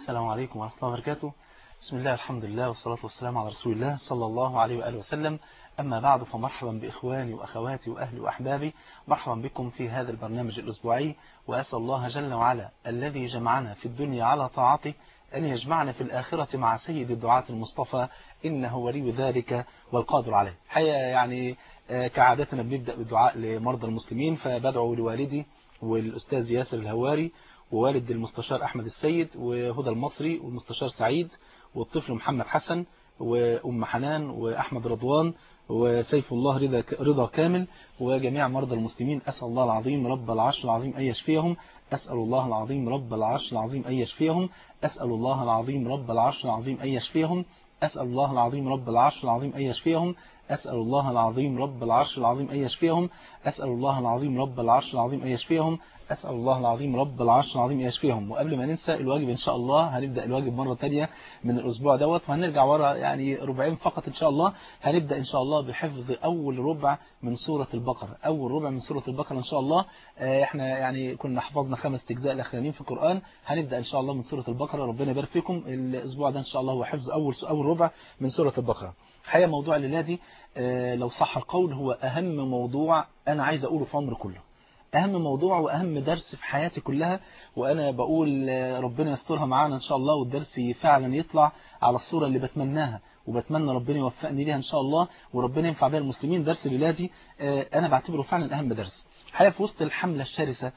السلام عليكم ورحمة الله وبركاته بسم الله الحمد لله والصلاة والسلام على رسول الله صلى الله عليه وآله وسلم أما بعد فمرحبا بإخواني وأخواتي وأهلي وأحبابي مرحبا بكم في هذا البرنامج الأسبوعي وأسأل الله جل وعلا الذي جمعنا في الدنيا على طاعته أن يجمعنا في الآخرة مع سيد الدعاة المصطفى إنه ولي ذلك والقادر عليه حقيقة يعني كعادتنا بنبدأ بالدعاء لمرضى المسلمين فبدعو لوالدي والأستاذ ياسر الهواري ووالد المستشار أحمد السيد وهدى المصري والمستشار سعيد والطفل محمد حسن وأم حنان وأحمد رضوان وسيف الله رضا, رضا كامل وجميع مرضى المسلمين أسأل الله العظيم رب العرش العظيم أن يشفيهم أسأل الله العظيم رب العرش العظيم أن يشفيهم أسأل الله العظيم رب العرش العظيم أن يشفيهم أسأل الله العظيم رب العرش العظيم أن يشفيهم أسأل الله العظيم رب العرش العظيم أن يشفيهم أسأل الله العظيم رب العرش العظيم أن يشفيهم أسأل الله العظيم رب العرش العظيم أن يشفيهم وقبل ما ننسى الواجب إن شاء الله هنبدأ الواجب مرة تانية من الأسبوع دوت وهنرجع ورا يعني ربعين فقط إن شاء الله هنبدأ إن شاء الله بحفظ أول ربع من سورة البقرة أول ربع من سورة البقرة إن شاء الله إحنا يعني كنا حفظنا خمس أجزاء الأخرانيين في القرآن هنبدأ إن شاء الله من سورة البقرة ربنا يبارك فيكم الأسبوع ده إن شاء الله هو حفظ أول أول ربع من سورة البقرة الحقيقة موضوع الليلة دي لو صح القول هو أهم موضوع أنا عايز أقوله في عمري كله أهم موضوع وأهم درس في حياتي كلها وأنا بقول ربنا يسترها معانا إن شاء الله والدرس فعلا يطلع على الصورة اللي بتمناها وبتمنى ربنا يوفقني ليها إن شاء الله وربنا ينفع بها المسلمين درس ليلادي أنا بعتبره فعلا أهم درس الحقيقة في وسط الحملة الشرسة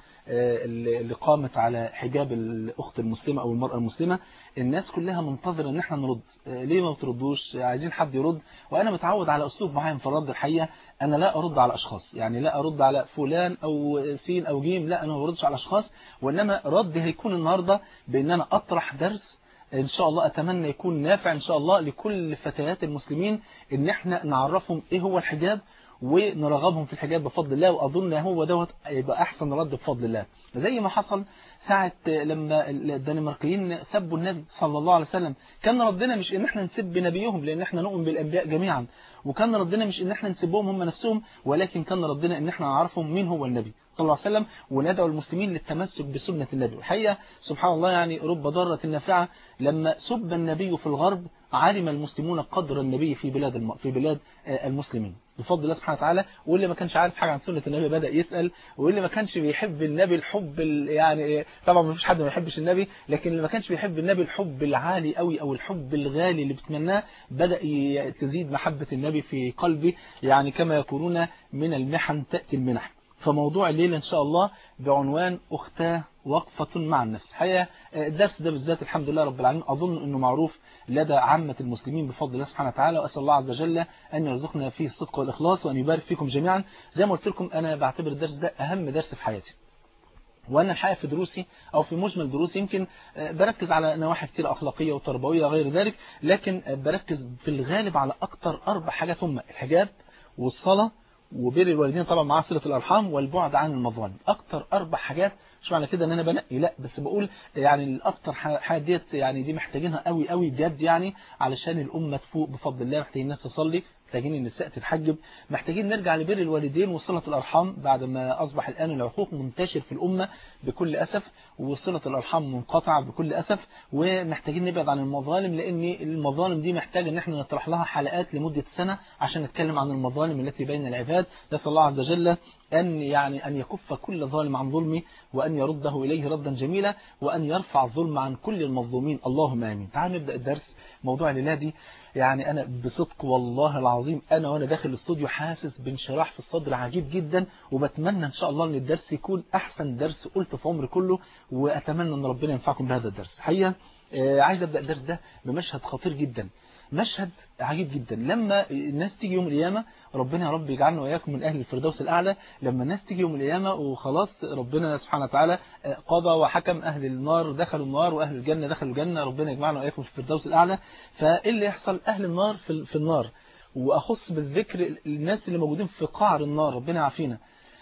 اللي قامت على حجاب الأخت المسلمة أو المرأة المسلمة الناس كلها منتظرة ان احنا نرد ليه ما بتردوش عايزين حد يرد وأنا متعود على أسلوب معين في الرد الحقيقة أنا لا أرد على أشخاص يعني لا أرد على فلان أو سين أو جيم لا أنا ما بردش على أشخاص وإنما ردي هيكون النهاردة بأن أنا أطرح درس إن شاء الله أتمنى يكون نافع إن شاء الله لكل فتيات المسلمين إن احنا نعرفهم إيه هو الحجاب ونرغبهم في الحجاب بفضل الله وأظن هو دوت يبقى أحسن رد بفضل الله زي ما حصل ساعة لما الدنماركيين سبوا النبي صلى الله عليه وسلم كان ردنا مش ان احنا نسب نبيهم لان احنا نؤمن بالانبياء جميعا وكان ردنا مش ان احنا نسبهم هم نفسهم ولكن كان ردنا ان احنا نعرفهم مين هو النبي صلى الله عليه وسلم وندعو المسلمين للتمسك بسنة النبي الحقيقة سبحان الله يعني رب ضارة نافعة لما سب النبي في الغرب علم المسلمون قدر النبي في بلاد الم... في بلاد المسلمين بفضل الله سبحانه وتعالى واللي ما كانش عارف حاجة عن سنة النبي بدأ يسأل واللي ما كانش بيحب النبي الحب ال... يعني طبعا ما فيش حد ما يحبش النبي لكن اللي ما كانش بيحب النبي الحب العالي قوي أو الحب الغالي اللي بتمناه بدأ ي... تزيد محبة النبي في قلبي يعني كما يقولون من المحن تأتي المنح فموضوع الليلة إن شاء الله بعنوان أختاه وقفة مع النفس حقيقة الدرس ده بالذات الحمد لله رب العالمين أظن أنه معروف لدى عامة المسلمين بفضل الله سبحانه وتعالى وأسأل الله عز وجل أن يرزقنا فيه الصدق والإخلاص وأن يبارك فيكم جميعا زي ما قلت لكم أنا بعتبر الدرس ده أهم درس في حياتي وأنا الحقيقة في دروسي أو في مجمل دروسي يمكن بركز على نواحي كتير أخلاقية وتربوية غير ذلك لكن بركز في الغالب على أكتر أربع حاجات هم الحجاب والصلاة وبر الوالدين طبعا مع صلة الأرحام والبعد عن المظالم أكتر أربع حاجات مش معنى كده ان انا بنقي لا بس بقول يعني الاكتر حاجات ديت يعني دي محتاجينها قوي قوي بجد يعني علشان الامه تفوق بفضل الله محتاجين الناس تصلي محتاجين النساء تتحجب محتاجين نرجع لبر الوالدين وصلة الأرحام بعد ما أصبح الآن العقوق منتشر في الأمة بكل أسف وصلة الأرحام منقطعة بكل أسف ومحتاجين نبعد عن المظالم لأن المظالم دي محتاجة ان احنا نطرح لها حلقات لمدة سنة عشان نتكلم عن المظالم التي بين العباد نسأل الله عز وجل أن يعني أن يكف كل ظالم عن ظلمه وأن يرده إليه ردا جميلا وأن يرفع الظلم عن كل المظلومين اللهم آمين تعالوا نبدأ الدرس موضوع الليلة دي يعني أنا بصدق والله العظيم أنا وأنا داخل الاستوديو حاسس بانشراح في الصدر عجيب جدا وبتمنى إن شاء الله أن الدرس يكون أحسن درس قلت في عمري كله وأتمنى أن ربنا ينفعكم بهذا الدرس حقيقة عايز أبدأ الدرس ده بمشهد خطير جدا مشهد عجيب جدا لما الناس تيجي يوم القيامة ربنا يا رب يجعلنا وإياكم من أهل الفردوس الأعلى لما الناس تيجي يوم القيامة وخلاص ربنا سبحانه وتعالى قضى وحكم أهل النار دخلوا النار وأهل الجنة دخلوا الجنة ربنا يجمعنا وإياكم في الفردوس الأعلى فإيه اللي يحصل أهل النار في, في النار وأخص بالذكر الناس اللي موجودين في قعر النار ربنا يعافينا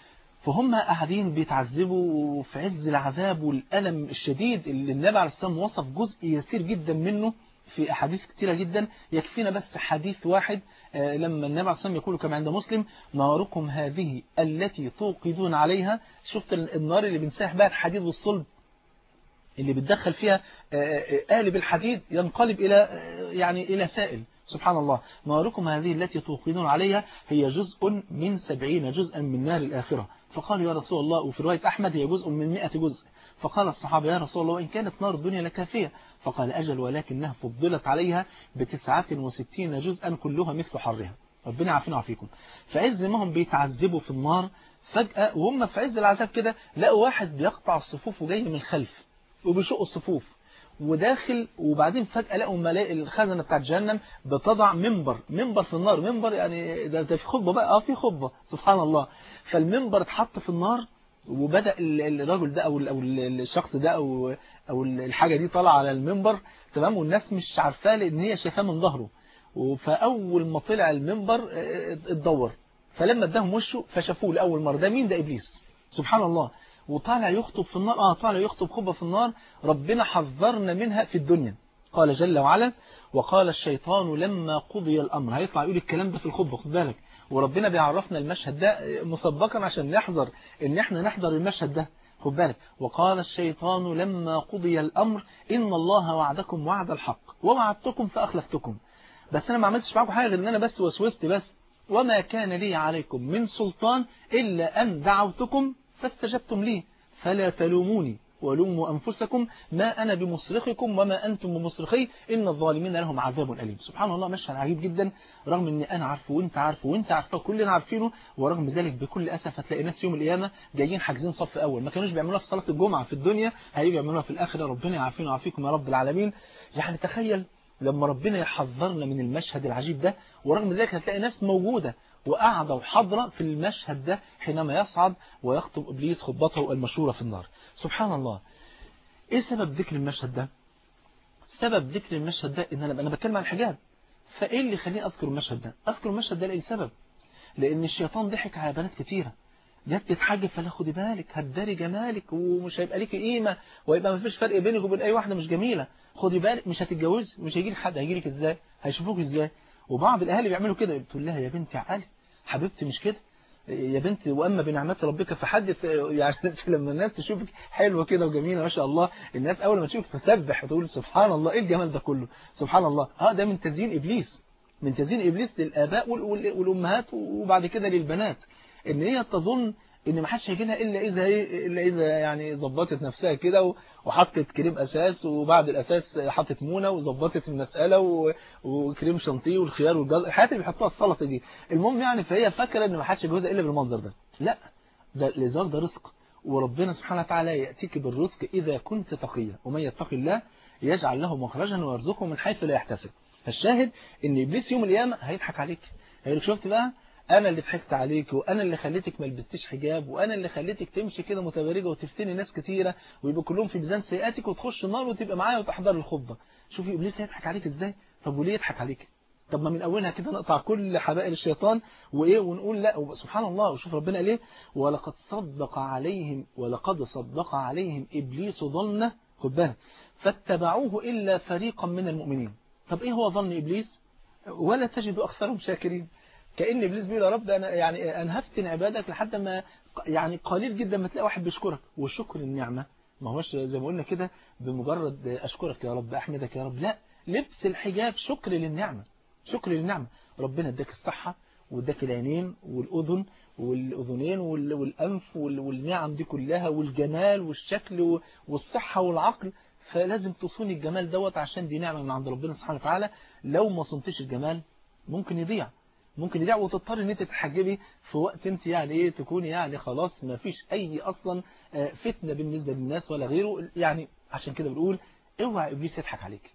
فهم قاعدين بيتعذبوا في عز العذاب والألم الشديد اللي النبي عليه الصلاة والسلام وصف جزء يسير جدا منه في أحاديث كتيرة جدا يكفينا بس حديث واحد لما النبي عليه الصلاة يقول كما عند مسلم ناركم هذه التي توقدون عليها شفت النار اللي بنساح بها الحديد والصلب اللي بتدخل فيها قالب الحديد ينقلب إلى يعني إلى سائل سبحان الله ناركم هذه التي توقدون عليها هي جزء من سبعين جزءا من نار الآخرة فقالوا يا رسول الله وفي رواية أحمد هي جزء من مئة جزء فقال الصحابة يا رسول الله وإن كانت نار الدنيا لكافية فقال أجل ولكنها فضلت عليها بتسعة وستين جزءا كلها مثل حرها ربنا عافينا وعافيكم فعز ما هم بيتعذبوا في النار فجأة وهم في عز العذاب كده لقوا واحد بيقطع الصفوف وجاي من الخلف وبيشق الصفوف وداخل وبعدين فجأة لقوا ملائكة الخزنة بتاعت جهنم بتضع منبر منبر في النار منبر يعني ده, ده في خطبة بقى اه في خطبة سبحان الله فالمنبر اتحط في النار وبدأ الرجل ده أو أو الشخص ده أو أو الحاجة دي طالعه على المنبر تمام والناس مش عارفاه لأن هي شايفاه من ظهره فأول ما طلع المنبر اتدور فلما اداهم وشه فشافوه لأول مرة ده مين ده إبليس سبحان الله وطالع يخطب في النار اه طالع يخطب خطبه في النار ربنا حذرنا منها في الدنيا قال جل وعلا وقال الشيطان لما قضي الأمر هيطلع يقول الكلام ده في الخطبة خد بالك وربنا بيعرفنا المشهد ده مسبقا عشان نحذر ان احنا نحضر المشهد ده خد بالك وقال الشيطان لما قضي الأمر إن الله وعدكم وعد الحق ووعدتكم فأخلفتكم بس أنا ما عملتش معاكم حاجة غير ان أنا بس وسوست بس وما كان لي عليكم من سلطان إلا أن دعوتكم فاستجبتم لي فلا تلوموني ولوموا أنفسكم ما أنا بمصرخكم وما أنتم بمصرخي إن الظالمين لهم عذاب أليم سبحان الله مشهد عجيب جدا رغم أن أنا عارفه وأنت عارفه وأنت عارفه كلنا عارفينه ورغم ذلك بكل أسف هتلاقي ناس يوم القيامة جايين حاجزين صف أول ما كانوش بيعملوها في صلاة الجمعة في الدنيا هيجوا يعملوها في الآخرة ربنا يعافينا ويعافيكم يا رب العالمين يعني تخيل لما ربنا يحذرنا من المشهد العجيب ده ورغم ذلك هتلاقي ناس موجودة وقاعدة وحاضرة في المشهد ده حينما يصعد ويخطب إبليس خطبته المشهورة في النار سبحان الله ايه سبب ذكر المشهد ده سبب ذكر المشهد ده ان انا انا بتكلم عن الحجاب فايه اللي يخليني اذكر المشهد ده اذكر المشهد ده لاي سبب لان الشيطان ضحك على بنات كتيره جت تتحجب فلا خدي بالك هتداري جمالك ومش هيبقى ليكي قيمه ويبقى مفيش فرق بينك وبين اي واحده مش جميله خدي بالك مش هتتجوزي مش هيجي لك حد هيجي لك ازاي هيشوفوك ازاي وبعض الاهالي بيعملوا كده تقول لها يا بنتي عقلي حبيبتي مش كده يا بنتي واما بنعمات ربك فحدث يعني لما الناس تشوفك حلوه كده وجميله ما شاء الله الناس اول ما تشوفك تسبح وتقول سبحان الله ايه الجمال ده كله سبحان الله اه ده من تزيين ابليس من تزيين ابليس للاباء والامهات وبعد كده للبنات ان هي تظن ان ما حدش هيجي لها الا اذا الا اذا يعني ظبطت نفسها كده وحطت كريم اساس وبعد الاساس حطت مونه وظبطت المساله وكريم شانتيه والخيار والجزر الحاجات اللي بيحطوها السلطه دي المهم يعني فهي فاكره ان ما حدش يجوزها الا بالمنظر ده لا ده الازار ده رزق وربنا سبحانه وتعالى ياتيك بالرزق اذا كنت تقيا ومن يتق الله يجعل له مخرجا ويرزقه من حيث لا يحتسب فالشاهد ان ابليس يوم القيامه هيضحك عليك هيقول لك شفت بقى انا اللي ضحكت عليك وانا اللي خليتك ما لبستيش حجاب وانا اللي خليتك تمشي كده متبرجه وتفتني ناس كتيره ويبقوا كلهم في ميزان سيئاتك وتخش النار وتبقى معايا وتحضر الخطبه شوفي ابليس هيضحك عليك ازاي طب وليه يضحك عليك طب ما من اولها كده نقطع كل حبائل الشيطان وايه ونقول لا سبحان الله وشوف ربنا قال ايه ولقد صدق عليهم ولقد صدق عليهم ابليس ظنه خد بالك فاتبعوه الا فريقا من المؤمنين طب ايه هو ظن ابليس ولا تجد اكثرهم شاكرين كأن إبليس بيقول يا رب أنا يعني أنا هفتن عبادك لحد ما يعني قليل جدا ما تلاقي واحد بيشكرك والشكر النعمة ما هوش زي ما قلنا كده بمجرد أشكرك يا رب أحمدك يا رب لا لبس الحجاب شكر للنعمة شكر للنعمة ربنا اداك الصحة واداك العينين والأذن والأذنين والأنف والنعم دي كلها والجمال والشكل والصحة والعقل فلازم تصوني الجمال دوت عشان دي نعمة من عند ربنا سبحانه وتعالى لو ما صنتش الجمال ممكن يضيع ممكن يضيع وتضطر ان انت تتحجبي في وقت انت يعني ايه تكوني يعني خلاص ما فيش اي اصلا فتنة بالنسبة للناس ولا غيره يعني عشان كده بنقول اوعى ابليس يضحك عليك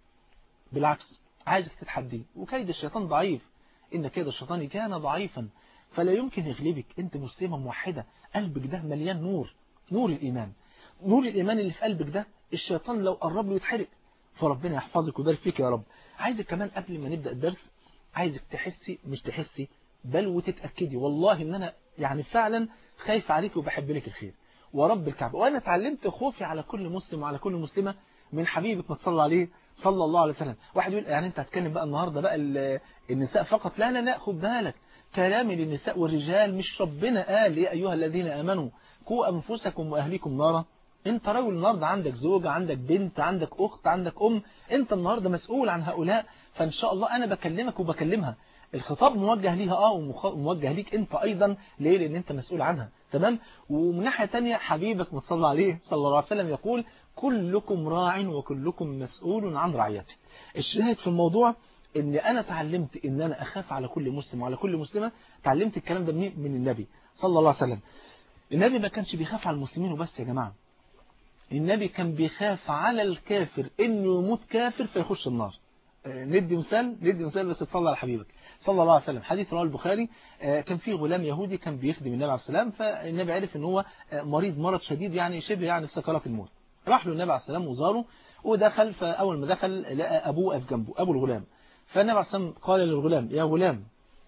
بالعكس عايزك تتحديه وكيد الشيطان ضعيف ان كيد الشيطان كان ضعيفا فلا يمكن يغلبك انت مسلمة موحدة قلبك ده مليان نور نور الايمان نور الايمان اللي في قلبك ده الشيطان لو قرب له يتحرق فربنا يحفظك ويبارك فيك يا رب عايزك كمان قبل ما نبدأ الدرس عايزك تحسي مش تحسي بل وتتأكدي والله ان انا يعني فعلا خايف عليك وبحب لك الخير ورب الكعبة وانا اتعلمت خوفي على كل مسلم وعلى كل مسلمة من حبيبك ما تصلى عليه صلى الله عليه وسلم واحد يقول يعني انت هتكلم بقى النهاردة بقى النساء فقط لا لا لا خد بالك كلامي للنساء والرجال مش ربنا قال يا ايها الذين امنوا قوا انفسكم واهليكم نارا انت راجل النهارده عندك زوجة عندك بنت عندك اخت عندك ام انت النهارده مسؤول عن هؤلاء فان شاء الله انا بكلمك وبكلمها الخطاب موجه ليها اه وموجه ليك انت ايضا ليه لان انت مسؤول عنها تمام ومن ناحيه ثانيه حبيبك متصلى عليه صلى الله عليه وسلم يقول كلكم راع وكلكم مسؤول عن رعيته الشاهد في الموضوع ان انا اتعلمت ان انا اخاف على كل مسلم وعلى كل مسلمه اتعلمت الكلام ده منين من النبي صلى الله عليه وسلم النبي ما كانش بيخاف على المسلمين وبس يا جماعه النبي كان بيخاف على الكافر انه يموت كافر فيخش النار ندي مثال ندي مثال بس تصلى على حبيبك صلى الله عليه وسلم حديث رواه البخاري كان في غلام يهودي كان بيخدم النبي عليه السلام فالنبي عرف ان هو مريض مرض شديد يعني شبه يعني في سكرات الموت راح له النبي عليه السلام وزاره ودخل فاول ما دخل لقى ابوه واقف جنبه ابو الغلام فالنبي عليه السلام قال للغلام يا غلام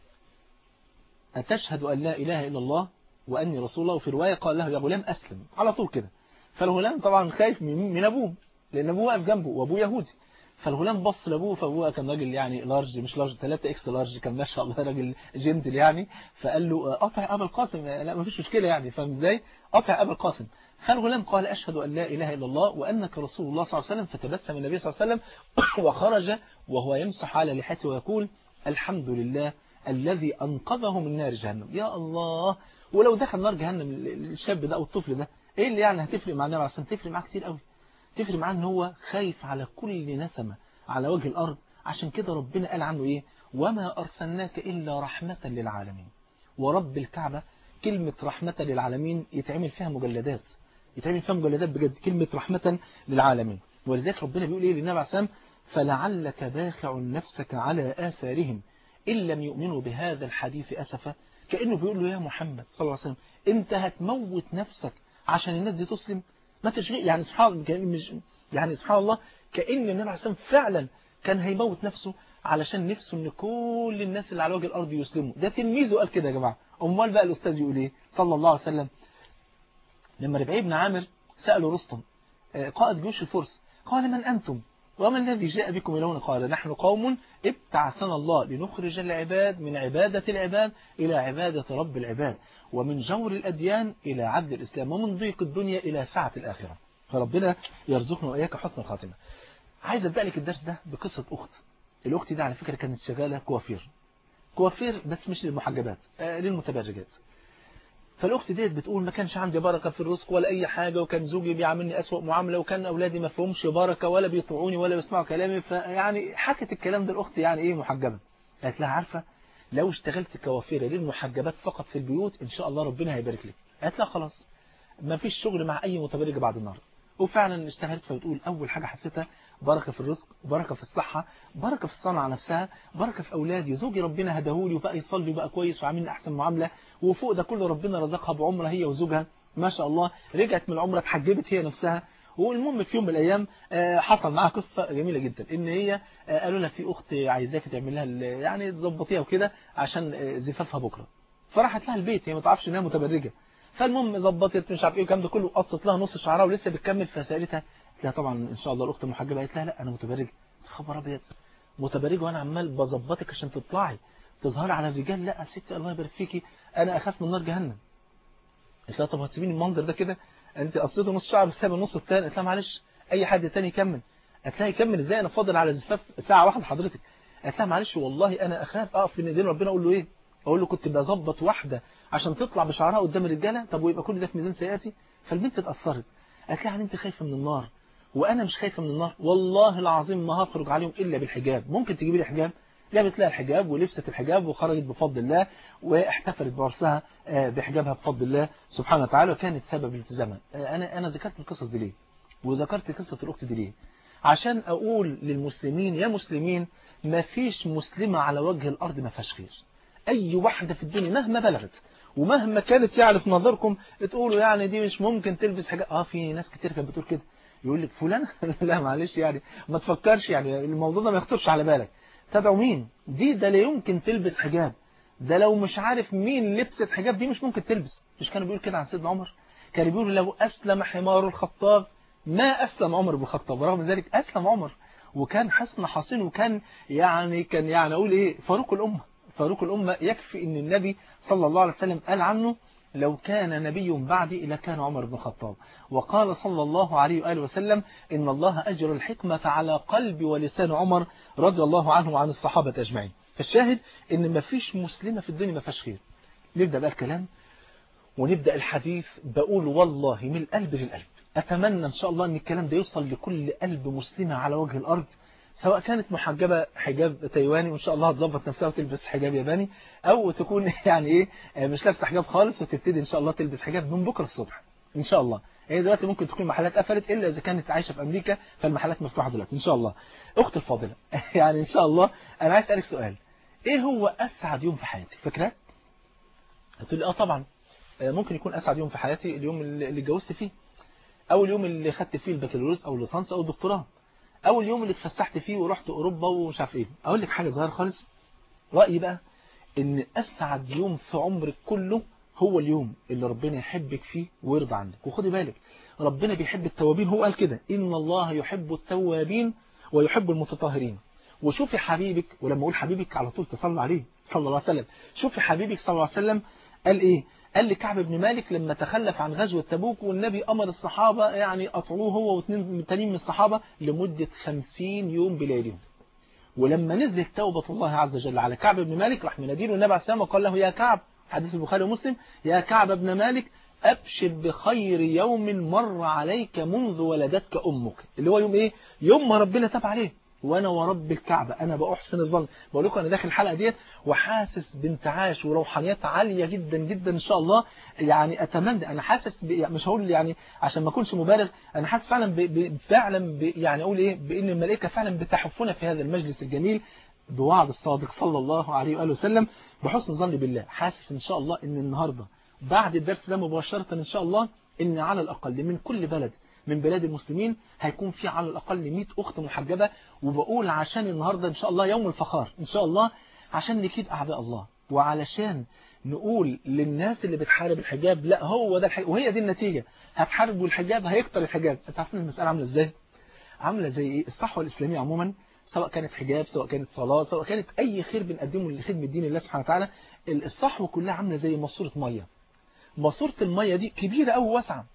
أتشهد أن لا إله إلا الله وأني رسول الله وفي رواية قال له يا غلام أسلم على طول كده فالغلام طبعا خايف من, من أبوه لأن أبوه واقف جنبه وأبوه يهودي فالغلام بص لأبوه فأبوه كان راجل يعني لارج مش لارج 3 إكس لارج كان ما شاء الله راجل جنتل يعني فقال له قطع أبا القاسم لا ما فيش مشكلة يعني فاهم إزاي قطع أبا القاسم فالغلام قال أشهد أن لا إله إلا الله وأنك رسول الله صلى الله عليه وسلم فتبسم النبي صلى الله عليه وسلم وخرج وهو يمسح على لحيته ويقول الحمد لله الذي أنقذه من نار جهنم يا الله ولو دخل نار جهنم الشاب ده أو الطفل ده إيه اللي يعني هتفرق مع النبي عليه الصلاة تفرق معاه كتير قوي تفرق معاه ان هو خايف على كل نسمة على وجه الأرض عشان كده ربنا قال عنه إيه وما أرسلناك إلا رحمة للعالمين ورب الكعبة كلمة رحمة للعالمين يتعمل فيها مجلدات يتعمل فيها مجلدات بجد كلمة رحمة للعالمين ولذلك ربنا بيقول إيه للنبي عليه السلام فلعلك باخع نفسك على آثارهم إن لم يؤمنوا بهذا الحديث أسفا كأنه بيقول له يا محمد صلى الله عليه وسلم أنت هتموت نفسك عشان الناس دي تسلم ما تشغيل يعني سبحان مش يعني سبحان الله كأن النبي عليه السلام فعلا كان هيموت نفسه علشان نفسه ان كل الناس اللي على وجه الارض يسلموا ده تلميذه قال كده يا جماعه امال بقى الاستاذ يقول ايه صلى الله عليه وسلم لما ربيع بن عامر سأله رستم قائد جيوش الفرس قال من أنتم وما الذي جاء بكم إلى هنا قال نحن قوم ابتعثنا الله لنخرج العباد من عبادة العباد إلى عبادة رب العباد ومن جور الأديان إلى عدل الإسلام ومن ضيق الدنيا إلى سعة الآخرة فربنا يرزقنا وإياك حسن الخاتمة عايز أبدأ لك الدرس ده بقصة أخت الأخت دي على فكرة كانت شغالة كوافير كوافير بس مش للمحجبات آه للمتبرجات فالأخت ديت بتقول ما كانش عندي بركة في الرزق ولا أي حاجة وكان زوجي بيعاملني أسوأ معاملة وكان أولادي ما فيهمش بركة ولا بيطيعوني ولا بيسمعوا كلامي فيعني حكت الكلام ده الأخت يعني إيه محجبة قالت لها عارفة لو اشتغلت كوافيرة للمحجبات فقط في البيوت إن شاء الله ربنا هيبارك لك قالت لها خلاص ما فيش شغل مع أي متبرجة بعد النهارده وفعلا اشتغلت فبتقول أول حاجة حسيتها بركة في الرزق بركة في الصحة بركة في الصنعة نفسها بركة في أولادي زوجي ربنا هداهولي وبقى يصلي وبقى كويس وعاملني أحسن معاملة وفوق ده كله ربنا رزقها بعمرة هي وزوجها ما شاء الله رجعت من العمرة اتحجبت هي نفسها والمهم في يوم من الأيام حصل معاها قصة جميلة جدا إن هي قالوا لها في أخت عايزاك تعمل لها يعني تظبطيها وكده عشان زفافها بكرة فراحت لها البيت هي ما تعرفش إنها متبرجة فالمهم ظبطت مش عارف ايه والكلام ده كله قصت لها نص شعرها ولسه بتكمل فسالتها قالت لها طبعا ان شاء الله الاخت محجبه قالت لها لا انا متبرجه خبر ابيض متبرجه وانا عمال بظبطك عشان تطلعي تظهري على الرجال لا يا ستي الله يبارك فيكي انا اخاف من نار جهنم قالت لها طب هتسيبيني المنظر ده كده انت قصيته نص شعر بس سايب النص الثاني قالت لها معلش اي حد تاني يكمل قالت لها يكمل ازاي انا فاضل على زفاف ساعه واحده حضرتك قالت لها معلش والله انا اخاف اقف بين ايدين ربنا اقول له ايه اقول له كنت بظبط واحده عشان تطلع بشعرها قدام الرجاله طب ويبقى كل ده في ميزان سيئاتي فالبنت اتاثرت قالت لها يعني انت خايفه من النار وانا مش خايفه من النار والله العظيم ما هخرج عليهم الا بالحجاب ممكن تجيبي لي حجاب جابت لها الحجاب ولبست الحجاب وخرجت بفضل الله واحتفلت بعرسها بحجابها بفضل الله سبحانه وتعالى وكانت سبب التزامها انا انا ذكرت القصص دي ليه وذكرت قصه الاخت دي ليه عشان اقول للمسلمين يا مسلمين ما فيش مسلمه على وجه الارض ما فيهاش خير اي واحده في الدنيا مهما بلغت ومهما كانت يعني في نظركم تقولوا يعني دي مش ممكن تلبس حاجه اه في ناس كتير كانت بتقول كده يقول لك فلان لا معلش يعني ما تفكرش يعني الموضوع ده ما يخطرش على بالك تدعو مين دي ده لا يمكن تلبس حجاب ده لو مش عارف مين لبست حجاب دي مش ممكن تلبس مش كانوا بيقول كده عن سيدنا عمر كانوا بيقولوا لو أسلم حمار الخطاب ما أسلم عمر بن الخطاب ورغم ذلك أسلم عمر وكان حسن حصين وكان يعني كان يعني أقول إيه فاروق الأمة فاروق الأمة يكفي أن النبي صلى الله عليه وسلم قال عنه لو كان نبي بعدي لكان عمر بن الخطاب وقال صلى الله عليه وآله وسلم إن الله أجر الحكمة على قلب ولسان عمر رضي الله عنه وعن الصحابة أجمعين فالشاهد إن ما فيش مسلمة في الدنيا ما فيهاش خير نبدأ بقى الكلام ونبدأ الحديث بقول والله من القلب للقلب أتمنى إن شاء الله أن الكلام ده يوصل لكل قلب مسلمة على وجه الأرض سواء كانت محجبة حجاب تايواني وإن شاء الله هتظبط نفسها وتلبس حجاب ياباني أو تكون يعني إيه مش لابسة حجاب خالص وتبتدي إن شاء الله تلبس حجاب من بكرة الصبح إن شاء الله هي دلوقتي ممكن تكون محلات قفلت إلا إذا كانت عايشة في أمريكا فالمحلات مفتوحة دلوقتي إن شاء الله أخت الفاضلة يعني إن شاء الله أنا عايز أسألك سؤال إيه هو أسعد يوم في حياتك فاكراه؟ هتقول لي آه طبعا ممكن يكون أسعد يوم في حياتي اليوم اللي اتجوزت فيه أو اليوم اللي خدت فيه البكالوريوس أو الليسانس أو الدكتوراه أو اليوم اللي اتفسحت فيه ورحت أوروبا ومش عارف إيه أقول لك حاجة صغيرة خالص رأيي بقى إن أسعد يوم في عمرك كله هو اليوم اللي ربنا يحبك فيه ويرضى عنك وخدي بالك ربنا بيحب التوابين هو قال كده إن الله يحب التوابين ويحب المتطهرين وشوفي حبيبك ولما أقول حبيبك على طول تصلى عليه صلى الله عليه وسلم شوفي حبيبك صلى الله عليه وسلم قال إيه قال لكعب بن مالك لما تخلف عن غزوة تبوك والنبي أمر الصحابة يعني أطعوه هو واثنين تانيين من الصحابة لمدة خمسين يوم بليلهم ولما نزلت توبة الله عز وجل على كعب بن مالك راح مناديله النبي عليه السلام وقال له يا كعب حديث البخاري ومسلم يا كعب بن مالك أبشر بخير يوم مر عليك منذ ولدتك أمك اللي هو يوم إيه يوم ما ربنا تاب عليه وانا ورب الكعبة انا بأحسن الظن بقول لكم انا داخل الحلقة ديت وحاسس بانتعاش وروحانيات عالية جدا جدا ان شاء الله يعني اتمنى انا حاسس مش هقول يعني عشان ما اكونش مبالغ انا حاسس فعلا ب... ب... فعلا ب... يعني اقول ايه بان الملائكة فعلا بتحفنا في هذا المجلس الجميل بوعد الصادق صلى الله عليه وآله وسلم بحسن ظن بالله حاسس ان شاء الله ان النهاردة بعد الدرس ده مباشرة ان شاء الله ان على الاقل من كل بلد من بلاد المسلمين هيكون في على الأقل 100 أخت محجبة وبقول عشان النهاردة إن شاء الله يوم الفخار إن شاء الله عشان نكيد أعداء الله وعلشان نقول للناس اللي بتحارب الحجاب لا هو ده الحجاب وهي دي النتيجة هتحاربوا الحجاب هيكتر الحجاب انت عارفين المسألة عاملة ازاي عاملة زي ايه الصحوة الإسلامية عموما سواء كانت حجاب سواء كانت صلاة سواء كانت أي خير بنقدمه لخدمة دين الله سبحانه وتعالى الصحوة كلها عاملة زي ماسورة مية ماسورة المية دي كبيرة أو واسعة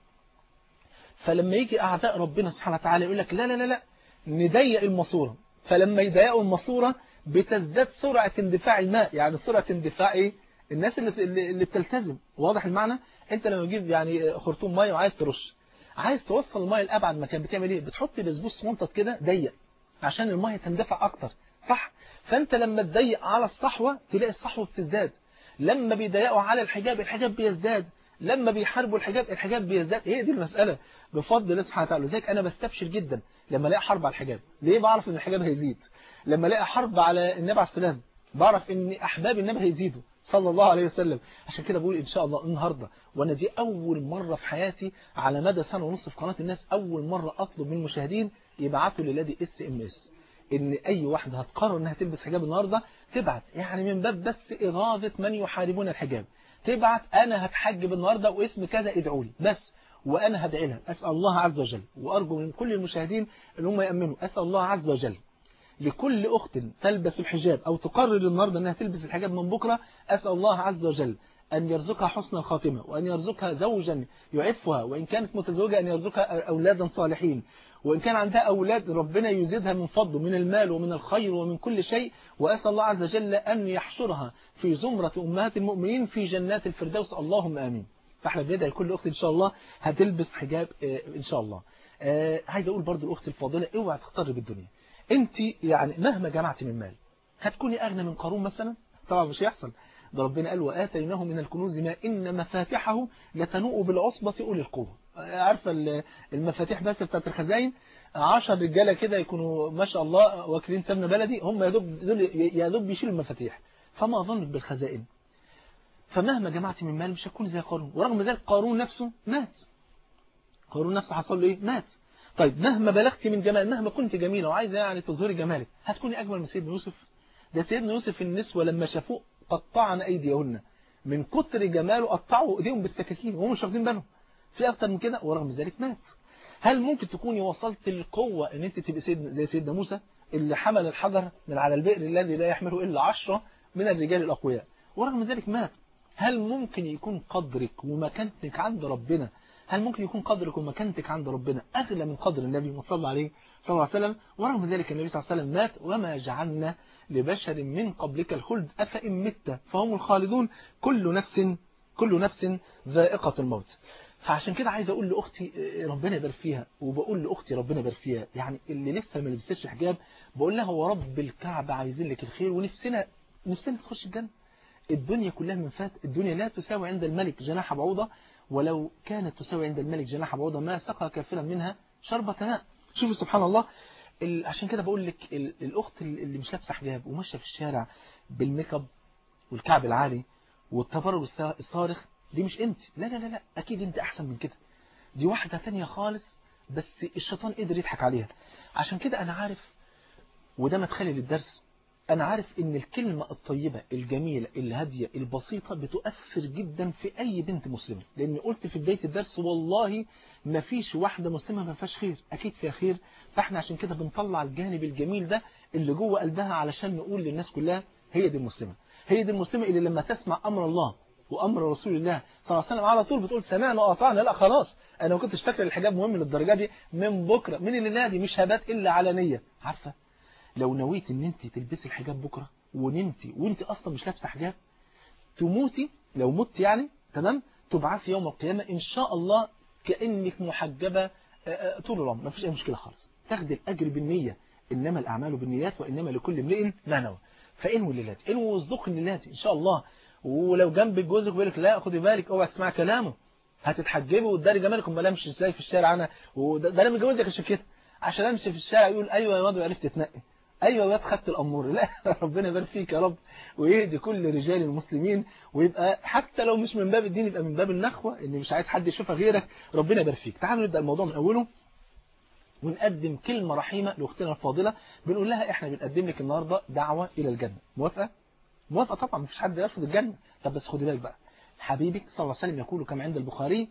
فلما يجي أعداء ربنا سبحانه وتعالى يقول لك لا لا لا لا نضيق الماسورة فلما يضيقوا الماسورة بتزداد سرعة اندفاع الماء يعني سرعة اندفاع ايه الناس اللي اللي بتلتزم واضح المعنى انت لما تجيب يعني خرطوم ميه وعايز ترش عايز توصل الميه لابعد مكان بتعمل ايه بتحط بسبوس منطط كده ضيق عشان الميه تندفع اكتر صح فانت لما تضيق على الصحوة تلاقي الصحوة بتزداد لما بيضيقوا على الحجاب الحجاب بيزداد لما بيحاربوا الحجاب الحجاب بيزداد هي دي المسألة بفضل الله سبحانه وتعالى لذلك أنا بستبشر جدا لما الاقي حرب على الحجاب ليه بعرف ان الحجاب هيزيد لما الاقي حرب على النبي عليه السلام بعرف ان أحباب النبي هيزيدوا صلى الله عليه وسلم عشان كده بقول إن شاء الله النهاردة وأنا دي أول مرة في حياتي على مدى سنة ونص في قناة الناس أول مرة أطلب من المشاهدين يبعتوا للادي اس ام اس ان اي واحدة هتقرر انها تلبس حجاب النهاردة تبعت يعني من باب بس اغاظة من يحاربون الحجاب تبعت انا هتحجب النهاردة واسم كذا ادعوا لي بس وانا هدعي لها اسال الله عز وجل وارجو من كل المشاهدين ان هم يامنوا اسال الله عز وجل لكل اخت تلبس الحجاب او تقرر النهاردة انها تلبس الحجاب من بكرة اسال الله عز وجل أن يرزقها حسن الخاتمة وأن يرزقها زوجا يعفها وإن كانت متزوجة أن يرزقها أولادا صالحين وإن كان عندها أولاد ربنا يزيدها من فضله من المال ومن الخير ومن كل شيء وأسأل الله عز وجل أن يحشرها في زمرة أمهات المؤمنين في جنات الفردوس اللهم آمين فاحنا بندعي كل أخت إن شاء الله هتلبس حجاب إن شاء الله عايز أقول برضو الأخت الفاضلة اوعى تختار بالدنيا أنت يعني مهما جمعت من مال هتكوني أغنى من قارون مثلا طبعا مش هيحصل ده ربنا قال وآتيناه من الكنوز ما إن مفاتحه لتنوء بالعصبة أولي القوة عارفة المفاتيح بس بتاعت الخزاين عشر رجالة كده يكونوا ما شاء الله واكلين سمنة بلدي هم يا دوب دول يا دوب يشيلوا المفاتيح فما أظنك بالخزائن فمهما جمعت من مال مش هتكون زي قارون ورغم ذلك قارون نفسه مات قارون نفسه حصل له ايه مات طيب مهما بلغت من جمال مهما كنت جميلة وعايزة يعني تظهري جمالك هتكوني أجمل من سيدنا يوسف ده سيدنا يوسف النسوة لما شافوه قطعن أيديهن من كتر جماله قطعوا ايديهم بالسكاكين وهم مش واخدين بالهم في اكتر من كده ورغم ذلك مات هل ممكن تكوني وصلت للقوة ان انت تبقى سيدنا زي سيدنا موسى اللي حمل الحجر من على البئر الذي لا يحمله الا عشرة من الرجال الاقوياء ورغم ذلك مات هل ممكن يكون قدرك ومكانتك عند ربنا هل ممكن يكون قدرك ومكانتك عند ربنا أغلى من قدر النبي صلى الله عليه صلى الله عليه وسلم ورغم ذلك النبي صلى الله عليه وسلم مات وما جعلنا لبشر من قبلك الخلد أفإن مت فهم الخالدون كل نفس كل نفس ذائقة الموت فعشان كده عايز اقول لاختي ربنا يبارك فيها وبقول لاختي ربنا يبارك فيها يعني اللي لسه ما لبستش حجاب بقول لها هو رب الكعبه عايزين لك الخير ونفسنا نفسنا تخش الجنه الدنيا كلها من فات الدنيا لا تساوي عند الملك جناح بعوضه ولو كانت تساوي عند الملك جناح بعوضه ما سقى كافرا منها شربة ماء شوفوا سبحان الله عشان كده بقول لك الاخت اللي مش لابسه حجاب وماشيه في الشارع بالميك اب والكعب العالي والتبرج الصارخ دي مش انت لا لا لا لا اكيد انت احسن من كده دي واحدة تانية خالص بس الشيطان قدر يضحك عليها عشان كده انا عارف وده مدخلي للدرس انا عارف ان الكلمة الطيبة الجميلة الهادية البسيطة بتؤثر جدا في اي بنت مسلمة لان قلت في بداية الدرس والله ما فيش واحدة مسلمة ما فيهاش خير اكيد فيها خير فاحنا عشان كده بنطلع الجانب الجميل ده اللي جوه قلبها علشان نقول للناس كلها هي دي المسلمة هي دي المسلمة اللي لما تسمع امر الله وأمر رسول الله صلى الله عليه وسلم على طول بتقول سمعنا وأطعنا لا خلاص أنا ما كنتش فاكر الحجاب مهم للدرجة دي من بكرة من الليلة دي مش هبات إلا على نية عارفة لو نويت إن أنت تلبسي الحجاب بكرة ونمتي وأنت أصلا مش لابسه حجاب تموتي لو مت يعني تمام تبعثي يوم القيامة إن شاء الله كأنك محجبة طول العمر ما فيش أي مشكلة خالص تاخدي الأجر بالنية إنما الأعمال بالنيات وإنما لكل امرئ ما نوى فإنوي لله إنوي واصدق لله إن شاء الله ولو جنبك جوزك بيقول لك لا خدي بالك اوعى تسمع كلامه هتتحجبي وتداري جمالك امال امشي ازاي في الشارع انا وده انا متجوزك عشان كده عشان امشي في الشارع يقول ايوه يا واد عرفت تتنقي ايوه يا واد خدت الامور لا ربنا يبارك فيك يا رب ويهدي كل رجال المسلمين ويبقى حتى لو مش من باب الدين يبقى من باب النخوه ان مش عايز حد يشوفها غيرك ربنا يبارك فيك تعالوا نبدا الموضوع من اوله ونقدم كلمه رحيمه لاختنا الفاضله بنقول لها احنا بنقدم لك النهارده دعوه الى الجنه موافقه موافقة طبعا مفيش حد يرفض الجنة طب بس خدي بالك بقى حبيبك صلى الله عليه وسلم يقول كما عند البخاري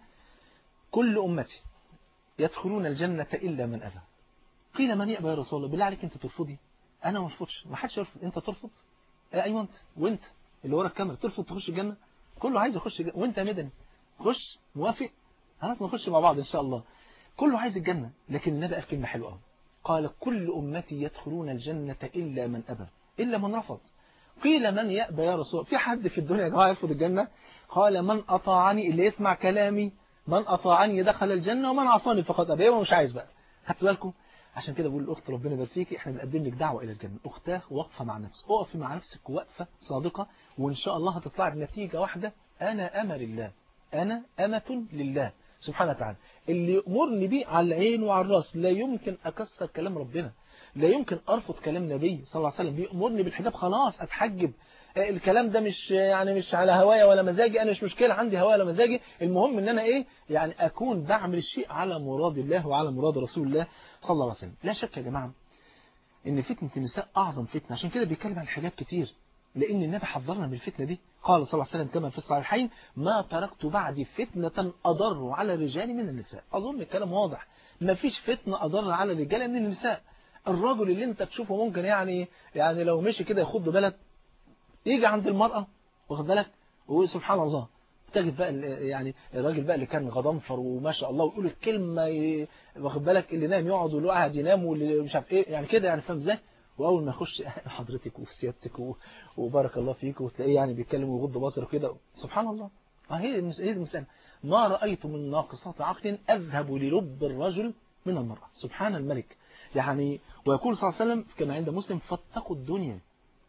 كل أمتي يدخلون الجنة إلا من أبى قيل من يأبى يا رسول الله بالله عليك أنت ترفضي أنا ما ارفضش ما حدش يرفض أنت ترفض أيوة أنت وأنت اللي ورا الكاميرا ترفض تخش الجنة كله عايز يخش الجنة وأنت يا مدني خش موافق خلاص نخش مع بعض إن شاء الله كله عايز الجنة لكن النبي قال كلمة حلوة قوي قال كل أمتي يدخلون الجنة إلا من أبى إلا من رفض قيل من يأبى يا رسول في حد في الدنيا يا جماعة يرفض الجنة قال من أطاعني اللي يسمع كلامي من أطاعني دخل الجنة ومن عصاني فقد أبى مش عايز بقى هاتوا بالكم عشان كده بقول الأخت ربنا يبارك فيكي احنا بنقدم لك دعوة إلى الجنة أختاه واقفة مع نفسك اقفي مع نفسك وقفة صادقة وإن شاء الله هتطلع بنتيجة واحدة أنا أمر الله أنا أمة لله سبحانه وتعالى اللي يأمرني بيه على العين وعلى الراس لا يمكن أكسر كلام ربنا لا يمكن أرفض كلام نبي صلى الله عليه وسلم بيأمرني بالحجاب خلاص أتحجب الكلام ده مش يعني مش على هوايا ولا مزاجي أنا مش مشكلة عندي هوايا ولا مزاجي المهم إن أنا إيه يعني أكون بعمل الشيء على مراد الله وعلى مراد رسول الله صلى الله عليه وسلم لا شك يا جماعة إن فتنة النساء أعظم فتنة عشان كده بيتكلم عن الحجاب كتير لأن النبي حذرنا من الفتنة دي قال صلى الله عليه وسلم كما في الصحيحين ما تركت بعدي فتنة أضر على الرجال من النساء أظن الكلام واضح ما فيش فتنة أضر على الرجال من النساء الرجل اللي انت تشوفه ممكن يعني يعني لو مشي كده يخض بلد يجي عند المرأة واخد بالك وسبحان الله تجد بقى يعني الراجل بقى اللي كان غضنفر وما شاء الله ويقول الكلمة واخد بالك اللي نام يقعد واللي قاعد ينام واللي مش عارف ايه يعني كده يعني فاهم ازاي واول ما يخش حضرتك وسيادتك وبارك الله فيك وتلاقيه يعني بيتكلم ويغض بصره كده سبحان الله هي هي المسألة ما رأيت من ناقصات عقل أذهب للب الرجل من المرأة سبحان الملك يعني ويقول صلى الله عليه وسلم كما عند مسلم فاتقوا الدنيا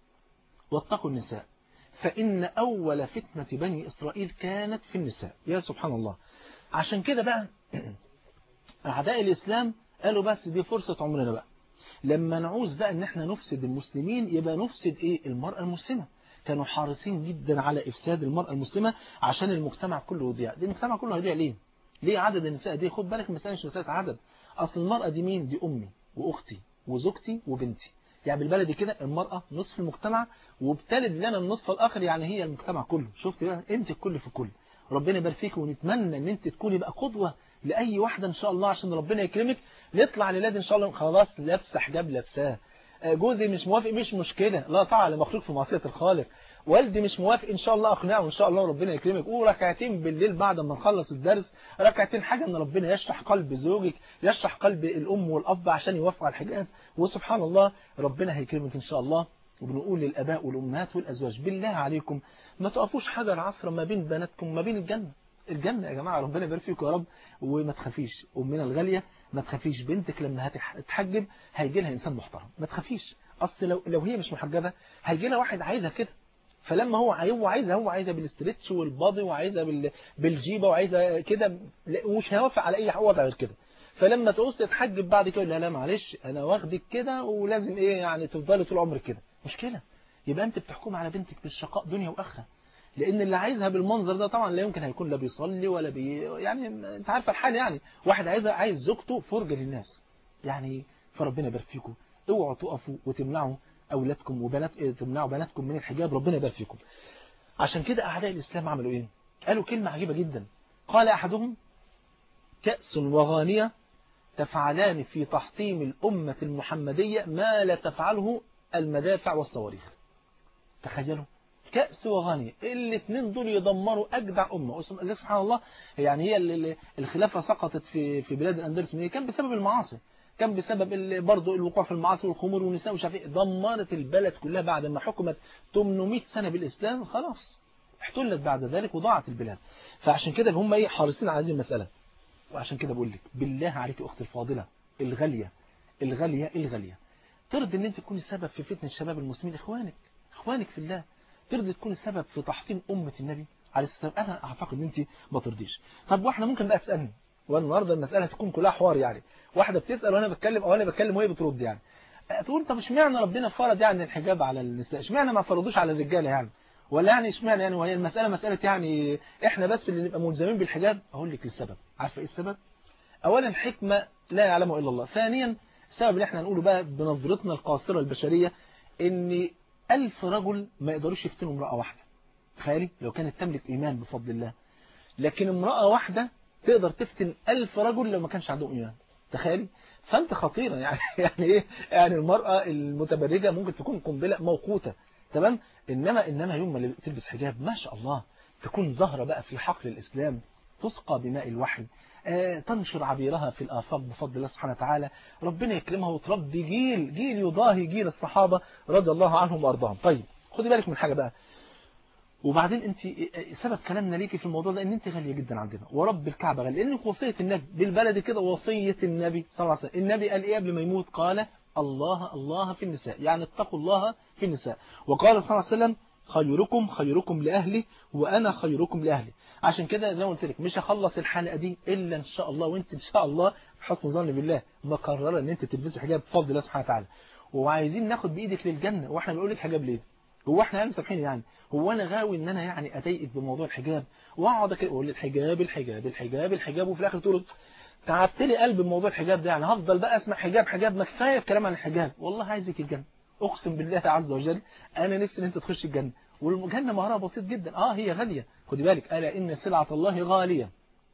واتقوا النساء فإن أول فتنة بني إسرائيل كانت في النساء يا سبحان الله عشان كده بقى أعداء الإسلام قالوا بس دي فرصة عمرنا بقى لما نعوز بقى ان احنا نفسد المسلمين يبقى نفسد ايه المرأة المسلمة كانوا حريصين جدا على افساد المرأة المسلمة عشان المجتمع كله يضيع دي المجتمع كله هيضيع ليه ليه عدد النساء دي خد بالك المسألة مش مسألة عدد اصل المرأة دي مين دي امي واختي وزوجتي وبنتي يعني بالبلدي كده المرأة نصف المجتمع وبتلد لنا النصف الاخر يعني هي المجتمع كله شفت بقى انت الكل في كل ربنا يبارك فيك ونتمنى ان انت تكوني بقى قدوة لأي واحدة إن شاء الله عشان ربنا يكرمك نطلع للاد إن شاء الله خلاص لابسه حجاب لابساه جوزي مش موافق مش مشكلة لا طاعة لمخلوق في معصية الخالق والدي مش موافق ان شاء الله اقنعه ان شاء الله ربنا يكرمك وركعتين بالليل بعد ما نخلص الدرس ركعتين حاجه ان ربنا يشرح قلب زوجك يشرح قلب الام والاب عشان يوافقوا على الحجاب وسبحان الله ربنا هيكرمك ان شاء الله وبنقول للاباء والامهات والازواج بالله عليكم ما تقفوش حجر عثره ما بين بناتكم ما بين الجنه الجنة يا جماعة ربنا يبارك فيكم يا رب وما تخافيش أمنا الغالية ما تخافيش بنتك لما هتتحجب هيجي لها إنسان محترم ما تخافيش أصل لو, لو هي مش محجبة هيجي لها واحد عايزها كده فلما هو هو عايزها هو عايزها بالاسترتش والباضي وعايزها بال... بالجيبة وعايزها كده ومش هيوافق على أي وضع غير كده فلما تعوز تتحجب بعد كده لا لا معلش أنا واخدك كده ولازم إيه يعني تفضلي طول عمرك كده مشكلة يبقى أنت بتحكم على بنتك بالشقاء دنيا وآخرة لان اللي عايزها بالمنظر ده طبعا لا يمكن هيكون لا بيصلي ولا بي يعني انت عارفه الحال يعني واحد عايزها عايز زوجته فرجه للناس يعني فربنا يبارك فيكم اوعوا تقفوا وتمنعوا اولادكم وبنات تمنعوا بناتكم من الحجاب ربنا يبارك فيكم عشان كده اعداء الاسلام عملوا ايه قالوا كلمه عجيبه جدا قال احدهم كأس وغانية تفعلان في تحطيم الأمة المحمدية ما لا تفعله المدافع والصواريخ تخيلوا كأس وغني الاثنين دول يدمروا أجدع أمة سبحان الله يعني هي الخلافة سقطت في في بلاد الأندلس كان بسبب المعاصي كان بسبب برضه الوقوع في المعاصي والخمور والنساء ومش عارف ايه دمرت البلد كلها بعد ما حكمت 800 سنة بالإسلام خلاص احتلت بعد ذلك وضاعت البلاد فعشان كده هم ايه حريصين على هذه المسألة وعشان كده بقول لك بالله عليك أختي الفاضلة الغالية الغالية الغالية ترضي ان انت تكوني سبب في فتنة الشباب المسلمين اخوانك اخوانك في الله ترضي تكون السبب في تحطيم أمة النبي عليه السلام أنا أعتقد أن أنت ما ترضيش طب واحدة ممكن بقى تسألني وأنا النهاردة المسألة تكون كلها حوار يعني واحدة بتسأل وأنا بتكلم أو أنا بتكلم وهي بترد يعني تقول طب اشمعنى ربنا فرض يعني الحجاب على النساء اشمعنى ما فرضوش على الرجالة يعني ولا يعني اشمعنى يعني وهي المسألة مسألة يعني احنا بس اللي نبقى ملزمين بالحجاب اقول لك السبب عارفه ايه السبب اولا حكمة لا يعلمه الا الله ثانيا السبب اللي احنا نقوله بقى بنظرتنا القاصرة البشرية ان ألف رجل ما يقدروش يفتنوا امرأة واحدة تخيلي لو كانت تملك إيمان بفضل الله لكن امرأة واحدة تقدر تفتن ألف رجل لو ما كانش عندهم إيمان تخيلي فأنت خطيرة يعني يعني إيه يعني المرأة المتبرجة ممكن تكون قنبلة موقوتة تمام إنما إنما يوم ما تلبس حجاب ما شاء الله تكون ظاهرة بقى في حقل الإسلام تسقى بماء الوحي تنشر عبيرها في الآفاق بفضل الله سبحانه وتعالى ربنا يكرمها وتربي جيل جيل يضاهي جيل الصحابة رضي الله عنهم وأرضاهم طيب خدي بالك من حاجة بقى وبعدين انت سبب كلامنا ليكي في الموضوع ده ان انت غالية جدا عندنا ورب الكعبة غالية لان وصية النبي بالبلد كده وصية النبي صلى الله عليه وسلم النبي قال ايه قبل ما يموت قال الله الله في النساء يعني اتقوا الله في النساء وقال صلى الله عليه وسلم خيركم خيركم لأهلي وأنا خيركم لأهلي عشان كده زي ما قلت لك مش هخلص الحلقة دي إلا إن شاء الله وأنت إن شاء الله بحسن ظن بالله مقررة إن أنت تلبسي حجاب بفضل الله سبحانه وتعالى وعايزين ناخد بإيدك للجنة وإحنا بنقول لك حجاب ليه هو احنا يعني سامحين يعني هو انا غاوي ان انا يعني اضايقك بموضوع الحجاب واقعد اقول الحجاب الحجاب الحجاب الحجاب وفي الاخر تقول تعبت لي قلب بموضوع الحجاب ده يعني هفضل بقى اسمع حجاب حجاب ما كفايه الكلام عن الحجاب والله عايزك الجنه اقسم بالله عز وجل انا نفسي ان انت تخش الجنه والجنة مهرها بسيط جدا اه هي غالية خدي بالك ألا إن سلعة الله غالية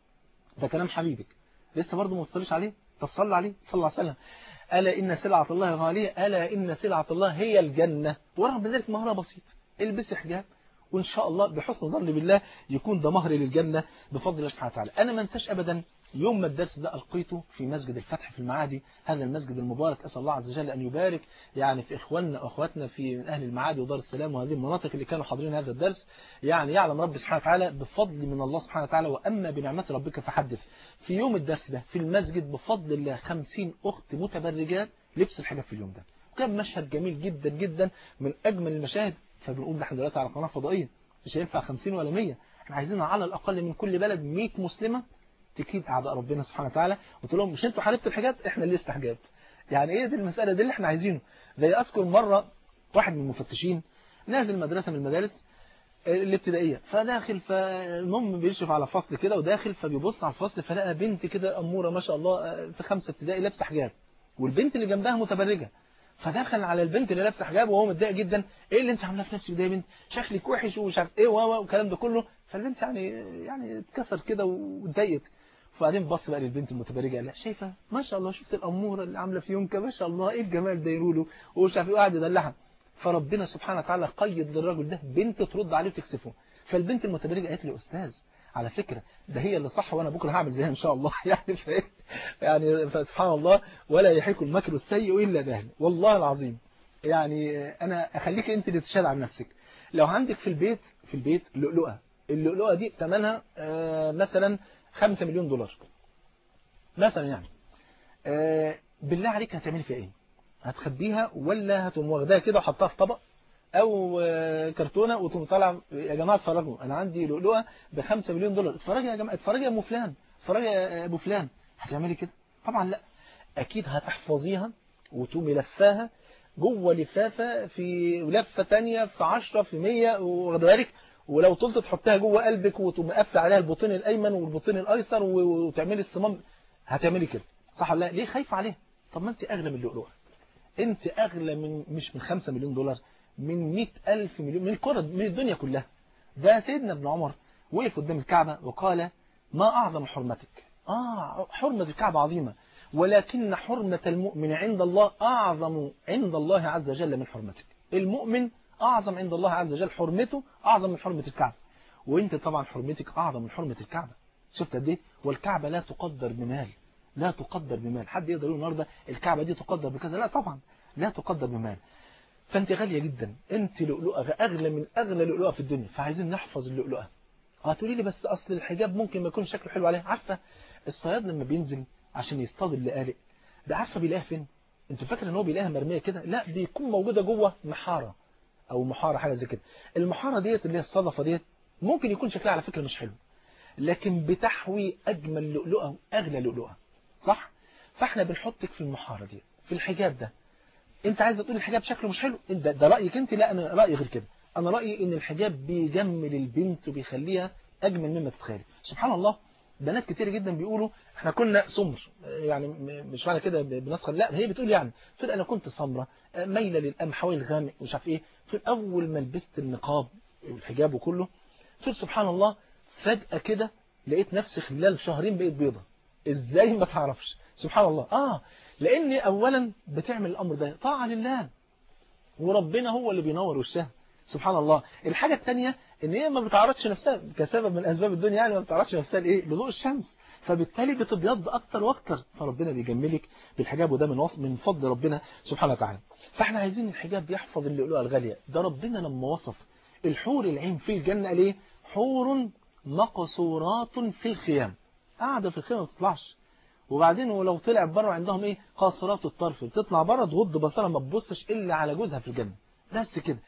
ده كلام حبيبك لسه برضه ما تصليش عليه طب صلى عليه صلى الله عليه وسلم ألا إن سلعة الله غالية ألا إن سلعة الله هي الجنة ورغم ذلك مهرها بسيط البسي حجاب وإن شاء الله بحسن ظن بالله يكون ده مهر للجنة بفضل الله سبحانه وتعالى أنا ما انساش أبدا يوم ما الدرس ده ألقيته في مسجد الفتح في المعادي هذا المسجد المبارك أسأل الله عز وجل أن يبارك يعني في إخواننا وأخواتنا في من أهل المعادي ودار السلام وهذه المناطق اللي كانوا حاضرين هذا الدرس يعني يعلم رب سبحانه وتعالى بفضل من الله سبحانه وتعالى وأما بنعمة ربك فحدث في يوم الدرس ده في المسجد بفضل الله خمسين أخت متبرجات لبس الحجاب في اليوم ده كان مشهد جميل جدا جدا من أجمل المشاهد فبنقول نحن دلوقتي على قناة فضائية مش هينفع 50 ولا 100 احنا عايزين على الأقل من كل بلد 100 مسلمة تكيد أعداء ربنا سبحانه وتعالى وتقول لهم مش انتوا حاربتوا الحجاب احنا اللي استحجاب يعني ايه دي المسألة دي اللي احنا عايزينه زي أذكر مرة واحد من المفتشين نازل مدرسة من المدارس الابتدائية فداخل فالمهم بيشرف على فصل كده وداخل فبيبص على الفصل فلقى بنت كده أمورة ما شاء الله في خمسة ابتدائي لابسه حجاب والبنت اللي جنبها متبرجة فدخل على البنت اللي لابسه حجاب وهو متضايق جدا ايه اللي انت عاملاه في نفسك ده يا بنت شكلك وحش ومش عارف ايه والكلام ده كله فالبنت يعني يعني اتكسر كده واتضايقت وبعدين بص بقى للبنت المتبرجه لا شايفه ما شاء الله شفت الاموره اللي عامله في يومك ما شاء الله ايه الجمال ده يقولوا ومش عارف ايه قاعد يدلعها فربنا سبحانه وتعالى قيد للرجل ده بنت ترد عليه وتكسفه فالبنت المتبرجة قالت لي أستاذ على فكرة ده هي اللي صح وأنا بكرة هعمل زيها إن شاء الله يعني ف... يعني سبحان الله ولا يحيك المكر السيء إلا بأهله والله العظيم يعني أنا أخليك أنت اللي تشهد عن نفسك لو عندك في البيت في البيت لؤلؤة اللؤلؤة دي ثمنها مثلا 5 مليون دولار مثلا يعني بالله عليك هتعملي فيها ايه هتخبيها ولا هتقوم واخداها كده وحطها في طبق او كرتونه وتقوم طالع يا جماعه اتفرجوا انا عندي لؤلؤه ب 5 مليون دولار اتفرجي يا جماعه اتفرجي يا ام فلان اتفرجي يا ابو فلان هتعملي كده طبعا لا اكيد هتحفظيها وتقومي لفاها جوه لفافه في لفه ثانيه في 10 في 100 واخد بالك ولو طلت تحطها جوه قلبك وتقوم قافله عليها البطين الايمن والبطين الايسر وتعملي الصمام هتعملي كده صح ولا لا ليه خايفه عليها طب ما انت اغلى من اللؤلؤه انت اغلى من مش من 5 مليون دولار من 100 ألف مليون من الكرة من الدنيا كلها ده سيدنا ابن عمر وقف قدام الكعبة وقال ما أعظم حرمتك آه حرمة الكعبة عظيمة ولكن حرمة المؤمن عند الله أعظم عند الله عز وجل من حرمتك المؤمن أعظم عند الله عز وجل حرمته أعظم من حرمة الكعبة وانت طبعا حرمتك أعظم من حرمة الكعبة شفت قد ايه والكعبة لا تقدر بمال لا تقدر بمال حد يقدر يقول النهارده الكعبة دي تقدر بكذا لا طبعا لا تقدر بمال فانت غالية جدا انت لؤلؤة اغلى من اغلى لؤلؤة في الدنيا فعايزين نحفظ اللؤلؤة هتقولي لي بس اصل الحجاب ممكن ما يكون شكله حلو عليه عارفة الصياد لما بينزل عشان يصطاد اللقالق ده عارفة بيلاقيها فين انت فاكر ان هو بيلاقيها مرمية كده لا بيكون موجودة جوه محارة او محارة حاجة زي كده المحارة ديت اللي هي الصدفة ديت ممكن يكون شكلها على فكرة مش حلو لكن بتحوي اجمل لؤلؤة واغلى لؤلؤة صح فاحنا بنحطك في المحارة دي في الحجاب ده انت عايز تقول الحجاب شكله مش حلو ده, ده رأيك انت لا انا رأيي غير كده انا رأيي ان الحجاب بيجمل البنت وبيخليها اجمل مما تتخيل سبحان الله بنات كتير جدا بيقولوا احنا كنا سمر يعني مش معنى كده بنسخر لا هي بتقول يعني تقول انا كنت سمرة مايلة للقمح والغامق مش عارف ايه تقول اول ما لبست النقاب والحجاب وكله تقول سبحان الله فجأة كده لقيت نفسي خلال شهرين بقيت بيضة ازاي ما تعرفش سبحان الله اه لان اولا بتعمل الامر ده طاعة لله وربنا هو اللي بينور وشها سبحان الله الحاجة الثانية ان هي ما بتعرضش نفسها كسبب من اسباب الدنيا يعني ما بتعرضش نفسها لايه لضوء الشمس فبالتالي بتبيض اكتر واكتر فربنا بيجملك بالحجاب وده من وصف من فضل ربنا سبحانه وتعالى فاحنا عايزين الحجاب يحفظ اللؤلؤه الغاليه ده ربنا لما وصف الحور العين في الجنه قال ايه حور مقصورات في الخيام قاعده في الخيام ما بتطلعش وبعدين ولو طلع بره عندهم ايه قاصرات الطرف بتطلع بره تغض بصرها ما تبصش الا على جوزها في الجنه بس كده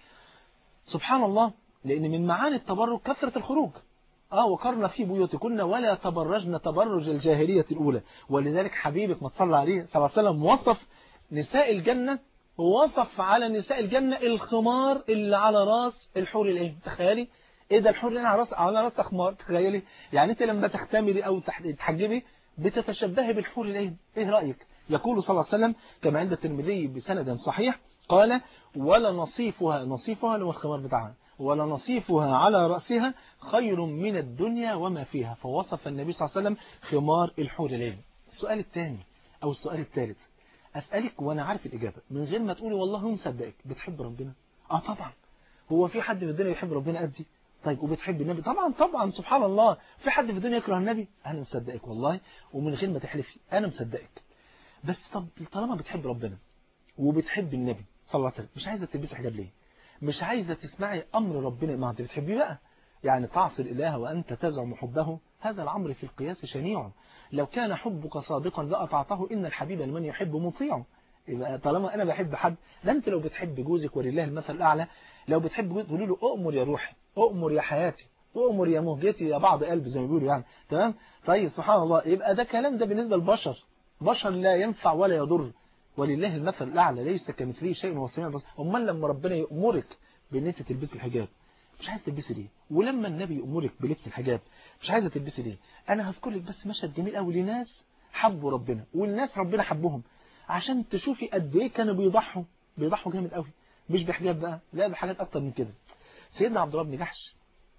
سبحان الله لان من معاني التبرج كثره الخروج اه وقرنا في بيوتكن ولا تبرجن تبرج الجاهليه الاولى ولذلك حبيبك ما تصلى عليه صلى الله عليه وسلم وصف نساء الجنه ووصف على نساء الجنه الخمار اللي على راس الحور العين تخيلي ايه ده الحور العين على راس على راس خمار تخيلي يعني انت لما تختمري او تحجبي بتتشبهي بالحور العين ايه رأيك يقول صلى الله عليه وسلم كما عند الترمذي بسند صحيح قال ولا نصيفها نصيفها اللي هو الخمار بتاعها ولا نصيفها على رأسها خير من الدنيا وما فيها فوصف النبي صلى الله عليه وسلم خمار الحور العين السؤال الثاني او السؤال الثالث اسألك وانا عارف الاجابة من غير ما تقولي والله مصدقك بتحب ربنا اه طبعا هو في حد في الدنيا يحب ربنا قدي طيب وبتحب النبي طبعا طبعا سبحان الله في حد في الدنيا يكره النبي انا مصدقك والله ومن غير ما تحلفي انا مصدقك بس طب طالما بتحب ربنا وبتحب النبي صلى الله عليه وسلم مش عايزه تلبسي حجاب ليه مش عايزه تسمعي امر ربنا ما انت بتحبيه بقى يعني تعصي الاله وانت تزعم حبه هذا الامر في القياس شنيع لو كان حبك صادقا لاطعته ان الحبيب لمن يحب مطيع يبقى طالما انا بحب حد ده انت لو بتحب جوزك ولله المثل الاعلى لو بتحب جوزك قولي له اؤمر يا روحي أؤمر يا حياتي أؤمر يا مهجتي يا بعض قلب زي ما بيقولوا يعني تمام طيب سبحان الله يبقى ده كلام ده بالنسبة للبشر بشر لا ينفع ولا يضر ولله المثل الأعلى ليس كمثله شيء هو السميع البصير أمال لما ربنا يأمرك بأن أنت تلبسي الحجاب مش عايز تلبسي ليه ولما النبي يأمرك بلبس الحجاب مش عايزه تلبسي ليه أنا هذكر لك بس مشهد جميل قوي لناس حبوا ربنا والناس ربنا حبهم عشان تشوفي قد ايه كانوا بيضحوا بيضحوا جامد قوي مش بحجاب بقى لا بحاجات اكتر من كده سيدنا عبد الله بن جحش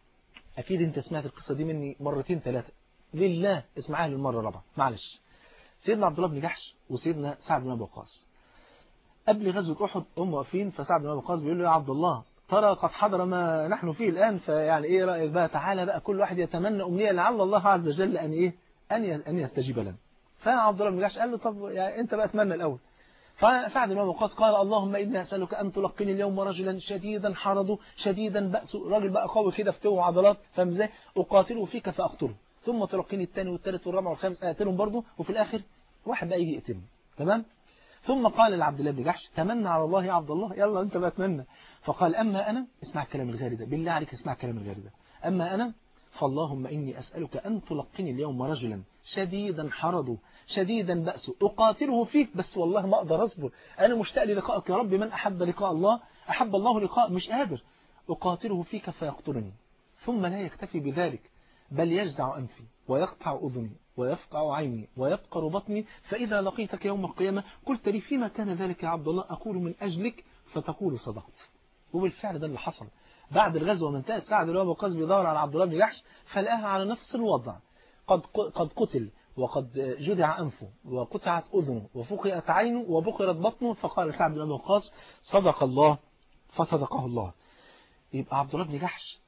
أكيد أنت سمعت القصة دي مني مرتين ثلاثة لله اسمعها للمرة الرابعة معلش سيدنا عبد الله بن جحش وسيدنا سعد بن أبي وقاص قبل غزوة أحد هم واقفين فسعد بن أبي وقاص بيقول له يا عبد الله ترى قد حضر ما نحن فيه الآن فيعني إيه رأيك بقى تعالى بقى كل واحد يتمنى أمنية لعل الله عز وجل أن إيه أن أن يستجيب لنا فعبد الله بن جحش قال له طب يعني أنت بقى اتمنى الأول فسعد بن أبي وقاص قال اللهم إني أسألك أن تلقني اليوم رجلا شديدا حرضه شديدا بأسه راجل بقى قوي كده فتوه عضلات فاهم ازاي أقاتله فيك فأقتله ثم تلقيني الثاني والثالث والرابع والخامس أقتلهم برضه وفي الآخر واحد بقى يجي يقتلهم تمام ثم قال لعبد الله بن جحش تمنى على الله يا عبد الله يلا انت بقى تمنى فقال أما أنا اسمع الكلام الغالي ده بالله عليك اسمع الكلام الغالي ده أما أنا فاللهم إني أسألك أن تلقني اليوم رجلا شديدا حرضه شديدا بأسه أقاتله فيك بس والله ما أقدر أصبر أنا مشتاق للقائك يا رب من أحب لقاء الله أحب الله لقاء مش قادر أقاتله فيك فيقتلني ثم لا يكتفي بذلك بل يجدع أنفي ويقطع أذني ويفقع عيني ويفقر بطني فإذا لقيتك يوم القيامة قلت لي فيما كان ذلك يا عبد الله أقول من أجلك فتقول صدقت وبالفعل ده اللي حصل بعد الغزوة من انتهت سعد بن أبي وقاص بيدور على عبد الله بن جحش فلقاها على نفس الوضع قد قد قتل وقد جدع أنفه وقطعت أذنه وفقئت عينه وبقرت بطنه فقال سعد بن أبي وقاص صدق الله فصدقه الله يبقى عبد الله بن جحش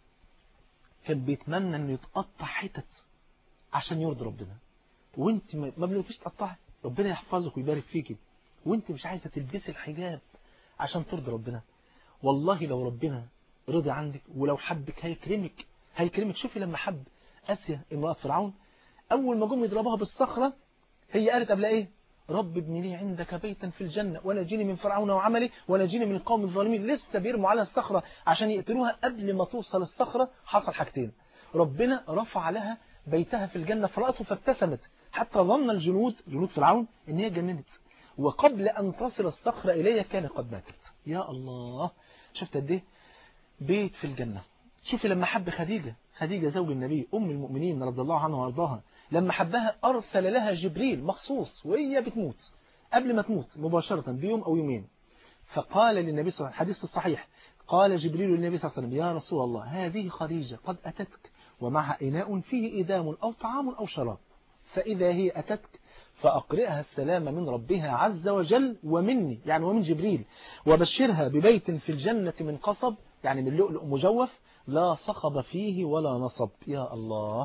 كان بيتمنى انه يتقطع حتت عشان يرضي ربنا وانت ما بنقولكيش تقطعي ربنا يحفظك ويبارك فيكي وانت مش عايزه تلبسي الحجاب عشان ترضي ربنا والله لو ربنا رضي عنك ولو حبك هيكرمك هيكرمك شوفي لما حب اسيا امراه فرعون اول ما جم يضربوها بالصخره هي قالت قبل ايه رب ابن لي عندك بيتا في الجنة ونجيني من فرعون وعملي ونجيني من القوم الظالمين لسه بيرموا على الصخرة عشان يقتلوها قبل ما توصل الصخرة حصل حاجتين ربنا رفع لها بيتها في الجنة فرأته فابتسمت حتى ظن الجنود جنود فرعون ان هي جننت وقبل أن تصل الصخرة إليه كان قد ماتت يا الله شفت قد ايه بيت في الجنة شوفي لما حب خديجة خديجة زوج النبي أم المؤمنين رضي الله عنها وارضاها لما حبها أرسل لها جبريل مخصوص وهي بتموت قبل ما تموت مباشرة بيوم أو يومين فقال للنبي صلى الله عليه وسلم حديث الصحيح قال جبريل للنبي صلى الله عليه وسلم يا رسول الله هذه خديجة قد أتتك ومعها إناء فيه إدام أو طعام أو شراب فإذا هي أتتك فأقرئها السلام من ربها عز وجل ومني يعني ومن جبريل وبشرها ببيت في الجنة من قصب يعني من لؤلؤ مجوف لا صخب فيه ولا نصب يا الله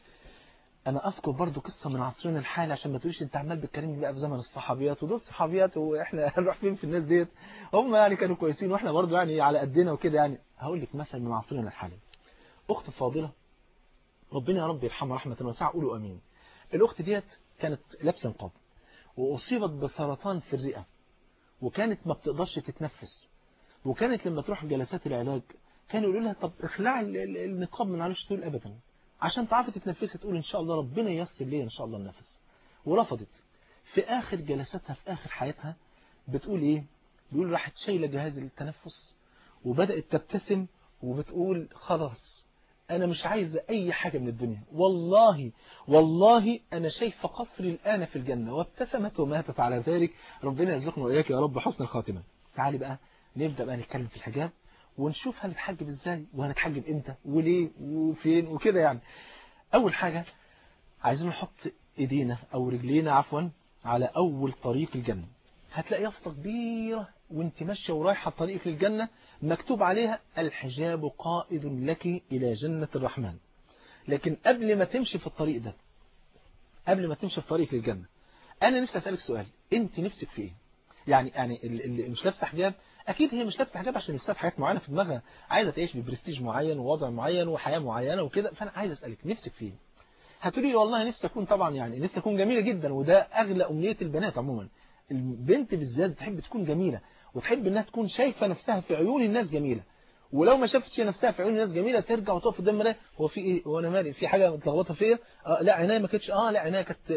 انا اذكر برضو قصة من عصرنا الحالي عشان ما تقوليش انت عمال بتكلمني بقى في زمن الصحابيات ودول صحابيات واحنا هنروح فين في الناس ديت هم يعني كانوا كويسين واحنا برضو يعني على قدنا وكده يعني هقول لك مثل من عصرنا الحالي اخت فاضلة ربنا يا رب يرحمها رحمة واسعة قولوا امين الاخت ديت كانت لابسه نقاب واصيبت بسرطان في الرئة وكانت ما بتقدرش تتنفس وكانت لما تروح جلسات العلاج كانوا يقولوا لها طب اخلعي النقاب من على تقول ابدا عشان تعرفي تتنفسي تقول ان شاء الله ربنا ييسر لي ان شاء الله النفس ورفضت في اخر جلساتها في اخر حياتها بتقول ايه بيقول راحت شايله جهاز التنفس وبدات تبتسم وبتقول خلاص انا مش عايزه اي حاجه من الدنيا والله والله انا شايفه قصري الان في الجنه وابتسمت وماتت على ذلك ربنا يرزقنا واياك يا رب حسن الخاتمه تعالي بقى نبدا بقى نتكلم في الحجاب ونشوف هنتحجب ازاي وهنتحجب امتى وليه وفين وكده يعني اول حاجة عايزين نحط ايدينا او رجلينا عفوا على اول طريق الجنة هتلاقي يافطة كبيرة وانت ماشية ورايحة طريق الجنة مكتوب عليها الحجاب قائد لك الى جنة الرحمن لكن قبل ما تمشي في الطريق ده قبل ما تمشي في طريق الجنة انا نفسي اسألك سؤال انت نفسك في ايه يعني يعني اللي مش لابسه حجاب اكيد هي مش لابسه حجاب عشان نفسها في حاجات معينه في دماغها عايزه تعيش ببرستيج معين ووضع معين وحياه معينه وكده فانا عايز اسالك نفسك فيه هتقولي لي والله نفسي اكون طبعا يعني نفسي اكون جميله جدا وده اغلى امنيه البنات عموما البنت بالذات بتحب تكون جميله وتحب انها تكون شايفه نفسها في عيون الناس جميله ولو ما شافتش نفسها في عيون الناس جميله ترجع وتقف قدام المرايه هو في ايه هو انا مالي في حاجه متلخبطه فيا آه لا عينيا ما كانتش اه لا عينيا كانت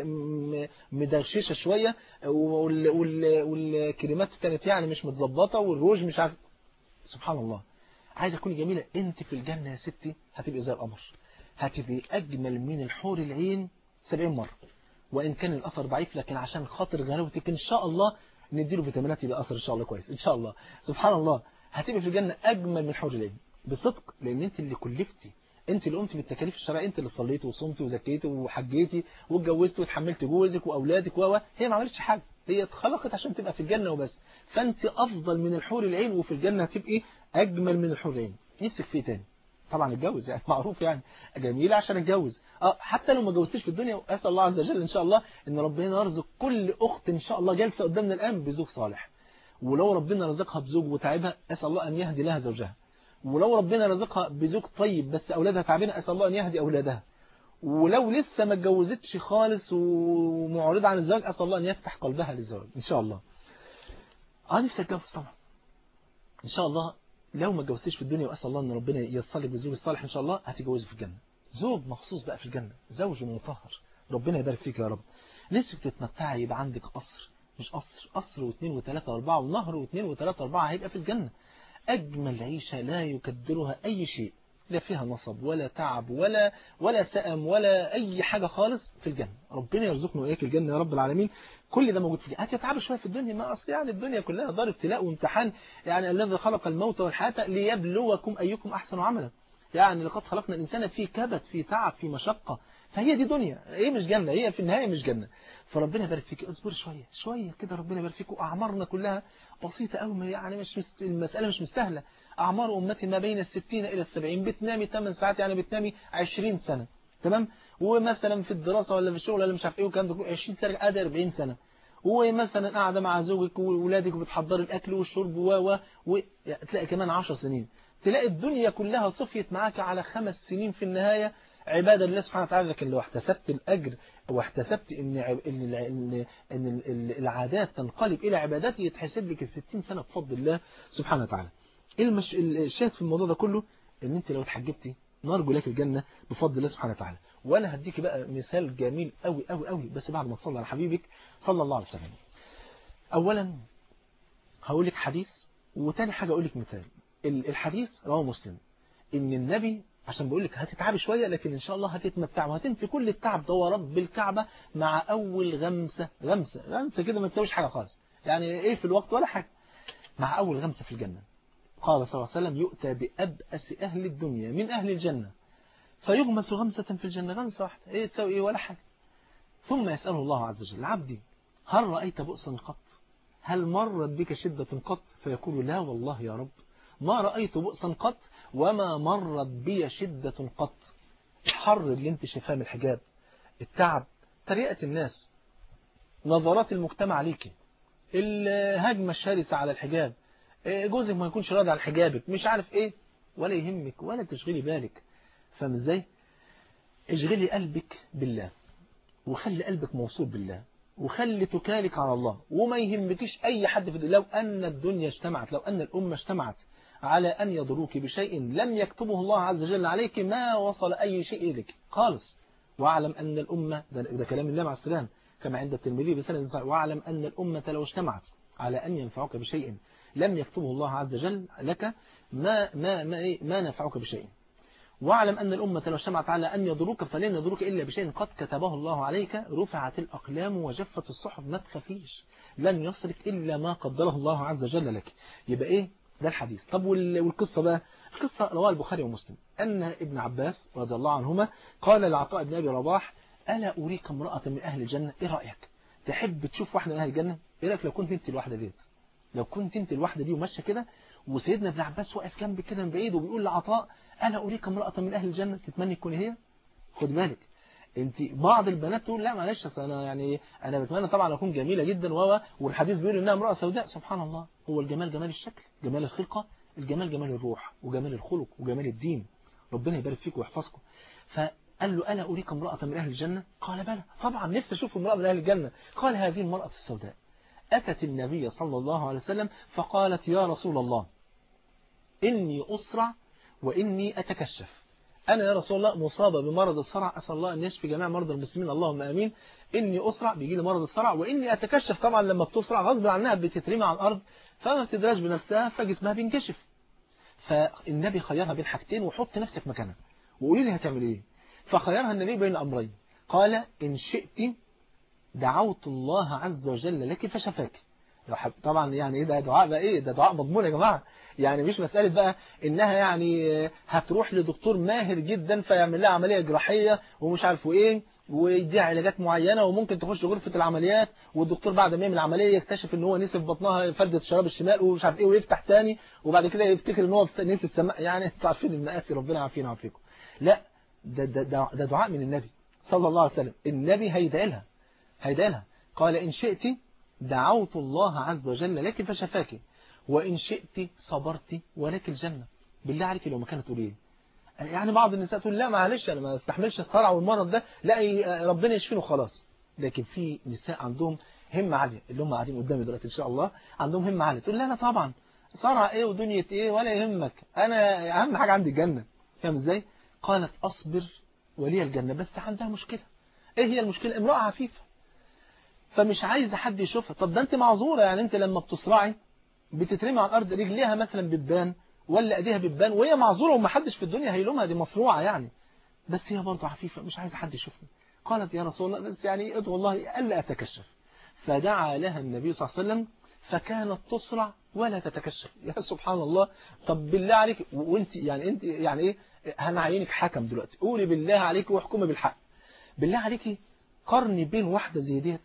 مدرششه شويه وال وال والكريمات كانت يعني مش متظبطه والروج مش عارف سبحان الله عايزه تكوني جميله انت في الجنه يا ستي هتبقي زي القمر هتبقي اجمل من الحور العين 70 مره وان كان الاثر ضعيف لكن عشان خاطر غلاوتك ان شاء الله نديله فيتامينات يبقى اثر ان شاء الله كويس ان شاء الله سبحان الله هتبقى في الجنة أجمل من حور العين بصدق لأن أنت اللي كلفتي أنت اللي قمت بالتكاليف الشرعية أنت اللي صليتي وصمتي وزكيتي وحجيتي واتجوزتي وتحملت جوزك وأولادك و هي ما عملتش حاجة هي اتخلقت عشان تبقى في الجنة وبس فانت افضل من الحور العين وفي الجنة هتبقي اجمل من الحور العين نفسك في إيه تاني طبعا اتجوز يعني معروف يعني جميل عشان اتجوز اه حتى لو ما اتجوزتيش في الدنيا اسال الله عز وجل ان شاء الله ان ربنا يرزق كل اخت ان شاء الله جالسه قدامنا الان بزوج صالح ولو ربنا رزقها بزوج وتعبها اسال الله ان يهدي لها زوجها ولو ربنا رزقها بزوج طيب بس اولادها تعبانه اسال الله ان يهدي اولادها ولو لسه ما اتجوزتش خالص ومعرضه عن الزواج اسال الله ان يفتح قلبها للزواج ان شاء الله اه نفسي اتجوز طبعا ان شاء الله لو ما اتجوزتيش في الدنيا واسال الله ان ربنا ييسر لك بالزوج الصالح ان شاء الله هتتجوزي في الجنه زوج مخصوص بقى في الجنه زوج مطهر ربنا يبارك فيك يا رب نفسك تتمتعي يبقى عندك قصر مش قصر قصر واثنين وثلاثة واربعة ونهر واثنين وثلاثة واربعة هيبقى في الجنة أجمل عيشة لا يكدرها أي شيء لا فيها نصب ولا تعب ولا ولا سأم ولا أي حاجة خالص في الجنة ربنا يرزقنا وإياك الجنة يا رب العالمين كل ده موجود في الجنة هتتعب شوية في الدنيا ما أصل يعني الدنيا كلها دار ابتلاء وامتحان يعني الذي خلق الموت والحياة ليبلوكم أيكم أحسن عملا يعني لقد خلقنا الإنسان في كبد في تعب في مشقة فهي دي دنيا هي مش جنة هي في النهاية مش جنة فربنا يبارك فيك اصبر شوية شوية كده ربنا يبارك فيك وأعمارنا كلها بسيطة قوي يعني مش مست... المسألة مش مستاهلة أعمار أمتي ما بين الستين إلى السبعين بتنامي 8 ساعات يعني بتنامي 20 سنة تمام ومثلا في الدراسة ولا في الشغل ولا مش عارف ايه وكان 20 سنة قاعدة 40 سنة ومثلا قاعدة مع زوجك وولادك وبتحضري الأكل والشرب و و تلاقي كمان 10 سنين تلاقي الدنيا كلها صفيت معاك على خمس سنين في النهاية عبادة لله سبحانه وتعالى لكن لو احتسبت الأجر واحتسبت إن, إن, إن, إن العادات تنقلب إلى عبادات يتحسب لك الستين سنة بفضل الله سبحانه وتعالى المش... الشاهد في الموضوع ده كله ان انت لو اتحجبتي نرجو لك الجنة بفضل الله سبحانه وتعالى وانا هديك بقى مثال جميل قوي قوي قوي بس بعد ما تصلي على حبيبك صلى الله عليه وسلم اولا هقول لك حديث وتاني حاجة اقول لك مثال الحديث رواه مسلم ان النبي عشان بقول لك هتتعبي شوية لكن ان شاء الله هتتمتع وهتنسي كل التعب ده ورب بالكعبة مع اول غمسة غمسة غمسة كده ما تسويش حاجة خالص يعني ايه في الوقت ولا حاجة مع اول غمسة في الجنة قال صلى الله عليه وسلم يؤتى بأبأس أهل الدنيا من أهل الجنة فيغمس غمسة في الجنة غمسة واحدة إيه تسوي إيه ولا حاجة ثم يسأله الله عز وجل عبدي هل رأيت بؤسا قط هل مرت بك شدة قط فيقول لا والله يا رب ما رأيت بؤسا قط وما مرت بي شدة قط الحر اللي انت شايفاه من الحجاب التعب طريقة الناس نظرات المجتمع عليك الهجمة الشرسة على الحجاب جوزك ما يكونش راضي عن حجابك مش عارف ايه ولا يهمك ولا تشغلي بالك فاهم ازاي اشغلي قلبك بالله وخلي قلبك موصول بالله وخلي تكالك على الله وما يهمكيش اي حد في لو ان الدنيا اجتمعت لو ان الامه اجتمعت على ان يضروك بشيء لم يكتبه الله عز وجل عليك ما وصل اي شيء اليك خالص واعلم ان الامه ده, ده كلام الله مع السلام كما عند الترمذي بسند واعلم ان الامه لو اجتمعت على ان ينفعك بشيء لم يكتبه الله عز وجل لك ما ما ما, ما نفعك بشيء واعلم أن الأمة لو اجتمعت على أن يضروك فلن يضروك إلا بشيء قد كتبه الله عليك رفعت الأقلام وجفت الصحف ما تخافيش لن يصلك إلا ما قدره الله عز وجل لك يبقى إيه ده الحديث طب والقصة بقى القصة رواه البخاري ومسلم أن ابن عباس رضي الله عنهما قال لعطاء بن أبي رباح ألا أريك امرأة من أهل الجنة إيه رأيك تحب تشوف واحدة من أهل الجنة إيه رأيك لو كنت أنت الواحدة ديت لو كنت انت الواحدة دي وماشيه كده وسيدنا ابن عباس واقف جنبي كده من بعيد وبيقول لعطاء انا اريك امرأة من اهل الجنة تتمنى تكون هي خد بالك انت بعض البنات تقول لا معلش انا يعني انا بتمنى طبعا اكون جميلة جدا و والحديث بيقول انها امرأة سوداء سبحان الله هو الجمال جمال الشكل جمال الخلقة الجمال جمال الروح وجمال الخلق وجمال الدين ربنا يبارك فيك ويحفظكم فقال له ألا أريك امرأة من أهل الجنة قال بلى طبعا نفسي أشوف امرأة من أهل الجنة قال هذه المرأة السوداء أتت النبي صلى الله عليه وسلم فقالت يا رسول الله إني أسرع وإني أتكشف أنا يا رسول الله مصابة بمرض الصرع أسأل الله أن يشفي جميع مرضى المسلمين اللهم أمين إني أسرع بيجي لي مرض الصرع وإني أتكشف طبعا لما بتسرع غصب عنها بتترمي على الأرض فما بتدراش بنفسها فجسمها بينكشف فالنبي خيرها بين حاجتين وحط نفسك مكانها وقولي لي هتعمل إيه فخيرها النبي بين أمرين قال إن شئت دعوت الله عز وجل لك فشفاك طبعا يعني ايه ده دعاء بقى ايه ده دعاء مضمون يا جماعة يعني مش مسألة بقى انها يعني هتروح لدكتور ماهر جدا فيعمل لها عملية جراحية ومش عارف ايه ويديها علاجات معينة وممكن تخش غرفة العمليات والدكتور بعد ما يعمل العملية يكتشف ان هو نسي في بطنها فردة الشراب الشمال ومش عارف ايه ويفتح تاني وبعد كده يفتكر ان هو نسي السماء يعني انتوا عارفين المآسي ربنا عارفين وعافيكم لا ده, ده, ده, ده دعاء من النبي صلى الله عليه وسلم النبي هيدعي لها هيدعي لها قال إن شئت دعوت الله عز وجل لك فشفاك وإن شئت صبرت ولك الجنة بالله عليك لو ما كانت تقول ايه يعني بعض النساء تقول لا معلش انا ما استحملش الصرع والمرض ده لا ربنا يشفينه خلاص لكن في نساء عندهم همة عالية اللي هم قاعدين قدامي دلوقتي ان شاء الله عندهم همة عالية تقول لا لا طبعا صرع ايه ودنيا ايه ولا يهمك انا اهم حاجة عندي الجنة فاهم ازاي قالت اصبر ولي الجنة بس عندها مشكلة ايه هي المشكلة امرأة عفيفة فمش عايزة حد يشوفها طب ده انت معذورة يعني انت لما بتصرعي بتترمي على الارض رجليها مثلا بتبان ولا ايديها بتبان وهي معذورة ومحدش في الدنيا هيلومها دي مصروعة يعني بس هي برضه عفيفة مش عايزة حد يشوفني قالت يا رسول الله بس يعني ادعو الله ألا أتكشف فدعا لها النبي صلى الله عليه وسلم فكانت تصرع ولا تتكشف يا سبحان الله طب بالله عليك وانت يعني انت يعني ايه هنعينك حكم دلوقتي قولي بالله عليك واحكمي بالحق بالله عليكي قرني بين واحدة زي ديت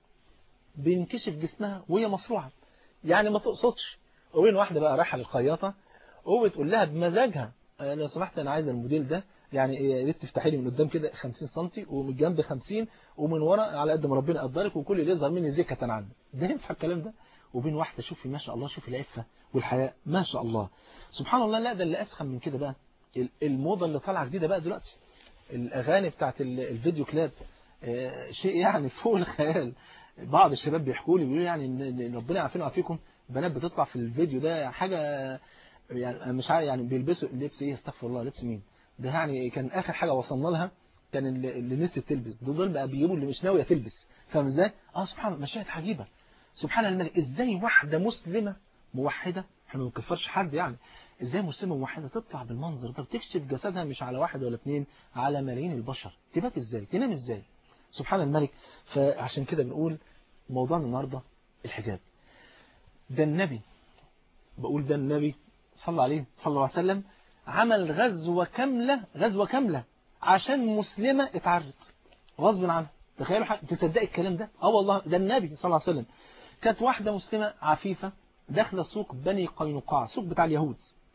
بينكشف جسمها وهي مصروعة يعني ما تقصدش وبين واحدة بقى رايحة للخياطة وبتقول لها بمزاجها لو سمحت انا عايز الموديل ده يعني يا ريت تفتحي لي من قدام كده 50 سم ومن الجنب 50 ومن ورا على قد ما ربنا قدرك وكل اللي يظهر مني زكة عنه ده ينفع الكلام ده وبين واحدة شوفي ما شاء الله شوفي العفة والحياء ما شاء الله سبحان الله لا ده اللي أسخن من كده بقى الموضة اللي طالعه جديدة بقى دلوقتي الأغاني بتاعت الفيديو كلاب شيء يعني فوق الخيال بعض الشباب بيحكوا لي بيقولوا يعني ان ربنا يعافينا ويعافيكم بنات بتطلع في الفيديو ده حاجة يعني مش عارف يعني بيلبسوا لبس ايه استغفر الله لبس مين ده يعني كان اخر حاجة وصلنا لها كان اللي, اللي نسيت تلبس دول بقى بيجيبوا اللي مش ناويه تلبس فاهم ازاي اه سبحان الله مشاهد عجيبة سبحان الملك ازاي واحدة مسلمة موحدة احنا ما بنكفرش حد يعني ازاي مسلمة موحدة تطلع بالمنظر ده وتكشف جسدها مش على واحد ولا اثنين على ملايين البشر تبات ازاي تنام ازاي سبحان الملك فعشان كده بنقول موضوعنا النهاردة الحجاب ده النبي بقول ده النبي صلى عليه صلى الله عليه وسلم عمل غزوة كاملة غزوة كاملة عشان مسلمة اتعرض غصب عنها تخيلوا حق تصدق الكلام ده اه والله ده النبي صلى الله عليه وسلم كانت واحدة مسلمة عفيفة داخلة سوق بني قينقاع سوق بتاع اليهود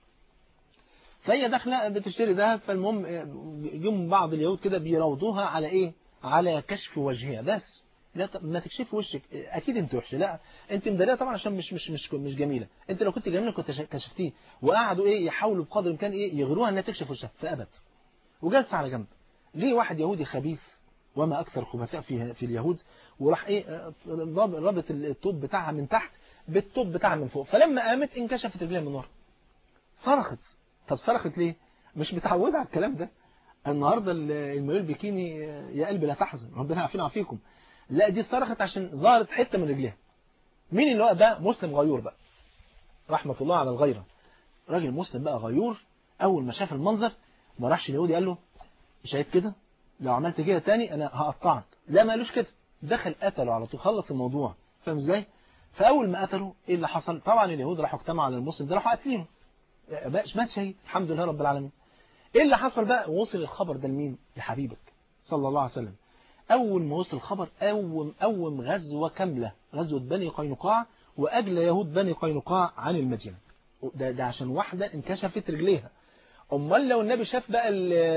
فهي داخلة بتشتري ذهب فالمهم جم بعض اليهود كده بيراودوها على ايه على كشف وجهها بس لا ما تكشفي وشك اكيد انت وحشه لا انت مداريه طبعا عشان مش مش مش مش جميله انت لو كنت جميله كنت كشفتيه وقعدوا ايه يحاولوا بقدر الامكان ايه يغروها انها تكشف وشها فابت وجلس على جنب جه واحد يهودي خبيث وما اكثر خبثاء في في اليهود وراح ايه رابط الطوب بتاعها من تحت بالطوب بتاعها من فوق فلما قامت انكشفت رجليها من ورا صرخت طب صرخت ليه مش متعوده على الكلام ده النهارده المايو البيكيني يا قلبي لا تحزن ربنا يعافينا ويعافيكم لا دي صرخت عشان ظهرت حتة من رجليها مين اللي هو ده مسلم غيور بقى رحمة الله على الغيرة راجل مسلم بقى غيور أول ما شاف المنظر ما راحش اليهودي قال له شايف كده لو عملت كده تاني أنا هقطعك لا ما قالوش كده دخل قتله على طول خلص الموضوع فاهم ازاي فأول ما قتله إيه اللي حصل طبعا اليهود راحوا اجتمعوا على المسلم ده راحوا قاتلينه مات شهيد الحمد لله رب العالمين إيه اللي حصل بقى وصل الخبر ده لمين لحبيبك صلى الله عليه وسلم أول ما وصل الخبر أوم أوم غزوة كاملة غزوة بني قينقاع وأجل يهود بني قينقاع عن المدينة ده, ده عشان واحدة انكشفت رجليها أمال لو النبي شاف بقى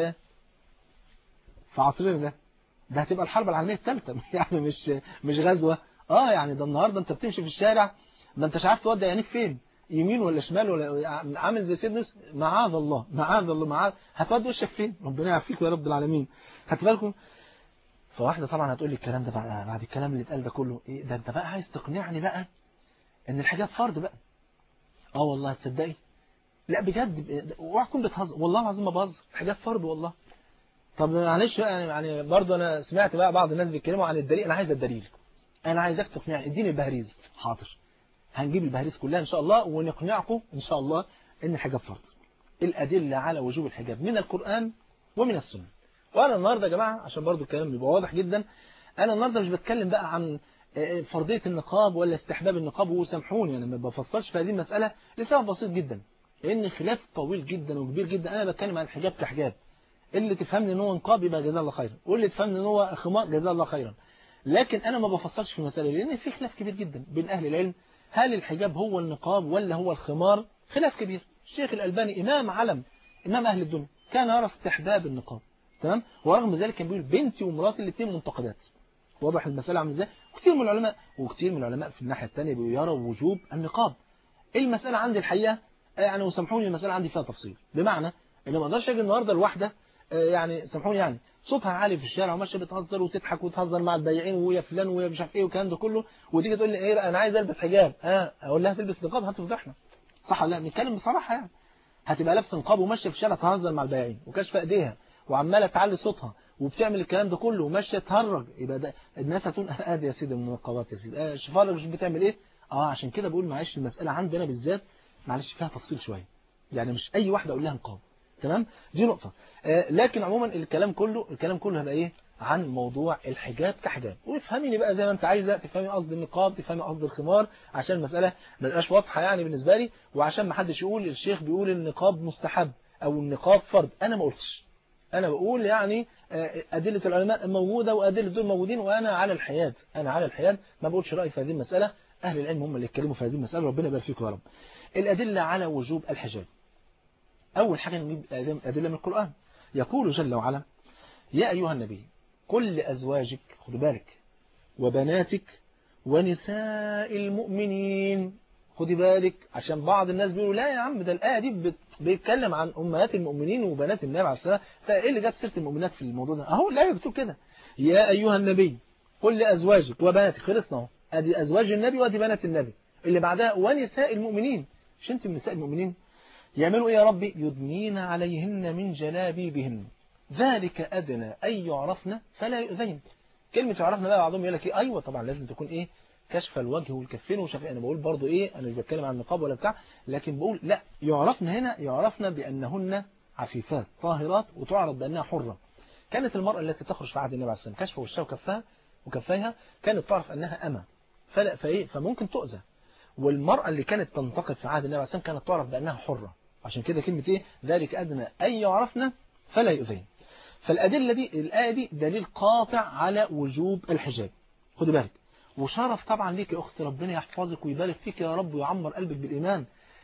في عصرنا ده ده هتبقى الحرب العالمية الثالثة يعني مش مش غزوة اه يعني ده النهاردة انت بتمشي في الشارع ما انتش عارف تودي عينيك فين يمين ولا شمال ولا عامل زي سيدنا معاذ الله معاذ الله معاذ هتودي وشك فين ربنا يعافيك يا رب العالمين خدت بالكم فواحدة طبعا هتقول لي الكلام ده بعد, بعد الكلام اللي اتقال ده كله إيه ده انت بقى عايز تقنعني بقى ان الحجاب فرض بقى اه والله تصدقي لا بجد اوعى تكون بتهزر والله العظيم ما بهزر الحجاب فرض والله طب معلش بقى يعني برضه انا سمعت بقى بعض الناس بيتكلموا عن الدليل انا عايز الدليل انا عايزك تقنعني اديني البهريز حاضر هنجيب البهريز كلها ان شاء الله ونقنعكم ان شاء الله ان الحجاب فرض الادله على وجوب الحجاب من القران ومن السنه وانا النهاردة يا جماعة عشان برضو الكلام يبقى واضح جدا انا النهاردة مش بتكلم بقى عن فرضية النقاب ولا استحباب النقاب وسامحوني انا ما بفصلش في هذه المسألة لسبب بسيط جدا لان خلاف طويل جدا وكبير جدا انا بتكلم عن الحجاب كحجاب اللي تفهمني ان هو نقاب يبقى جزاه الله خيرا واللي تفهمني ان هو خمار جزاه الله خيرا لكن انا ما بفصلش في المساله لان في خلاف كبير جدا بين اهل العلم هل الحجاب هو النقاب ولا هو الخمار خلاف كبير الشيخ الالباني امام علم امام اهل الدنيا كان يرى استحباب النقاب تمام ورغم ذلك كان بيقول بنتي ومراتي الاثنين منتقدات واضح المساله عامله ازاي وكثير من العلماء وكثير من العلماء في الناحيه الثانيه بيروا وجوب النقاب المساله عندي الحقيقه يعني وسامحوني المساله عندي فيها تفصيل بمعنى ان ما اقدرش اجي النهارده الواحده يعني سامحوني يعني صوتها عالي في الشارع وماشيه بتهزر وتضحك وتهزر مع البياعين ويا فلان ويا مش عارف ايه والكلام ده كله وتيجي تقول لي ايه انا عايز البس حجاب اه اقول لها تلبس نقاب هتفضحنا صح ولا لا بنتكلم بصراحه يعني هتبقى لابسه نقاب وماشيه في الشارع تهزر مع البياعين وكاشفه ايديها وعماله تعلي صوتها وبتعمل الكلام ده كله وماشيه تهرج يبقى ده الناس هتقول ادي يا سيدي المنقبات يا سيدي آه شوفها مش بتعمل ايه اه عشان كده بقول معلش المساله عندنا بالذات معلش فيها تفصيل شويه يعني مش اي واحده اقول لها نقاب تمام دي نقطه آه لكن عموما الكلام كله الكلام كله هيبقى ايه عن موضوع الحجاب كحجاب وافهميني بقى زي ما انت عايزه تفهمي قصد النقاب تفهمي قصد الخمار عشان المساله ما تبقاش واضحه يعني بالنسبه لي وعشان ما حدش يقول الشيخ بيقول النقاب مستحب او النقاب فرض انا ما قلتش انا بقول يعني ادله العلماء موجوده وادله دول موجودين وانا على الحياد انا على الحياد ما بقولش رايي في هذه المساله اهل العلم هم اللي يتكلموا في هذه المساله ربنا يبارك فيكم يا رب الادله على وجوب الحجاب اول حاجه نجيب ادله من القران يقول جل وعلا يا ايها النبي قل لازواجك خد بالك وبناتك ونساء المؤمنين خدي بالك عشان بعض الناس بيقولوا لا يا عم ده الآية دي بيتكلم عن أمهات المؤمنين وبنات النبي عليه الصلاة والسلام فإيه اللي جاب سيرة المؤمنات في الموضوع ده أهو الآية بتقول كده يا أيها النبي قل لأزواجك وبناتك خلصنا اهو أدي أزواج النبي وأدي بنات النبي اللي بعدها ونساء المؤمنين مش أنت من نساء المؤمنين يعملوا إيه يا ربي يدنين عليهن من جلابيبهن ذلك أدنى أن يعرفن فلا يؤذين كلمة يعرفن بقى بعضهم يقول لك إيه أيوة طبعا لازم تكون إيه كشف الوجه والكفين وشاف انا بقول برضو ايه انا مش بتكلم عن النقاب ولا بتاع لكن بقول لا يعرفن هنا يعرفن بانهن عفيفات طاهرات وتعرف بانها حره كانت المراه التي تخرج في عهد النبي عليه الصلاه والسلام كشف وشها وكفها وكفيها كانت تعرف انها اما فلا فايه فممكن تؤذى والمراه اللي كانت تنتقد في عهد النبي عليه الصلاه والسلام كانت تعرف بانها حره عشان كده كلمه ايه ذلك ادنى ان يعرفن فلا يؤذين فالادله دي الايه دي دليل قاطع على وجوب الحجاب خدي بالك وشرف طبعا ليك يا أختي ربنا يحفظك ويبارك فيك يا رب ويعمر قلبك بالإيمان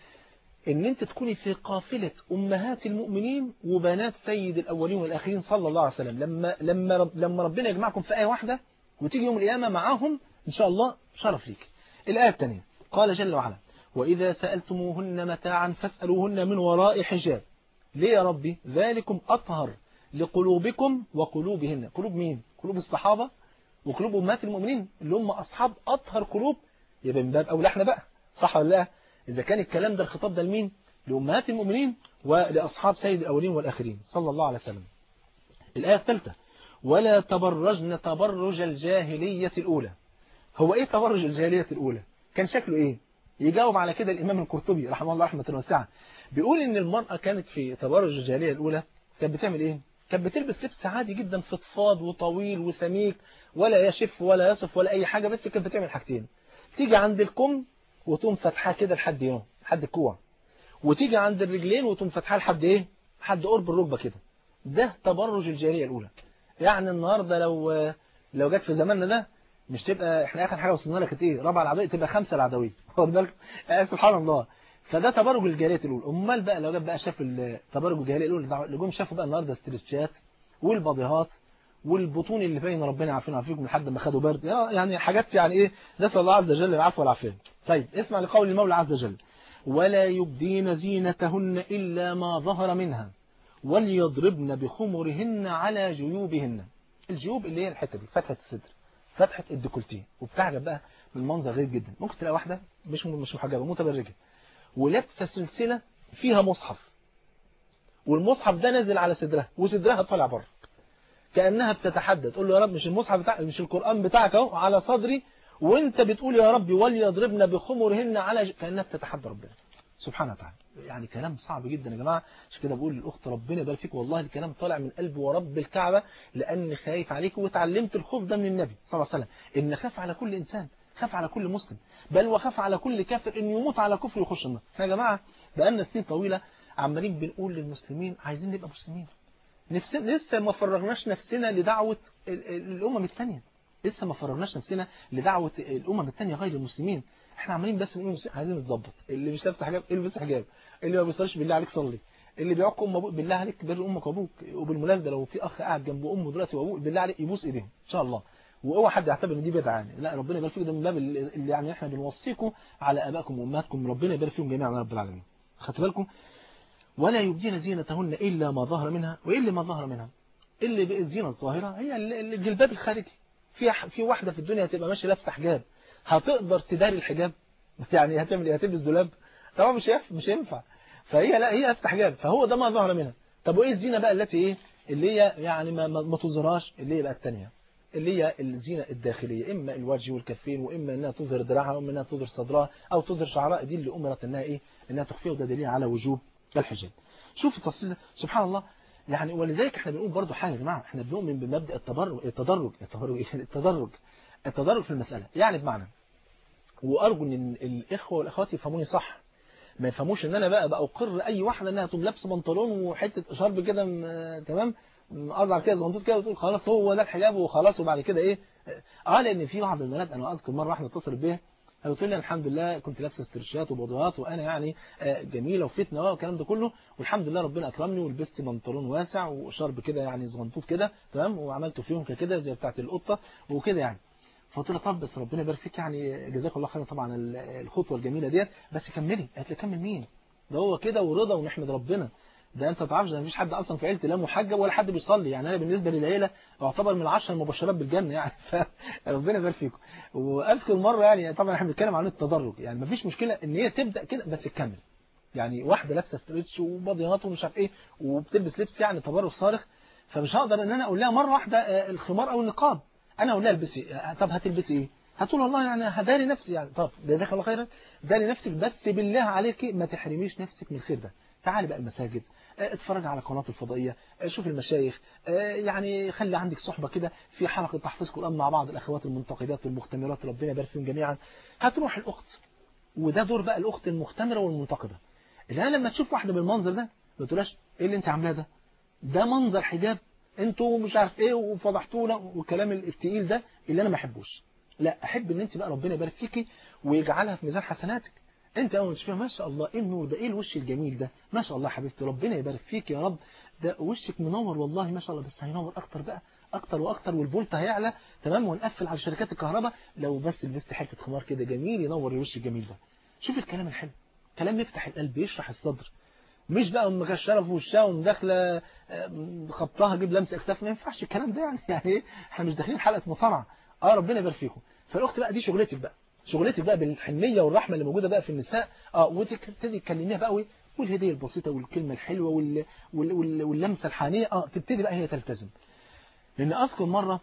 ان انت تكوني في قافلة أمهات المؤمنين وبنات سيد الأولين والآخرين صلى الله عليه وسلم لما, لما, رب لما ربنا يجمعكم في آية واحدة وتيجي يوم القيامة معاهم إن شاء الله شرف ليك الآية الثانية قال جل وعلا وإذا سألتموهن متاعا فاسألوهن من وراء حجاب ليه يا ربي ذلكم أطهر لقلوبكم وقلوبهن قلوب مين قلوب الصحابة وقلوب أمهات المؤمنين اللي هم أصحاب أطهر قلوب يبقى من باب أولى احنا بقى صح ولا لا إذا كان الكلام ده الخطاب ده لمين لأمهات المؤمنين ولأصحاب سيد الأولين والآخرين صلى الله عليه وسلم الآية الثالثة ولا تبرجن تبرج الجاهلية الأولى هو إيه تبرج الجاهلية الأولى كان شكله إيه يجاوب على كده الإمام القرطبي رحمه الله رحمة واسعة بيقول إن المرأة كانت في تبرج الجاهلية الأولى كانت بتعمل إيه كانت بتلبس لبس عادي جدا فضفاض وطويل وسميك ولا يشف ولا يصف ولا أي حاجة بس كانت بتعمل حاجتين تيجي عند الكم وتقوم فتحها كده لحد يوم لحد الكوع وتيجي عند الرجلين وتقوم فتحها لحد ايه لحد قرب الركبه كده ده تبرج الجاهليه الاولى يعني النهارده لو لو جت في زماننا ده مش تبقى احنا اخر حاجه وصلنا لها كانت ايه رابعه العدويه تبقى خمسه العدويه واخد بالك آه سبحان الله فده تبرج الجاهليه الاولى امال بقى لو جت بقى شاف تبرج الجاهليه الاولى اللي جم شافوا بقى النهارده استرتشات والباديهات والبطون اللي بين ربنا عارفين عارفينكم لحد ما خدوا برد يعني حاجات يعني ايه نسال الله عز وجل العفو والعافيه طيب اسمع لقول المولى عز وجل ولا يبدين زينتهن إلا ما ظهر منها وليضربن بخمرهن على جيوبهن الجيوب اللي هي الحته دي فتحه الصدر فتحه الديكولتيه وبتعجب بقى من منظر غريب جدا ممكن تلاقي واحده مش مش محجبه متبرجه ولابسه سلسله فيها مصحف والمصحف ده نازل على صدرها وصدرها طالع بره كانها بتتحدى تقول له يا رب مش المصحف بتاع مش القران بتاعك اهو على صدري وانت بتقول يا ربي وليضربن بخمرهن على ج... كانها بتتحدى ربنا سبحانه وتعالى يعني كلام صعب جدا يا جماعه عشان كده بقول للاخت ربنا يبارك فيك والله الكلام طالع من قلبي ورب الكعبه لان خايف عليك وتعلمت الخوف ده من النبي صلى الله عليه وسلم ان خاف على كل انسان خاف على كل مسلم بل وخاف على كل كافر انه يموت على كفر ويخش النار احنا يا جماعه بقالنا سنين طويله عمالين بنقول للمسلمين عايزين نبقى مسلمين نفسنا لسه ما فرغناش نفسنا لدعوة ال- ال- الأمم الثانية لسه ما فرغناش نفسنا لدعوة الأمم الثانية غير المسلمين احنا عمالين بس نقول المسلمين عايزين نتظبط اللي مش لابس حجاب البس حجاب اللي ما بيصليش بالله عليك صلي اللي بيعق ام ابوك بالله عليك بر امك وابوك وبالمناسبه لو في اخ قاعد جنب امه دلوقتي وابوه بالله عليك يبوس ايديهم ان شاء الله واوعى حد يعتبر ان دي بدعه يعني لا ربنا يبارك فيكم ده من باب اللي يعني احنا بنوصيكم على ابائكم وامهاتكم ربنا يبارك فيهم جميعا يا رب العالمين خدت بالكم ولا يبدين زينتهن الا ما ظهر منها وايه اللي ما ظهر منها اللي بقت زينه الظاهره هي ال- ال- الجلباب الخارجي في ح- في واحده في الدنيا هتبقى ماشيه لابسه حجاب هتقدر تداري الحجاب يعني هتعمل ايه هتلبس دولاب طبعا مش هينفع مش هينفع فهي لا هي لابسه حجاب فهو ده ما ظهر منها طب وايه الزينه بقى التي ايه اللي هي يعني ما ما, ما تظهرهاش اللي هي بقى الثانيه اللي هي الزينة الداخلية إما الوجه والكفين وإما إنها تظهر دراعها وإما إنها تظهر صدرها أو تظهر شعرها دي اللي أمرت إنها إيه إنها تخفيه وده دليل على وجوب الحجاب شوف التفصيل ده سبحان الله يعني ولذلك احنا بنقول برضو حاجة يا جماعة احنا بنؤمن بمبدأ التبرج التدرج التدرج إيه؟ التدرج التدرج في المسألة يعني بمعنى وأرجو إن الإخوة والأخوات يفهموني صح ما يفهموش ان انا بقى بأقر اي واحده انها تقوم لابسه بنطلون وحته شرب كده م- تمام اضع كده زنطوط كده وتقول خلاص هو ده الحجاب وخلاص وبعد كده ايه اه لان في بعض البنات انا اذكر مره واحده اتصلت بيا قالت لي الحمد لله كنت لابسه استرشات وبضوات وانا يعني آه، جميله وفتنه والكلام ده كله والحمد لله ربنا اكرمني ولبست بنطلون واسع وشرب كده يعني زغنطوط كده تمام وعملته فيهم كده زي بتاعه القطه وكده يعني فقلت لها طب بس ربنا يبارك فيك يعني جزاك الله خيرا طبعا ال- الخطوه الجميله ديت بس كملي قالت لي كمل مين ده هو كده ورضا ونحمد ربنا ده انت ما تعرفش ده مفيش حد اصلا في عيلتي لا محجب ولا حد بيصلي يعني انا بالنسبه للعيله اعتبر من العشر المبشرات بالجنه يعني فربنا يبارك فيكم واذكر مره يعني طبعا احنا بنتكلم عن التدرج يعني مفيش مشكله ان هي تبدا كده بس تكمل يعني واحده لابسه ستريتش وباديات ومش عارف ايه وبتلبس لبس يعني تبرج صارخ فمش هقدر ان انا اقول لها مره واحده آه، الخمار او النقاب انا اقول لها البسي آه، طب هتلبسي ايه هتقول والله يعني هداري نفسي يعني طب جزاك الله خيرا داري نفسك بس بالله عليك ما تحرميش نفسك من الخير ده تعالي بقى المساجد آه، اتفرج على قناة الفضائية آه، شوف المشايخ آه، يعني خلي عندك صحبة كده في حلقة تحفيظ قرآن مع بعض الأخوات المنتقدات والمختمرات ربنا يبارك فيهم جميعا هتروح الأخت وده دور بقى الأخت المختمرة والمنتقدة اللي أنا لما تشوف واحدة بالمنظر ده ما تقولهاش إيه اللي أنت عاملاه ده ده منظر حجاب انتوا مش عارف ايه وفضحتونا والكلام التقيل ده اللي انا ما احبوش لا احب ان انت بقى ربنا يبارك فيكي ويجعلها في ميزان حسناتك انت اول ما تشوفيها ما شاء الله ايه النور ده ايه الوش الجميل ده ما شاء الله حبيبتي ربنا يبارك فيك يا رب ده وشك منور والله ما شاء الله بس هينور اكتر بقى اكتر واكتر والفولت هيعلى تمام ونقفل على شركات الكهرباء لو بس لبست حته خمار كده جميل ينور الوش الجميل ده شوف الكلام الحلو كلام يفتح القلب يشرح الصدر مش بقى مكشره في وشها ومداخله آه، خبطها جيب لمس اكتاف ما ينفعش الكلام ده يعني يعني ايه احنا مش داخلين حلقه مصارعه اه ربنا يبارك فيكم فالاخت بقى دي شغلتك بقى شغلتك بقى بالحنيه والرحمه اللي موجوده بقى في النساء اه وتبتدي تكلميها بقى وايه والهديه البسيطه والكلمه الحلوه وال... وال... وال... واللمسه الحانيه اه تبتدي بقى هي تلتزم لان اذكر مره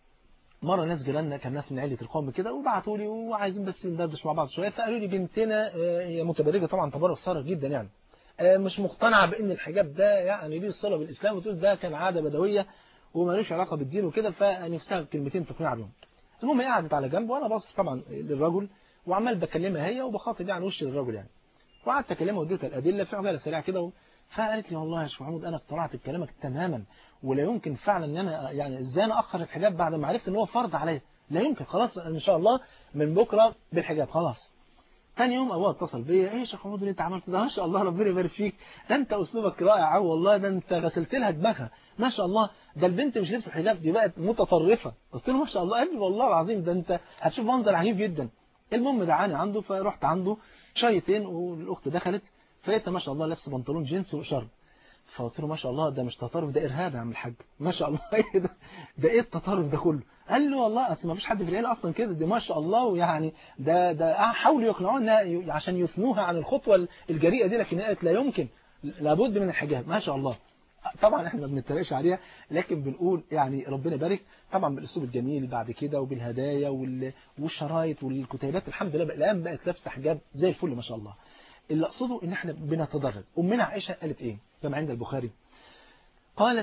مره ناس جيراننا كان ناس من عيله القوم كده وبعتوا لي وعايزين بس ندردش مع بعض شويه فقالوا لي بنتنا آه، هي متبرجه طبعا تبرج صارخ جدا يعني آه، مش مقتنعه بان الحجاب ده يعني ليه الصله بالاسلام وتقول ده كان عاده بدويه ومالوش علاقه بالدين وكده فنفسها كلمتين تقنع بيهم المهم هي قعدت على جنب وانا باصص طبعا للرجل وعمال بكلمها هي وبخاطب يعني وش للرجل يعني وقعدت اكلمها واديتها الادله في عجاله سريعه كده و- فقالت لي والله يا شيخ محمود انا اقتنعت بكلامك تماما ولا يمكن فعلا ان انا يعني ازاي انا اخر الحجاب بعد ما عرفت ان هو فرض عليا لا يمكن خلاص ان شاء الله من بكره بالحجاب خلاص تاني يوم ابوها اتصل بيا ايه يا شيخ محمود اللي انت عملته ده ما شاء الله ربنا يبارك فيك ده انت اسلوبك رائع أوي والله ده انت غسلت لها دماغها ما شاء الله ده البنت مش لابسه حجاب دي بقت متطرفه قلت له ما شاء الله قال لي والله العظيم ده انت هتشوف منظر عجيب جدا المهم دعاني عنده فرحت عنده شويتين والاخت دخلت فلقيتها ما شاء الله لابسه بنطلون جينز وشرب فقلت له ما شاء الله ده مش تطرف ده ارهاب يا عم الحاج ما شاء الله ايه ده ده ايه التطرف ده كله قال له والله اصل ما فيش حد في العيله اصلا كده دي ما شاء الله ويعني ده ده حاولوا يقنعونا ي- عشان يثنوها عن الخطوه الجريئه دي لكن قالت لا يمكن لابد من الحجاب ما شاء الله طبعا احنا ما بنتريقش عليها لكن بنقول يعني ربنا يبارك طبعا بالاسلوب الجميل بعد كده وبالهدايا وال- والشرايط والكتيبات الحمد لله بقى الان بقت لابسه حجاب زي الفل ما شاء الله اللي اقصده ان احنا بنتدرج امنا عائشه قالت ايه كما عند البخاري قالت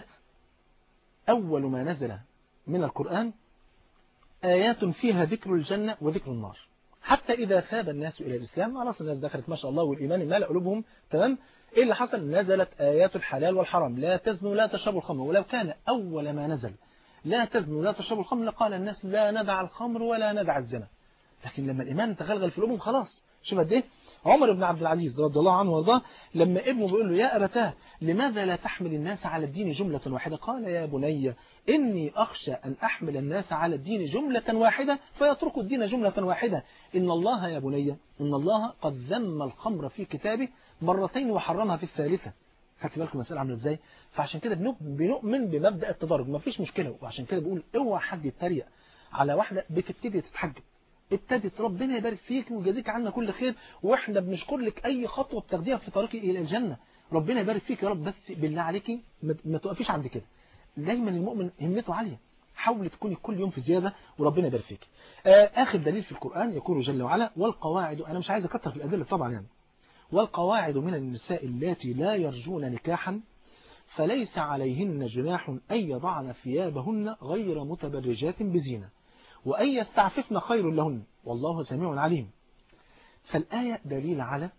اول ما نزل من القران آيات فيها ذكر الجنة وذكر النار حتى إذا ثاب الناس إلى الإسلام خلاص الناس دخلت ما شاء الله والإيمان ملأ قلوبهم تمام إيه اللي حصل نزلت آيات الحلال والحرام لا تزنوا لا تشربوا الخمر ولو كان أول ما نزل لا تزنوا لا تشربوا الخمر لقال الناس لا ندع الخمر ولا ندع الزنا لكن لما الإيمان تغلغل في قلوبهم خلاص شوف قد ايه عمر بن عبد العزيز رضي الله عنه وارضاه لما ابنه بيقول له يا أبتاه لماذا لا تحمل الناس على الدين جملة واحدة قال يا بني إني أخشى أن أحمل الناس على الدين جملة واحدة فيتركوا الدين جملة واحدة إن الله يا بني إن الله قد ذم الخمر في كتابه مرتين وحرمها في الثالثة خدت بالكم المسألة عامله ازاي فعشان كده بنؤمن بمبدأ التدرج مفيش مشكلة وعشان كده بقول اوعى حد يتريق على واحدة بتبتدي تتحجب ابتدت ربنا يبارك فيك ويجازيك عنا كل خير واحنا بنشكر لك اي خطوة بتاخديها في طريقك الى الجنة ربنا يبارك فيك يا رب بس بالله عليكي ما توقفيش عند كده دايما المؤمن همته عالية حاول تكوني كل يوم في زيادة وربنا يبارك فيك آخر دليل في القرآن يقول جل وعلا والقواعد أنا مش عايز أكتر في الأدلة طبعا يعني والقواعد من النساء اللاتي لا يرجون نكاحا فليس عليهن جناح أن يضعن ثيابهن غير متبرجات بزينة وأن يستعففن خير لهن والله سميع عليم فالآية دليل على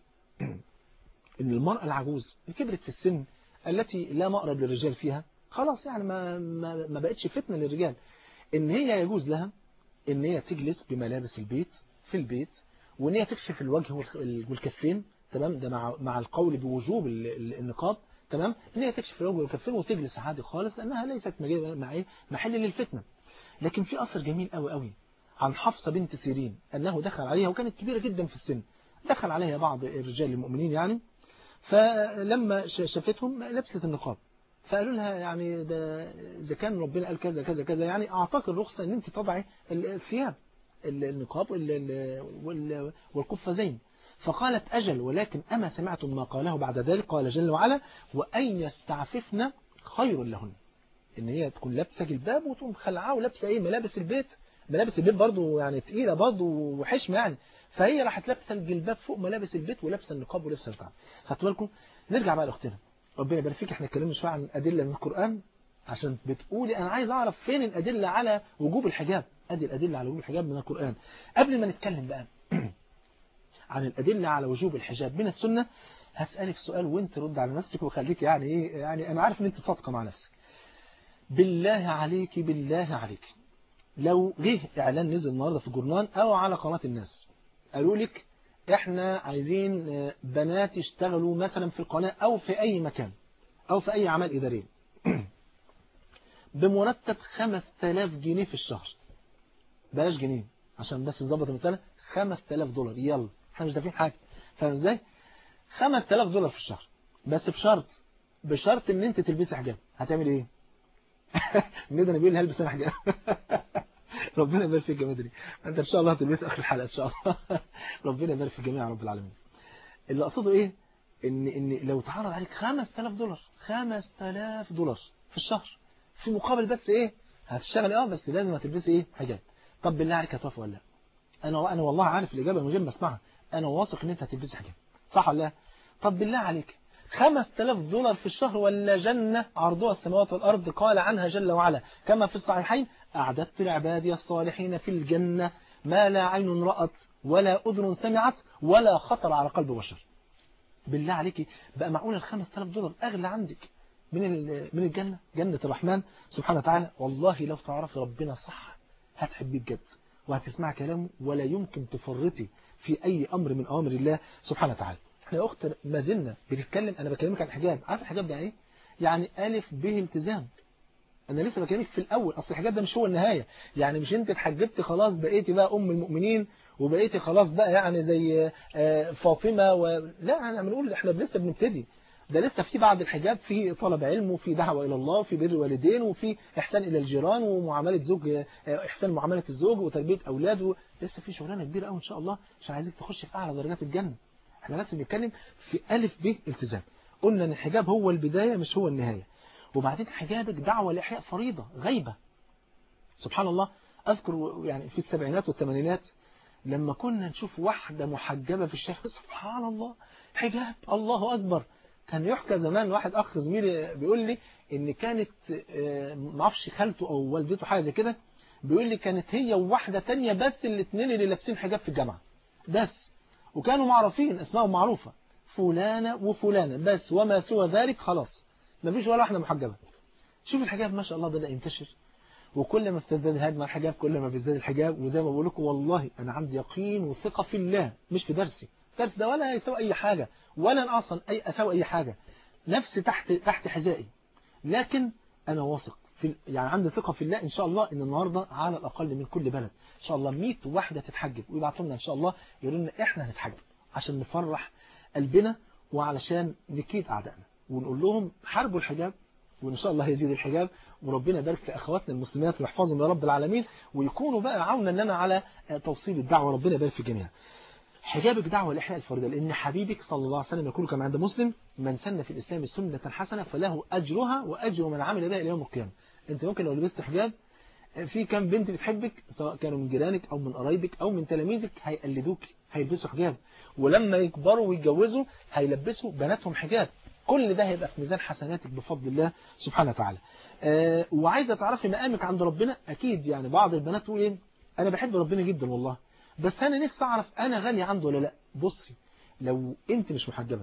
أن المرأة العجوز اللي كبرت في السن التي لا مقرب للرجال فيها خلاص يعني ما, ما, ما بقتش فتنة للرجال ان هي يجوز لها ان هي تجلس بملابس البيت في البيت وان هي تكشف الوجه والكفين تمام ده مع مع القول بوجوب النقاب تمام ان هي تكشف الوجه والكفين وتجلس عادي خالص لانها ليست مع ايه محل للفتنه لكن في اثر جميل قوي قوي عن حفصه بنت سيرين انه دخل عليها وكانت كبيره جدا في السن دخل عليها بعض الرجال المؤمنين يعني فلما شافتهم لبست النقاب فقالوا لها يعني ده إذا كان ربنا قال كذا كذا كذا يعني أعطاك الرخصة أن أنت تضعي الثياب النقاب والقفازين فقالت أجل ولكن أما سمعتم ما قاله بعد ذلك قال جل وعلا وأن يستعففن خير لهن إن هي تكون لابسة جلباب وتقوم خلعاه ولابسة إيه ملابس البيت ملابس البيت برضه يعني تقيلة برضه وحشمة يعني فهي راحت لابسة الجلباب فوق ملابس البيت ولابسة النقاب ولابسة الكعب خدتوا بالكم نرجع بقى لأختنا ربنا يبارك فيك احنا اتكلمنا شويه عن أدلة من القرآن عشان بتقولي أنا عايز أعرف فين الأدلة على وجوب الحجاب أدي الأدلة على وجوب الحجاب من القرآن قبل ما نتكلم بقى عن الأدلة على وجوب الحجاب من السنة هسألك سؤال وانت رد على نفسك وخليك يعني ايه يعني أنا عارف ان انت صادقة مع نفسك بالله عليك بالله عليك لو جه إعلان نزل النهاردة في الجورنال أو على قناة الناس قالوا لك احنا عايزين بنات يشتغلوا مثلا في القناة او في اي مكان او في اي عمل اداري بمرتب 5000 جنيه في الشهر بلاش جنيه عشان بس نظبط المسألة 5000 دولار يلا احنا مش دافعين حاجة فاهم ازاي 5000 دولار في الشهر بس بشرط بشرط ان انت تلبسي حجاب هتعمل ايه ميدان بيقول هلبس انا حجاب ربنا يبارك فيك يا مدري انت ان شاء الله هتلبس اخر الحلقه ان شاء الله ربنا يبارك في الجميع يا رب العالمين اللي اقصده ايه ان ان لو اتعرض عليك 5000 دولار 5000 دولار في الشهر في مقابل بس ايه هتشتغل اه بس لازم هتلبسي ايه حجاب طب بالله عليك هتوافق ولا لا انا انا والله عارف الاجابه من غير ما اسمعها انا واثق ان انت هتلبسي حجاب صح ولا لا طب بالله عليك 5000 دولار في الشهر ولا جنة عرضها السماوات والأرض قال عنها جل وعلا كما في الصحيحين أعددت لعبادي الصالحين في الجنة ما لا عين رأت ولا أذن سمعت ولا خطر على قلب بشر بالله عليك بقى معقول ال 5000 دولار أغلى عندك من من الجنة جنة الرحمن سبحانه وتعالى والله لو تعرف ربنا صح هتحبيه بجد وهتسمع كلامه ولا يمكن تفرطي في أي أمر من أوامر الله سبحانه وتعالى احنا يا أخت ما زلنا بنتكلم أنا بكلمك عن الحجاب عارف الحجاب ده إيه يعني ألف به التزام أنا لسه بكلمك في الأول أصل الحجاب ده مش هو النهاية يعني مش أنت اتحجبت خلاص بقيتي بقى أم المؤمنين وبقيتي خلاص بقى يعني زي فاطمة و... لا أنا بنقول إحنا لسه بنبتدي ده لسه في بعد الحجاب في طلب علم وفي دعوة إلى الله وفي بر والدين وفي إحسان إلى الجيران ومعاملة زوج إحسان معاملة الزوج وتربية أولاده لسه في شغلانة كبيرة قوي إن شاء الله عشان عايزك تخش في أعلى درجات الجنة احنا بس بنتكلم في ألف ب التزام قلنا ان الحجاب هو البداية مش هو النهاية وبعدين حجابك دعوة لإحياء فريضة غيبة سبحان الله أذكر يعني في السبعينات والثمانينات لما كنا نشوف واحدة محجبة في الشيخ سبحان الله حجاب الله أكبر كان يحكى زمان واحد أخ زميلي بيقول لي إن كانت معرفش خالته أو والدته حاجة زي كده بيقول لي كانت هي وواحدة تانية بس الاثنين اللي لابسين حجاب في الجامعة بس وكانوا معروفين اسمائهم معروفة فلانة وفلانة بس وما سوى ذلك خلاص مفيش ولا واحدة محجبة شوف الحجاب ما شاء الله بدأ ينتشر وكل ما بتزداد الهجمة الحجاب كل ما بيزداد الحجاب وزي ما بقول لكم والله أنا عندي يقين وثقة في الله مش في درسي درس ده ولا يسوي أي حاجة ولا أنا أصلا أي أسوي أي حاجة نفسي تحت تحت حذائي لكن أنا واثق في يعني عندي ثقة في الله إن شاء الله إن النهاردة على الأقل من كل بلد إن شاء الله 100 واحدة تتحجب ويبعتوا لنا إن شاء الله يقولوا لنا إحنا هنتحجب عشان نفرح قلبنا وعلشان نكيد أعدائنا ونقول لهم حاربوا الحجاب وإن شاء الله يزيد الحجاب وربنا يبارك في أخواتنا المسلمات ويحفظهم يا رب العالمين ويكونوا بقى عونا لنا على توصيل الدعوة ربنا يبارك في الجميع حجابك دعوة لإحياء الفريضة لأن حبيبك صلى الله عليه وسلم يقول كما عند مسلم من سن في الإسلام سنة حسنة فله أجرها وأجر من عمل بها إلى يوم القيامة أنت ممكن لو لبست حجاب في كم بنت بتحبك سواء كانوا من جيرانك أو من قرايبك أو من تلاميذك هيقلدوك هيلبسوا حجاب ولما يكبروا ويتجوزوا هيلبسوا بناتهم حجاب كل ده هيبقى في ميزان حسناتك بفضل الله سبحانه وتعالى أه وعايزة تعرفي مقامك عند ربنا أكيد يعني بعض البنات تقول إيه أنا بحب ربنا جدا والله بس أنا نفسي أعرف أنا غالي عنده ولا لا بصي لو أنت مش محجبة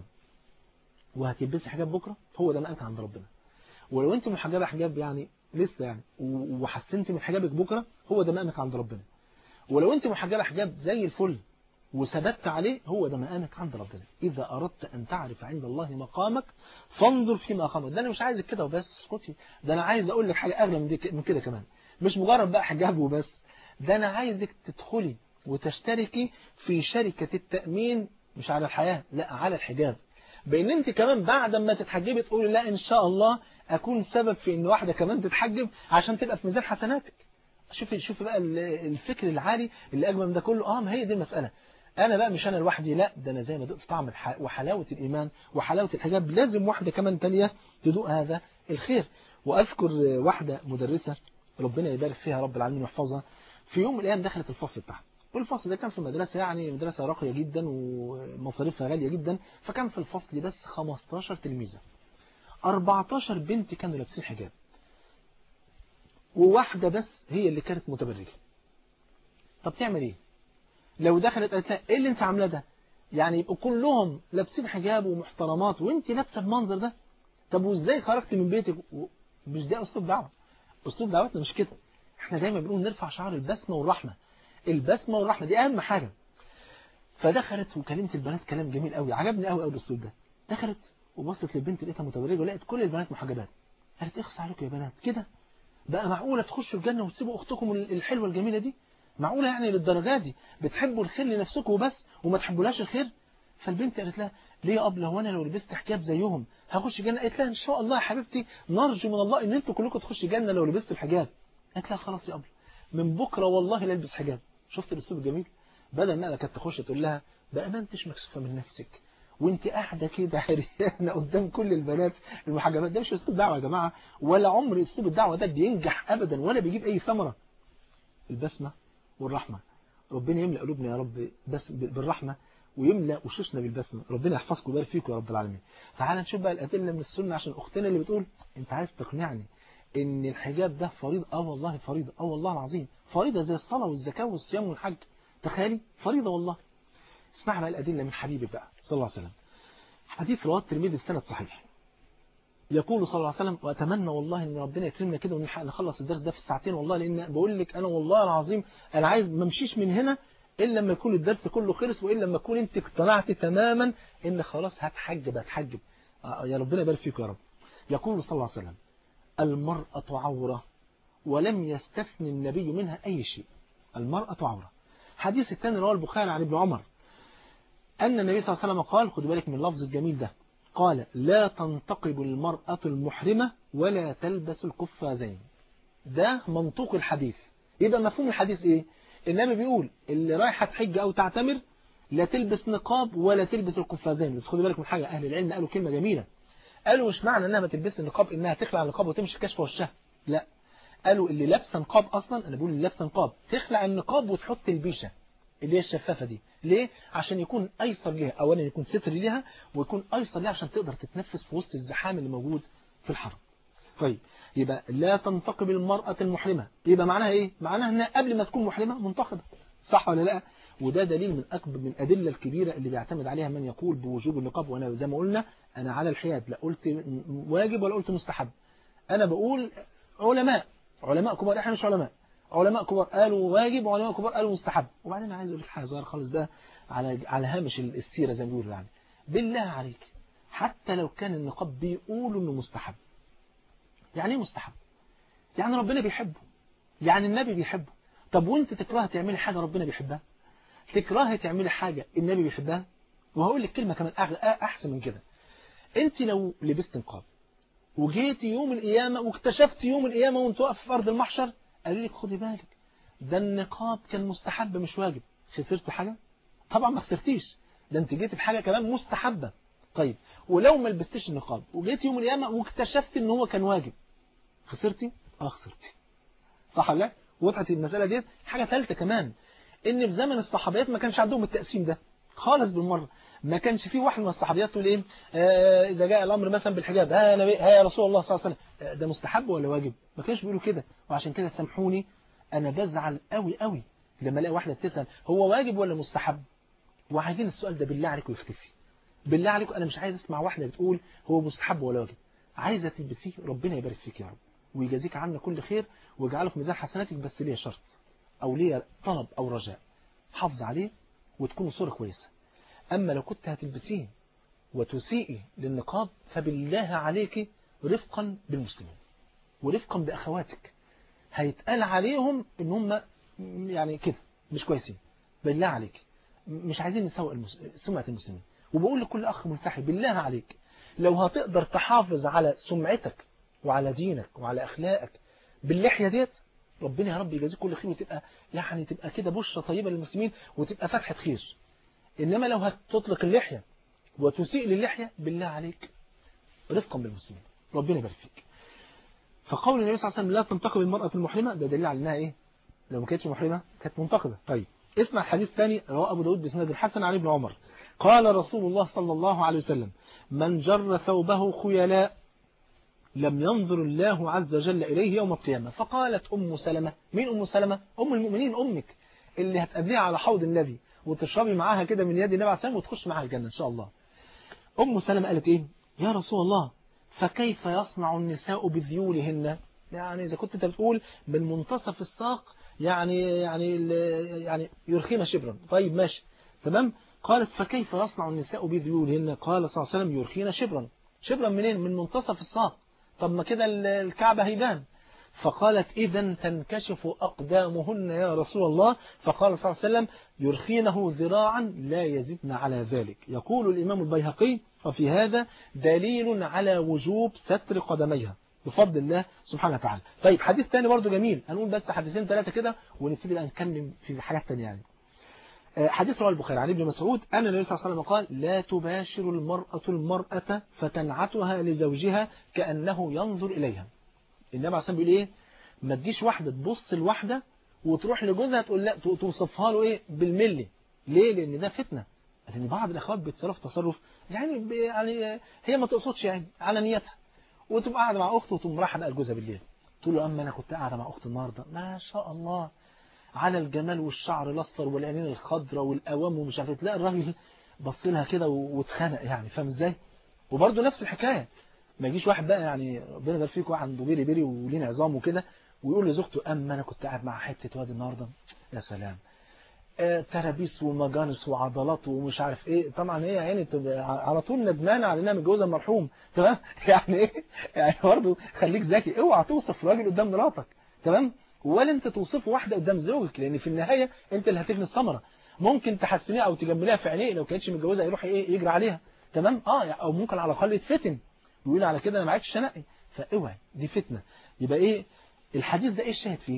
وهتلبسي حجاب بكرة هو ده مقامك عند ربنا ولو أنت محجبة حجاب يعني لسه يعني وحسنت من حجابك بكرة هو ده مقامك عند ربنا ولو أنت محجبة حجاب زي الفل وثبت عليه هو ده مقامك عند ربنا إذا أردت أن تعرف عند الله مقامك فانظر في مقامك ده أنا مش عايزك كده وبس اسكتي ده أنا عايز أقول لك حاجة أغلى من, من كده كمان مش مجرد بقى حجاب وبس ده أنا عايزك تدخلي وتشتركي في شركة التأمين مش على الحياة لا على الحجاب بأن أنت كمان بعد ما تتحجبي تقولي لا إن شاء الله أكون سبب في أن واحدة كمان تتحجب عشان تبقى في ميزان حسناتك شوفي شوفي بقى الفكر العالي اللي أجمل من ده كله آه ما هي دي المسألة أنا بقى مش أنا لوحدي لا ده أنا زي ما دقت طعم الح... وحلاوة الإيمان وحلاوة الحجاب لازم واحدة كمان تانية تدوق هذا الخير وأذكر واحدة مدرسة ربنا يبارك فيها رب العالمين ويحفظها في يوم من الأيام دخلت الفصل بتاعها والفصل ده كان في مدرسة يعني مدرسة راقية جدا ومصاريفها غالية جدا فكان في الفصل بس 15 تلميذة 14 بنت كانوا لابسين حجاب وواحدة بس هي اللي كانت متبرجة طب تعمل ايه لو دخلت قالت لها ايه اللي انت عاملاه ده يعني يبقوا كلهم لابسين حجاب ومحترمات وانت لابسه المنظر ده طب وازاي خرجت من بيتك مش ده اسلوب دعوه اسلوب دعوتنا مش كده احنا دايما بنقول نرفع شعار البسمه والرحمه البسمه والرحمه دي اهم حاجه فدخلت وكلمت البنات كلام جميل قوي عجبني قوي قوي الاسلوب ده دخلت وبصت للبنت لقيتها متبرجه ولقيت كل البنات محجبات قالت اخص عليكم يا بنات كده بقى معقوله تخشوا الجنه وتسيبوا اختكم الحلوه الجميله دي معقولة يعني للدرجة دي بتحبوا الخير لنفسكم وبس وما تحبولاش الخير فالبنت قالت لها ليه يا أبلة هو أنا لو لبست حجاب زيهم هخش جنة قالت لها إن شاء الله يا حبيبتي نرجو من الله إن أنتوا كلكم تخشوا جنة لو لبست الحجاب قالت لها خلاص يا أبلة من بكرة والله لا البس حجاب شفت الأسلوب الجميل بدل ما كانت تخش تقول لها بقى ما انتش مكسوفة من نفسك وانت قاعدة كده حريانة قدام كل البنات المحجبات ده مش اسلوب دعوة يا جماعة ولا عمر اسلوب الدعوة ده بينجح أبدا ولا بيجيب أي ثمرة البسمة والرحمة ربنا يملأ قلوبنا يا رب بس بالرحمة ويملأ وشوشنا بالبسمة ربنا يحفظكم ويبارك فيكم يا رب العالمين تعال نشوف بقى الأدلة من السنة عشان أختنا اللي بتقول أنت عايز تقنعني إن الحجاب ده فريضة آه والله فريضة آه والله العظيم فريضة زي الصلاة والزكاة والصيام والحج تخيلي فريضة والله اسمع بقى الأدلة من حبيبك بقى صلى الله عليه وسلم حديث رواه الترمذي بسند صحيح يقول صلى الله عليه وسلم واتمنى والله ان ربنا يكرمنا كده ونلحق نخلص الدرس ده في الساعتين والله لان بقول لك انا والله العظيم انا عايز ما امشيش من هنا الا لما يكون الدرس كله خلص والا لما تكون انت اقتنعت تماما ان خلاص هتحجب هتحجب آه يا ربنا يبارك فيك يا رب يقول صلى الله عليه وسلم المرأة عورة ولم يستثني النبي منها أي شيء المرأة عورة حديث الثاني رواه البخاري عن ابن عمر أن النبي صلى الله عليه وسلم قال خدوا بالك من اللفظ الجميل ده قال لا تنتقب المرأة المحرمة ولا تلبس القفازين ده منطوق الحديث يبقى مفهوم الحديث ايه النبي بيقول اللي رايحة تحج او تعتمر لا تلبس نقاب ولا تلبس القفازين بس خدوا بالك من حاجة اهل العلم قالوا كلمة جميلة قالوا مش معنى انها ما تلبس النقاب انها تخلع النقاب وتمشي كشف وشها لا قالوا اللي لابسه نقاب اصلا انا بقول اللي لابسه نقاب تخلع النقاب وتحط البيشه اللي هي الشفافة دي ليه؟ عشان يكون أيسر ليها أولا يكون ستر ليها ويكون أيسر ليها عشان تقدر تتنفس في وسط الزحام اللي موجود في الحرم طيب يبقى لا تنتقب المرأة المحرمة يبقى معناها إيه؟ معناها أنها قبل ما تكون محرمة منتقبة صح ولا لا؟ وده دليل من أكبر من الأدلة الكبيرة اللي بيعتمد عليها من يقول بوجوب النقاب وأنا زي ما قلنا أنا على الحياد لا قلت واجب ولا قلت مستحب أنا بقول علماء علماء كبار احنا مش علماء علماء كبار قالوا واجب وعلماء كبار قالوا مستحب وبعدين عايز اقول لك حاجه صغيره خالص ده على على هامش السيره زي ما بيقولوا يعني بالله عليك حتى لو كان النقاب بيقولوا انه مستحب يعني ايه مستحب يعني ربنا بيحبه يعني النبي بيحبه طب وانت تكرهي تعملي حاجه ربنا بيحبها تكرهي تعملي حاجه النبي بيحبها وهقول لك كلمه كمان احسن من كده انت لو لبست نقاب وجيت يوم القيامة واكتشفت يوم القيامة وانت واقف في أرض المحشر قالوا لك خدي بالك ده النقاب كان مستحب مش واجب خسرت حاجة طبعا ما خسرتيش ده انت جيت بحاجة كمان مستحبة طيب ولو ما لبستش النقاب وجيت يوم القيامة واكتشفت ان هو كان واجب خسرتي اه خسرتي صح ولا لا وضحت المسألة ديت حاجة ثالثة كمان ان في زمن الصحابيات ما كانش عندهم التقسيم ده خالص بالمرة ما كانش في واحد من الصحابيات تقول ايه آه اذا جاء الامر مثلا بالحجاب ها نبي ها يا رسول الله صلى الله عليه وسلم آه ده مستحب ولا واجب ما كانش بيقولوا كده وعشان كده سامحوني انا بزعل قوي قوي لما الاقي واحده بتسال هو واجب ولا مستحب وعايزين السؤال ده بالله عليكم يختفي بالله عليكم انا مش عايز اسمع واحده بتقول هو مستحب ولا واجب عايزه تلبسيه ربنا يبارك فيك يا رب ويجازيك عنا كل خير ويجعله في ميزان حسناتك بس ليه شرط او ليه طلب او رجاء حافظ عليه وتكون صوره كويسه أما لو كنت هتلبسيه وتسيئي للنقاب فبالله عليك رفقا بالمسلمين ورفقا بأخواتك هيتقال عليهم ان هم يعني كده مش كويسين بالله عليك مش عايزين نسوء المس... سمعة المسلمين وبقول لكل أخ ملتحي بالله عليك لو هتقدر تحافظ على سمعتك وعلى دينك وعلى أخلاقك باللحية ديت ربنا يا رب يجازيك كل خير وتبقى يعني تبقى كده بشرة طيبة للمسلمين وتبقى فتحة خير إنما لو هتطلق اللحية وتسيء للحية بالله عليك رفقا بالمسلمين ربنا يبارك فيك فقول النبي صلى الله عليه وسلم لا تنتقب المرأة المحرمة ده دليل على انها ايه لو ما كانتش محرمة كانت منتقبة طيب اسمع الحديث الثاني رواه ابو داود بسند الحسن عن ابن عمر قال رسول الله صلى الله عليه وسلم من جر ثوبه خيلاء لم ينظر الله عز وجل إليه يوم القيامة فقالت أم سلمة مين أم سلمة أم المؤمنين أمك اللي هتقابليها على حوض النبي وتشربي معاها كده من يد النبي عليه السلام وتخش معاها الجنة إن شاء الله أم سلمة قالت إيه يا رسول الله فكيف يصنع النساء بذيولهن يعني إذا كنت أنت بتقول من منتصف الساق يعني يعني يعني يرخين شبرا طيب ماشي تمام قالت فكيف يصنع النساء بذيولهن قال صلى الله عليه وسلم يرخين شبرا شبرا منين من منتصف الساق طب ما كده الكعبة هيبان فقالت إذا تنكشف أقدامهن يا رسول الله فقال صلى الله عليه وسلم يرخينه ذراعا لا يزدن على ذلك يقول الإمام البيهقي وفي هذا دليل على وجوب ستر قدميها بفضل الله سبحانه وتعالى طيب حديث تاني برضو جميل هنقول بس حديثين ثلاثة كده ونبتدي بقى نتكلم في حاجات تانية يعني حديث رواه البخاري عن ابن مسعود أن النبي صلى الله عليه وسلم قال لا تباشر المرأة المرأة فتنعتها لزوجها كأنه ينظر إليها النبي عليه الصلاة بيقول إيه ما تجيش واحدة تبص لواحدة وتروح لجوزها تقول لا توصفها له إيه بالملي ليه لأن ده فتنة لأن بعض الأخوات بيتصرف تصرف يعني يعني هي ما تقصدش يعني على نيتها وتبقى قاعدة مع أخته وتقوم رايحة بقى لجوزها بالليل تقول له أما أنا كنت قاعدة مع أختي النهاردة ما شاء الله على الجمال والشعر الاصفر والعينين الخضراء والأوام ومش عارف تلاقي الراجل بص لها كده واتخنق يعني فاهم ازاي وبرده نفس الحكاية ما يجيش واحد بقى يعني ربنا يبارك فيك واحد عنده بيري بيري ولين عظام وكده ويقول لزوجته اما انا كنت قاعد مع حته واد النهارده يا سلام آه ترابيس ومجانس وعضلات ومش عارف ايه طبعا هي يعني على طول ندمانه على انها متجوزه المرحوم تمام يعني ايه يعني برضه خليك ذكي اوعى توصف راجل قدام مراتك تمام ولا انت توصف واحدة قدام زوجك لان في النهاية انت اللي هتجني الثمرة ممكن تحسنيها او تجمليها في عينيه لو كانتش متجوزة يروح ايه يجري عليها تمام اه او ممكن على الاقل يتفتن ويقول على كده انا ما عادش شنقي فاوعي دي فتنة يبقى ايه الحديث ده ايه الشاهد فيه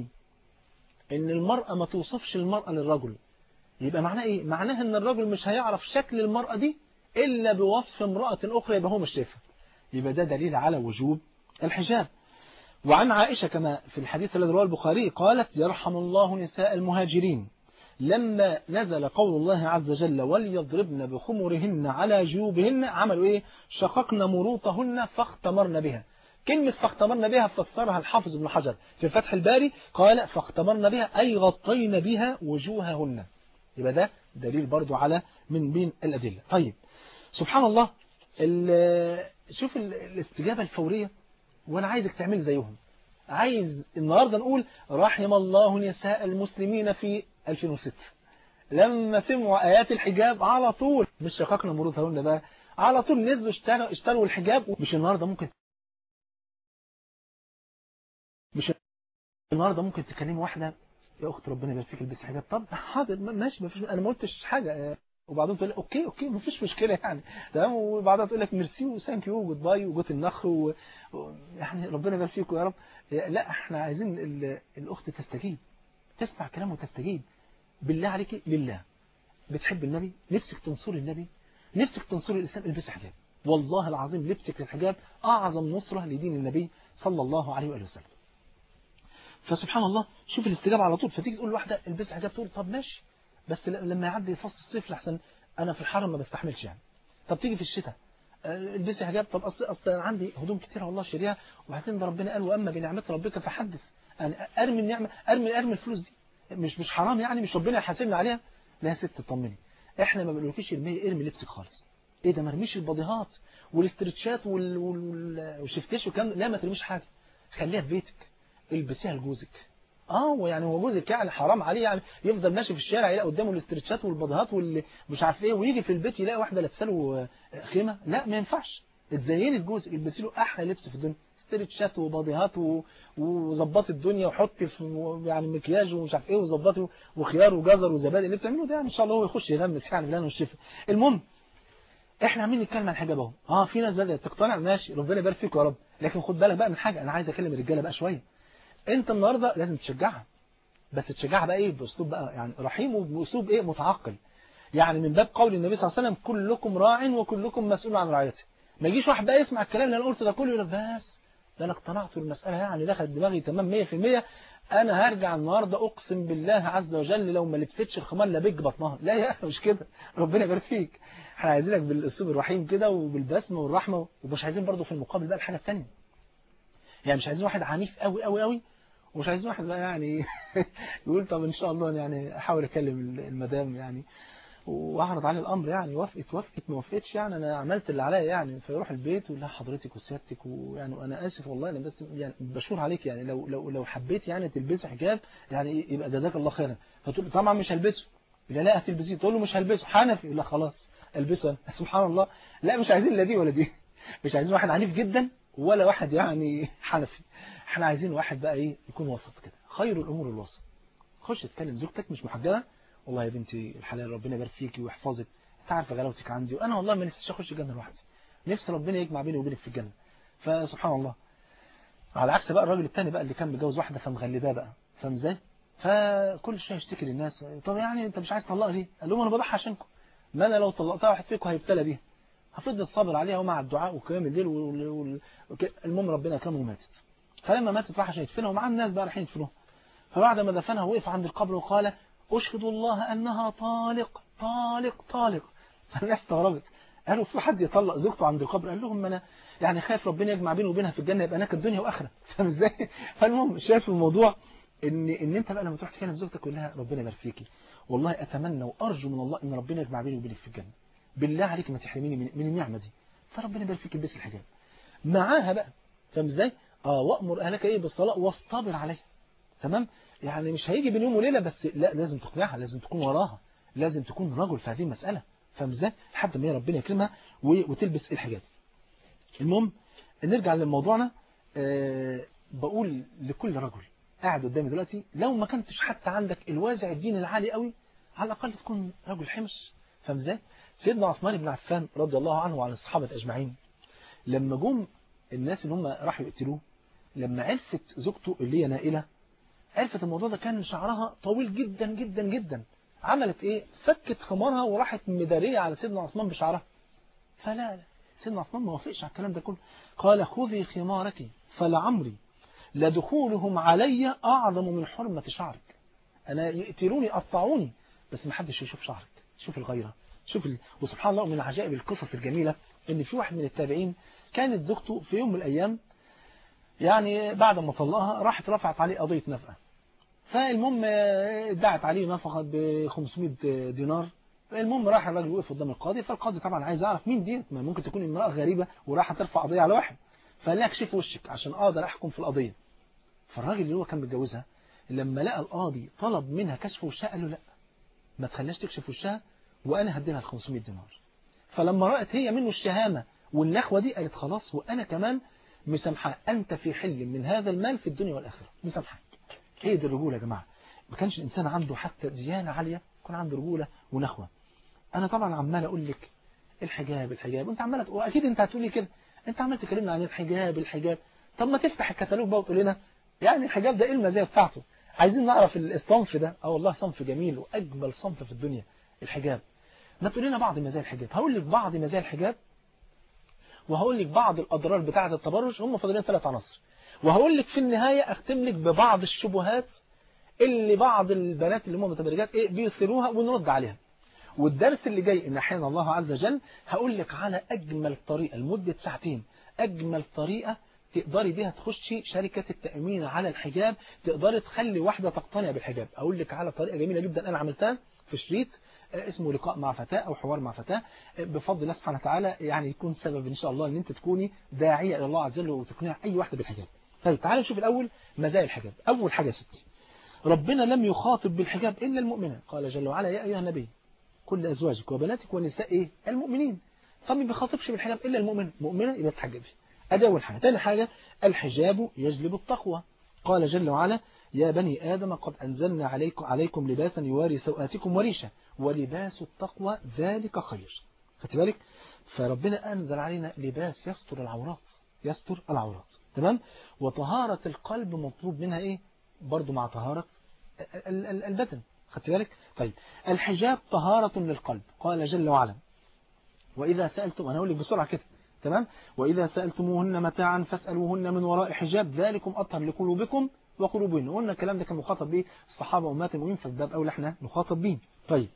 ان المرأة ما توصفش المرأة للرجل يبقى معناه ايه معناه ان الرجل مش هيعرف شكل المرأة دي الا بوصف امرأة اخرى يبقى هو مش شايفها يبقى ده دليل على وجوب الحجاب وعن عائشة كما في الحديث الذي رواه البخاري قالت يرحم الله نساء المهاجرين لما نزل قول الله عز وجل وليضربن بخمرهن على جيوبهن عملوا ايه شققن مروطهن فاختمرن بها كلمة فاختمرن بها فسرها الحافظ ابن حجر في فتح الباري قال فاختمرن بها أي غطين بها وجوههن يبقى ده دليل برضو على من بين الأدلة طيب سبحان الله شوف الاستجابة الفورية وأنا عايزك تعمل زيهم عايز النهاردة نقول رحم الله نساء المسلمين في 2006 لما سمعوا آيات الحجاب على طول مش شققنا مروث هقولنا بقى على طول نزلوا اشتروا, اشتروا الحجاب مش النهاردة ممكن مش النهاردة ممكن تكلم واحدة يا أخت ربنا يبارك فيك البس حجاب طب حاضر ماشي مفيش أنا ما قلتش حاجة وبعدين تقول اوكي اوكي مفيش مشكله يعني تمام وبعدها تقول لك ميرسي وثانك يو وجود باي وجوت النخر و... يعني ربنا يبارك فيكم يا رب لا احنا عايزين ال... الاخت تستجيب تسمع كلامه وتستجيب بالله عليك لله بتحب النبي نفسك تنصري النبي نفسك تنصري الاسلام البسي حجاب والله العظيم لبسك للحجاب اعظم نصره لدين النبي صلى الله عليه واله وسلم فسبحان الله شوف الاستجابه على طول فتيجي تقول لواحده البسي حجاب تقول طب ماشي بس لما يعدي فصل الصيف لحسن انا في الحرم ما بستحملش يعني طب تيجي في الشتاء البسي حجاب طب اصل اصل انا عندي هدوم كتيره والله شاريها وبعدين ده ربنا قال واما بنعمه ربك فحدث يعني ارمي النعمه ارمي ارمي الفلوس دي مش مش حرام يعني مش ربنا يحاسبني عليها لا يا ست اطمني احنا ما بنقولكيش ارمي ارمي لبسك خالص ايه ده ما ارميش البضيهات والاسترتشات وال... وال... والشفتش وكام لا ما ترميش حاجه خليها في بيتك البسيها لجوزك اه ويعني هو جوزك يعني حرام عليه يعني يفضل ماشي في الشارع يلاقي قدامه الاسترتشات والبضهات واللي مش عارف ايه ويجي في البيت يلاقي واحده لابسه له خيمه لا ما ينفعش اتزيني لجوزك البسي له احلى لبس في الدنيا استرتشات وبضيهات وظبطي الدنيا وحطي في يعني مكياج ومش عارف ايه وظبطي وخيار وجزر وزبادي اللي بتعمله ده يعني ان شاء الله هو يخش يغمس يعني بالله والشفا المهم احنا عاملين نتكلم عن الحجاب اهو اه في ناس بدات تقتنع ماشي ربنا يبارك فيك يا رب لكن خد بالك بقى من حاجه انا عايز اكلم الرجاله بقى شويه انت النهاردة لازم تشجعها بس تشجعها بقى ايه باسلوب بقى يعني رحيم وباسلوب ايه متعقل يعني من باب قول النبي صلى الله عليه وسلم كلكم راع وكلكم مسؤول عن رعيته ما يجيش واحد بقى يسمع الكلام اللي انا قلته ده كله يقول لك بس ده انا اقتنعت بالمساله يعني دخلت دماغي تمام 100% انا هرجع النهارده اقسم بالله عز وجل لو ما لبستش الخمار لبج بطنها لا يا مش كده ربنا يبارك فيك احنا عايزينك بالاسلوب الرحيم كده وبالبسمه والرحمه ومش عايزين برضه في المقابل بقى الحاجه الثانيه يعني مش عايزين واحد عنيف قوي قوي قوي ومش عايزين واحد بقى يعني يقول طب ان شاء الله يعني احاول اكلم المدام يعني واعرض عليه الامر يعني وافقت وافقت ما وافقتش يعني انا عملت اللي عليا يعني فيروح البيت ويقول لها حضرتك وسيادتك ويعني وانا اسف والله انا بس يعني بشور عليك يعني لو لو لو حبيت يعني تلبسي حجاب يعني يبقى جزاك الله خيرا فتقول طبعا مش هلبسه لا لا هتلبسيه تقول له مش هلبسه حنفي لا خلاص البسه سبحان الله لا مش عايزين لا دي ولا دي مش عايزين واحد عنيف جدا ولا واحد يعني حنفي احنا عايزين واحد بقى ايه يكون وسط كده خير الامور الوسط خش تكلم زوجتك مش محجبه والله يا بنتي الحلال ربنا يبارك فيكي ويحفظك انت عارفه غلاوتك عندي وانا والله ما نفسي اخش الجنه لوحدي نفسي ربنا يجمع بيني وبينك في الجنه فسبحان الله على عكس بقى الراجل الثاني بقى اللي كان متجوز واحده فمغلباه بقى فاهم ازاي فكل شويه يشتكي للناس طب يعني انت مش عايز تطلقها ليه قال لهم انا بضحي عشانكم ما انا لو طلقتها واحد فيكم هيبتلى بيها هفضل صابر عليها ومع الدعاء وقيام الليل وال... وال... المهم ربنا اكرمه وماتت فلما ماتت راح عشان يدفنها ومع الناس بقى رايحين يدفنوها فبعد ما دفنها وقف عند القبر وقال أشهد الله أنها طالق طالق طالق فالناس استغربت قالوا في حد يطلق زوجته عند القبر قال لهم أنا يعني خايف ربنا يجمع بينه وبينها في الجنة يبقى نكد الدنيا وآخرة فاهم ازاي فالمهم شايف الموضوع ان ان انت بقى لما تروح تكلم زوجتك تقول لها ربنا يبارك فيكي والله اتمنى وارجو من الله ان ربنا يجمع بيني وبينك في الجنه بالله عليك ما تحرميني من, من النعمه دي فربنا يبارك فيك البس الحجاب معاها بقى فاهم ازاي اه وامر اهلك ايه بالصلاه واصطبر عليها تمام يعني مش هيجي بين يوم وليله بس لا لازم تقنعها لازم تكون وراها لازم تكون رجل في هذه المساله فاهم ازاي لحد ما ربنا يكرمها وتلبس الحجاب المهم نرجع لموضوعنا أه بقول لكل رجل قاعد قدامي دلوقتي لو ما كنتش حتى عندك الوازع الديني العالي قوي على الاقل تكون رجل حمص فاهم ازاي سيدنا عثمان بن عفان رضي الله عنه وعن الصحابه اجمعين لما جم الناس اللي هم راحوا يقتلوه لما عرفت زوجته اللي هي نائله عرفت الموضوع ده كان شعرها طويل جدا جدا جدا عملت ايه فكت خمارها وراحت مداريه على سيدنا عثمان بشعرها فلا لا سيدنا عثمان ما وافقش على الكلام ده كله قال خذي خمارك فلعمري لدخولهم علي أعظم من حرمة شعرك أنا يقتلوني قطعوني بس ما حدش يشوف شعرك شوف الغيرة شوف ال... وسبحان الله من عجائب القصص الجميلة ان في واحد من التابعين كانت زوجته في يوم من الأيام يعني بعد ما طلقها راحت رفعت عليه قضية نفقة فالمهم ادعت عليه نفقة ب 500 دينار المهم راح الراجل وقف قدام القاضي فالقاضي طبعا عايز يعرف مين دي ما ممكن تكون امرأة غريبة وراح ترفع قضية على واحد فقال لها اكشف وشك عشان اقدر احكم في القضية فالراجل اللي هو كان متجوزها لما لقى القاضي طلب منها كشف وشها قال له لا ما تخليهاش تكشف وشها وانا هديلها ال 500 دينار فلما رأت هي منه الشهامة والنخوة دي قالت خلاص وانا كمان مسامحة انت في حل من هذا المال في الدنيا والاخره مسامحك هي دي الرجولة يا جماعة ما كانش الانسان عنده حتى ديانة عالية يكون عنده رجولة ونخوة انا طبعا عمال اقول لك الحجاب الحجاب وانت عمال واكيد انت هتقولي كده انت عمال تكلمنا عن الحجاب الحجاب طب ما تفتح الكتالوج بقى وتقول لنا يعني الحجاب ده ايه المزايا بتاعته عايزين نعرف الصنف ده اه والله صنف جميل واجمل صنف في الدنيا الحجاب ما تقول لنا بعض مزايا الحجاب هقول لك بعض مزايا الحجاب وهقول لك بعض الاضرار بتاعه التبرج هم فاضلين ثلاث عناصر وهقول لك في النهايه اختم لك ببعض الشبهات اللي بعض البنات اللي هم متبرجات ايه بيثيروها ونرد عليها والدرس اللي جاي ان احيانا الله عز وجل هقول لك على اجمل طريقه لمده ساعتين اجمل طريقه تقدري بيها تخشي شركة التأمين على الحجاب تقدري تخلي واحدة تقتنع بالحجاب أقول لك على طريقة جميلة جدا أنا عملتها في شريط اسمه لقاء مع فتاة أو حوار مع فتاة بفضل الله سبحانه وتعالى يعني يكون سبب إن شاء الله أن أنت تكوني داعية إلى الله عز وجل وتقنع أي واحدة بالحجاب طيب تعالى نشوف الأول مزايا الحجاب أول حاجة ستي ربنا لم يخاطب بالحجاب إلا المؤمنة قال جل وعلا يا أيها النبي كل أزواجك وبناتك ونساء إيه المؤمنين فما بيخاطبش بالحجاب إلا المؤمن مؤمنة يبقى تحجبي أدي أول حاجة تاني حاجة الحجاب يجلب التقوى قال جل وعلا يا بني آدم قد أنزلنا عليكم, عليكم لباسا يواري سوآتكم وريشة ولباس التقوى ذلك خير خدت بالك فربنا أنزل علينا لباس يستر العورات يستر العورات تمام وطهارة القلب مطلوب منها إيه برضو مع طهارة البدن خدت بالك طيب الحجاب طهارة للقلب قال جل وعلا وإذا سألتم أنا أقول لك بسرعة كده تمام وإذا سألتموهن متاعا فاسألوهن من وراء حجاب ذلكم أطهر لقلوبكم وقلوبهن وقلنا الكلام ده كان مخاطب به الصحابة وأمات المؤمنين في الباب أول احنا نخاطب به طيب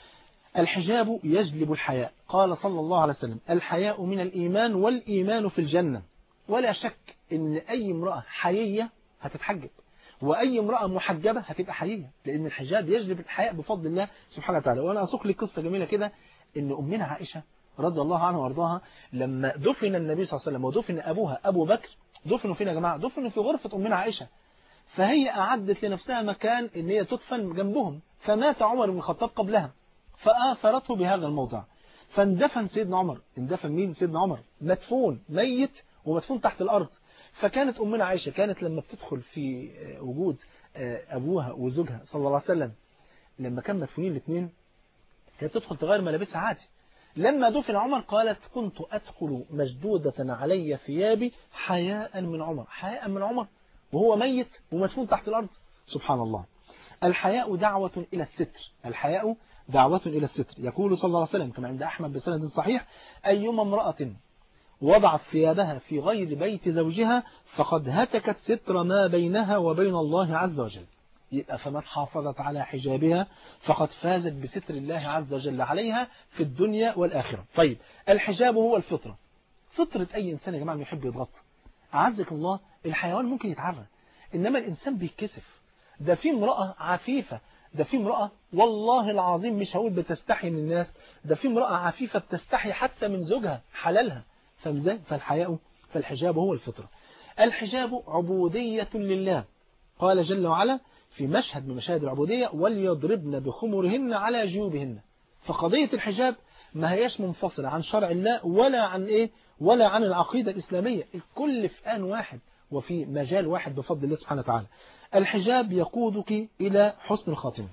الحجاب يجلب الحياء قال صلى الله عليه وسلم الحياء من الإيمان والإيمان في الجنة ولا شك ان أي امرأة حيية هتتحجب وأي امرأة محجبة هتبقى حيية لأن الحجاب يجلب الحياء بفضل الله سبحانه وتعالى وأنا أسوق لك قصة جميلة كده ان أمنا عائشة رضي الله عنها وارضاها لما دفن النبي صلى الله عليه وسلم ودفن أبوها أبو بكر دفنوا فين يا جماعة دفنوا في غرفة أمنا عائشة فهي أعدت لنفسها مكان ان هي تدفن جنبهم فمات عمر بن الخطاب قبلها فآثرته بهذا الموضع فاندفن سيدنا عمر اندفن مين سيدنا عمر مدفون ميت ومدفون تحت الأرض فكانت أمنا عائشة كانت لما بتدخل في وجود أبوها وزوجها صلى الله عليه وسلم لما كان مدفونين الاثنين كانت تدخل تغير ملابسها عادي لما دفن عمر قالت كنت أدخل مشدودة علي ثيابي حياء من عمر حياء من عمر وهو ميت ومدفون تحت الأرض سبحان الله الحياء دعوة إلى الستر الحياء دعوة إلى الستر يقول صلى الله عليه وسلم كما عند أحمد بسند صحيح أيما امرأة وضعت ثيابها في غير بيت زوجها فقد هتكت ستر ما بينها وبين الله عز وجل يبقى فمن حافظت على حجابها فقد فازت بستر الله عز وجل عليها في الدنيا والآخرة طيب الحجاب هو الفطرة فطرة أي إنسان يا جماعة يحب يتغطى أعزك الله الحيوان ممكن يتعرى إنما الإنسان بيتكسف ده في امرأة عفيفة ده في امرأة والله العظيم مش هقول بتستحي من الناس ده في امرأة عفيفة بتستحي حتى من زوجها حلالها فمزاي فالحياء فالحجاب هو الفطرة الحجاب عبودية لله قال جل وعلا في مشهد من مشاهد العبودية وليضربن بخمرهن على جيوبهن فقضية الحجاب ما هياش منفصلة عن شرع الله ولا عن إيه ولا عن العقيدة الإسلامية الكل في آن واحد وفي مجال واحد بفضل الله سبحانه وتعالى الحجاب يقودك إلى حسن الخاتمة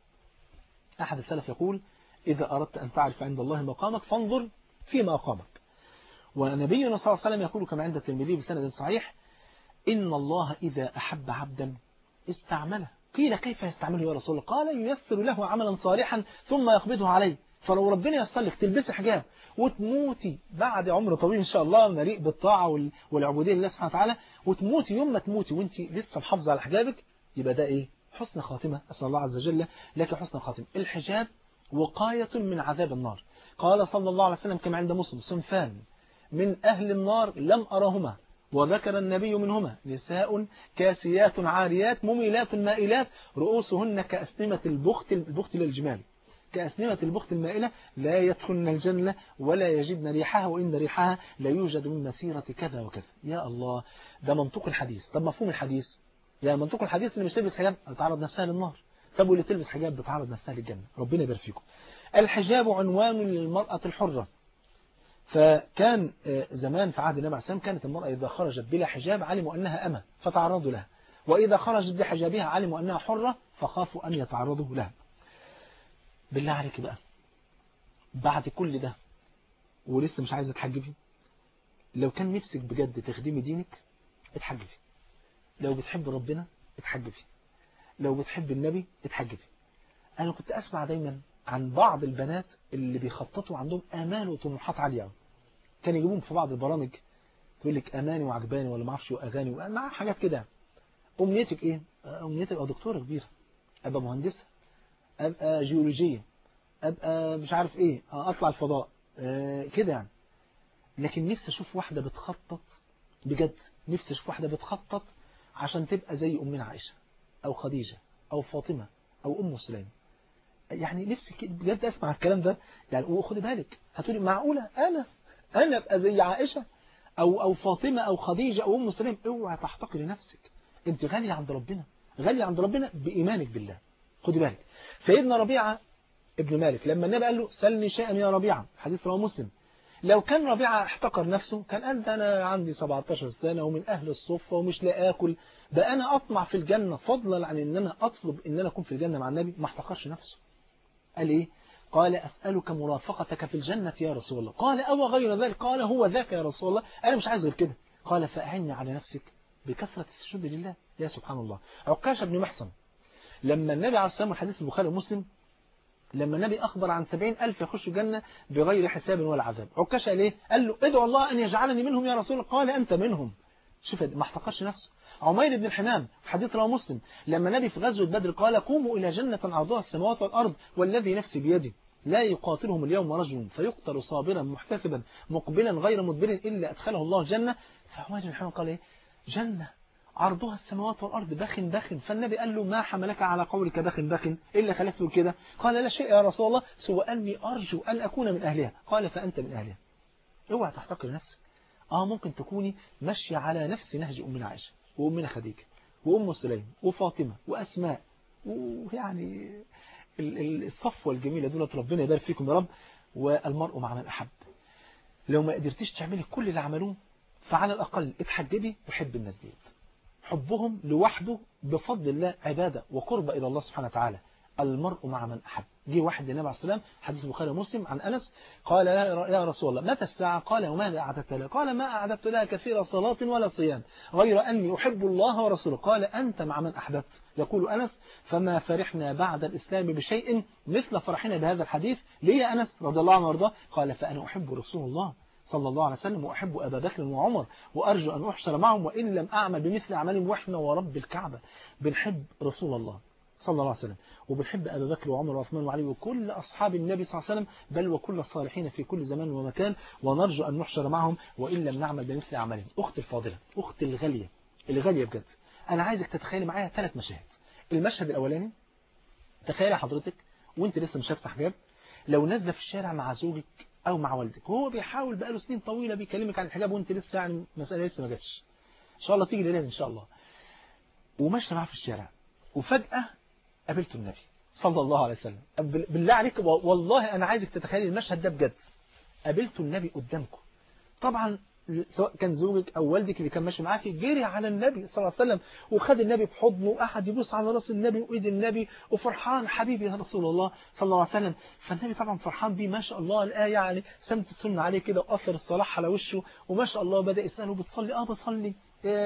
أحد السلف يقول إذا أردت أن تعرف عند الله مقامك فانظر فيما أقامك ونبينا صلى الله عليه وسلم يقول كما عند الترمذي بسند صحيح إن الله إذا أحب عبدا استعمله قيل كيف يستعمله يا رسول الله قال ييسر له عملا صالحا ثم يقبضه عليه فلو ربنا ييسر لك تلبسي حجاب وتموتي بعد عمر طويل إن شاء الله مليء بالطاعة والعبودية لله سبحانه وتعالى وتموتي يوم ما تموتي وانت لسه محافظة على حجابك يبقى ده إيه حسن خاتمة أسأل الله عز وجل لك حسن خاتمة الحجاب وقاية من عذاب النار قال صلى الله عليه وسلم كما عند مسلم صنفان من أهل النار لم أرهما وذكر النبي منهما نساء كاسيات عاريات مميلات مائلات رؤوسهن كأسنمة البخت البخت للجمال كأسنمة البخت المائلة لا يدخلن الجنة ولا يجدن ريحها وإن ريحها لا يوجد من مسيرة كذا وكذا يا الله ده منطق الحديث طب مفهوم الحديث يعني منطق الحديث اللي مش تلبس حجاب تعرض نفسها للنار طب واللي تلبس حجاب بتعرض نفسها للجنة ربنا يبارك فيكم الحجاب عنوان للمرأة الحرة فكان زمان في عهد النبي عليه السلام كانت المرأة إذا خرجت بلا حجاب علموا أنها أمة فتعرضوا لها وإذا خرجت بحجابها علموا أنها حرة فخافوا أن يتعرضوا لها بالله عليك بقى بعد كل ده ولسه مش عايزة تحجبي لو كان نفسك بجد تخدمي دينك اتحجبي لو بتحب ربنا اتحجبي لو بتحب النبي اتحجبي أنا كنت أسمع دايما عن بعض البنات اللي بيخططوا عندهم آمال وطموحات عالية كان يجيبون في بعض البرامج تقول لك أماني وعجباني ولا ما اعرفش أغاني مع حاجات كده أمنيتك إيه؟ أمنيتك أبقى دكتورة كبيرة أبقى مهندسة أبقى جيولوجية أبقى مش عارف إيه أطلع الفضاء أه كده يعني لكن نفسي أشوف واحدة بتخطط بجد نفسي أشوف واحدة بتخطط عشان تبقى زي أمنا عائشة أو خديجة أو فاطمة أو أم سليم يعني نفسي بجد أسمع الكلام ده يعني وخدي بالك هتقولي معقولة أنا أنا أبقى زي عائشة أو أو فاطمة أو خديجة أو أم سليم اوعى تحتقري نفسك أنت غالية عند ربنا غالية عند ربنا بإيمانك بالله خدي بالك سيدنا ربيعة ابن مالك لما النبي قال له سلني شيئا يا ربيعة حديث رواه مسلم لو كان ربيعة احتقر نفسه كان قال ده أنا عندي 17 سنة ومن أهل الصفة ومش لا آكل بقى أنا أطمع في الجنة فضلا عن أن أنا أطلب أن أنا أكون في الجنة مع النبي ما احتقرش نفسه قال إيه قال أسألك مرافقتك في الجنة يا رسول الله قال أو غير ذلك قال هو ذاك يا رسول الله أنا مش عايز غير كده قال فأعني على نفسك بكثرة السجود لله يا سبحان الله عكاش بن محصن لما النبي عليه الصلاة والسلام حديث البخاري ومسلم لما النبي أخبر عن سبعين ألف يخشوا الجنة بغير حساب ولا عذاب عكاش قال إيه قال له ادعو الله أن يجعلني منهم يا رسول الله قال أنت منهم شوف ما احتقرش نفسه عمير بن الحمام في حديث رواه مسلم لما النبي في غزوة بدر قال قوموا إلى جنة عرضها السماوات والأرض والذي نفسي بيده لا يقاتلهم اليوم رجل فيقتل صابرا محتسبا مقبلا غير مدبر إلا أدخله الله الجنة فعمير بن الحمام قال إيه جنة عرضها السماوات والأرض بخ بخ فالنبي قال له ما حملك على قولك بخ بخ إلا خلفته كده قال لا شيء يا رسول الله سوى أني أرجو أن أكون من أهلها قال فأنت من أهلها اوعى تحتقر نفسك آه ممكن تكوني ماشية على نفس نهج أمنا عائشة وأمنا خديجة وأم سليم وفاطمة وأسماء ويعني الصفوة الجميلة دولت ربنا يبارك فيكم يا رب والمرء مع من أحب لو ما قدرتيش تعملي كل اللي عملوه فعلى الأقل اتحجبي وحب الناس ديت حبهم لوحده بفضل الله عبادة وقرب إلى الله سبحانه وتعالى المرء مع من أحب جه واحد للنبي عليه السلام حديث البخاري ومسلم عن أنس قال يا رسول الله متى الساعة قال وماذا أعددت لها قال ما أعددت لها كثير صلاة ولا صيام غير أني أحب الله ورسوله قال أنت مع من أحببت يقول أنس فما فرحنا بعد الإسلام بشيء مثل فرحنا بهذا الحديث ليه أنس رضي الله عنه وارضاه قال فأنا أحب رسول الله صلى الله عليه وسلم وأحب أبا بكر وعمر وأرجو أن أحشر معهم وإن لم أعمل بمثل أعمالهم وإحنا ورب الكعبة بنحب رسول الله صلى الله عليه وسلم وبنحب أبا بكر وعمر وعثمان وعلي وكل أصحاب النبي صلى الله عليه وسلم بل وكل الصالحين في كل زمان ومكان ونرجو أن نحشر معهم وإن لم نعمل بمثل أعمالهم أخت الفاضلة أخت الغالية الغالية بجد أنا عايزك تتخيلي معايا ثلاث مشاهد المشهد الأولاني تخيلي حضرتك وانت لسه مش لابسه حجاب لو نازله في الشارع مع زوجك او مع والدك وهو بيحاول بقاله سنين طويله بيكلمك عن الحجاب وانت لسه يعني مساله لسه ما جاتش ان شاء الله تيجي ليله ان شاء الله وماشيه معاه في الشارع وفجاه قابلت النبي صلى الله عليه وسلم بالله عليك والله انا عايزك تتخيلي المشهد ده بجد قابلت النبي قدامكم طبعا سواء كان زوجك أو والدك اللي كان ماشي معاكي جري على النبي صلى الله عليه وسلم وخد النبي في حضنه وقعد يبص على راس النبي وإيد النبي وفرحان حبيبي يا رسول الله صلى الله عليه وسلم فالنبي طبعا فرحان بيه ما شاء الله الآية يعني سمت السنة عليه كده وأثر الصلاح على وشه وما شاء الله بدأ يسأله بتصلي آه بصلي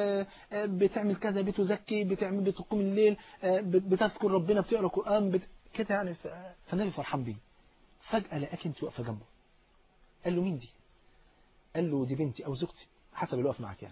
بتعمل كذا بتزكي بتعمل بتقوم الليل بتذكر ربنا بتقرأ قرآن بت... كده يعني فالنبي فرحان بيه فجأة لقاك انت واقفة جنبه قال له مين دي قال له دي بنتي أو زوجتي حسب اللي واقف معك يعني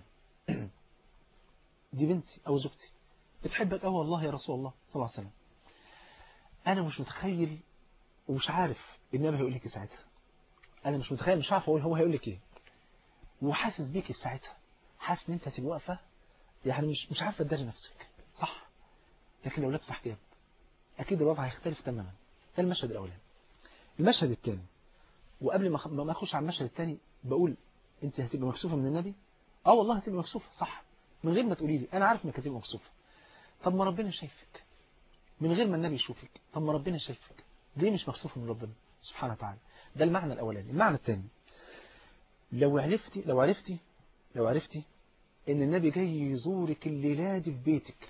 دي بنتي أو زوجتي بتحبك أوي والله يا رسول الله صلى الله عليه وسلم أنا مش متخيل ومش عارف النبي هيقول لك ساعتها أنا مش متخيل مش عارف أقول هو هيقول لك إيه وحاسس بيك ساعتها حاسس ان انت هتبقى واقفه يعني مش مش عارفه تداري نفسك صح لكن لو لابسه حجاب اكيد الوضع هيختلف تماما ده المشهد الاولاني المشهد الثاني وقبل ما ما اخش على المشهد الثاني بقول انت هتبقى مكسوفه من النبي اه والله هتبقى مكسوفه صح من غير ما تقولي لي انا عارف انك هتبقى مكسوفه طب ما ربنا شايفك من غير ما النبي يشوفك طب ما ربنا شايفك ليه مش مكسوفه من ربنا سبحانه وتعالى ده المعنى الاولاني المعنى الثاني لو عرفتي لو عرفتي لو عرفتي ان النبي جاي يزورك الليله دي في بيتك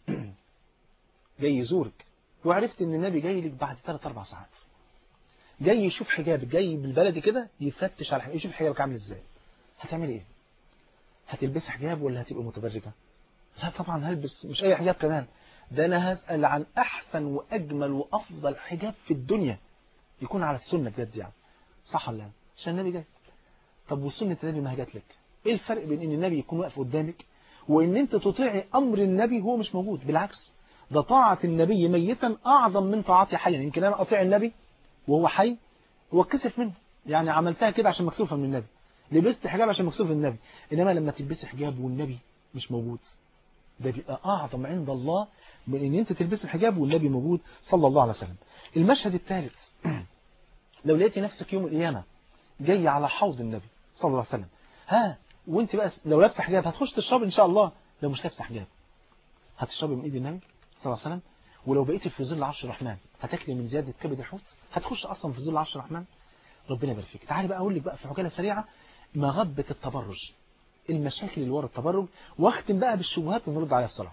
جاي يزورك وعرفت ان النبي جاي لك بعد 3 4 ساعات جاي يشوف حجابك جاي بالبلدي كده يفتش على حجابك يشوف حجابك عامل ازاي هتعمل ايه هتلبسي حجاب ولا هتبقى متبرجه لا طبعا هلبس مش اي حجاب كمان ده انا هسال عن احسن واجمل وافضل حجاب في الدنيا يكون على السنه بجد يعني صح ولا لا عشان النبي جاي طب وسنه النبي ما جات لك ايه الفرق بين ان النبي يكون واقف قدامك وان انت تطيعي امر النبي وهو مش موجود بالعكس ده طاعة النبي ميتا أعظم من طاعتي حيا يمكن أنا أطيع النبي وهو حي واتكسف منه يعني عملتها كده عشان مكسوفة من النبي لبست حجاب عشان مكسوف من النبي إنما لما تلبسي حجاب والنبي مش موجود ده بيبقى أعظم عند الله من إن أنت تلبسي الحجاب والنبي موجود صلى الله عليه وسلم المشهد الثالث لو لقيتي نفسك يوم القيامة جاي على حوض النبي صلى الله عليه وسلم ها وانت بقى لو لابسه حجاب هتخش تشرب ان شاء الله لو مش لابسه حجاب هتشربي من ايد النبي صلى الله عليه وسلم ولو بقيتي في ظل عرش الرحمن هتاكلي من زيادة كبد الحوت هتخش أصلا في ظل عرش الرحمن ربنا يبارك فيك تعالي بقى أقول لك بقى في عجالة سريعة مغبة التبرج المشاكل اللي ورا التبرج واختم بقى بالشبهات ونرد عليها بسرعة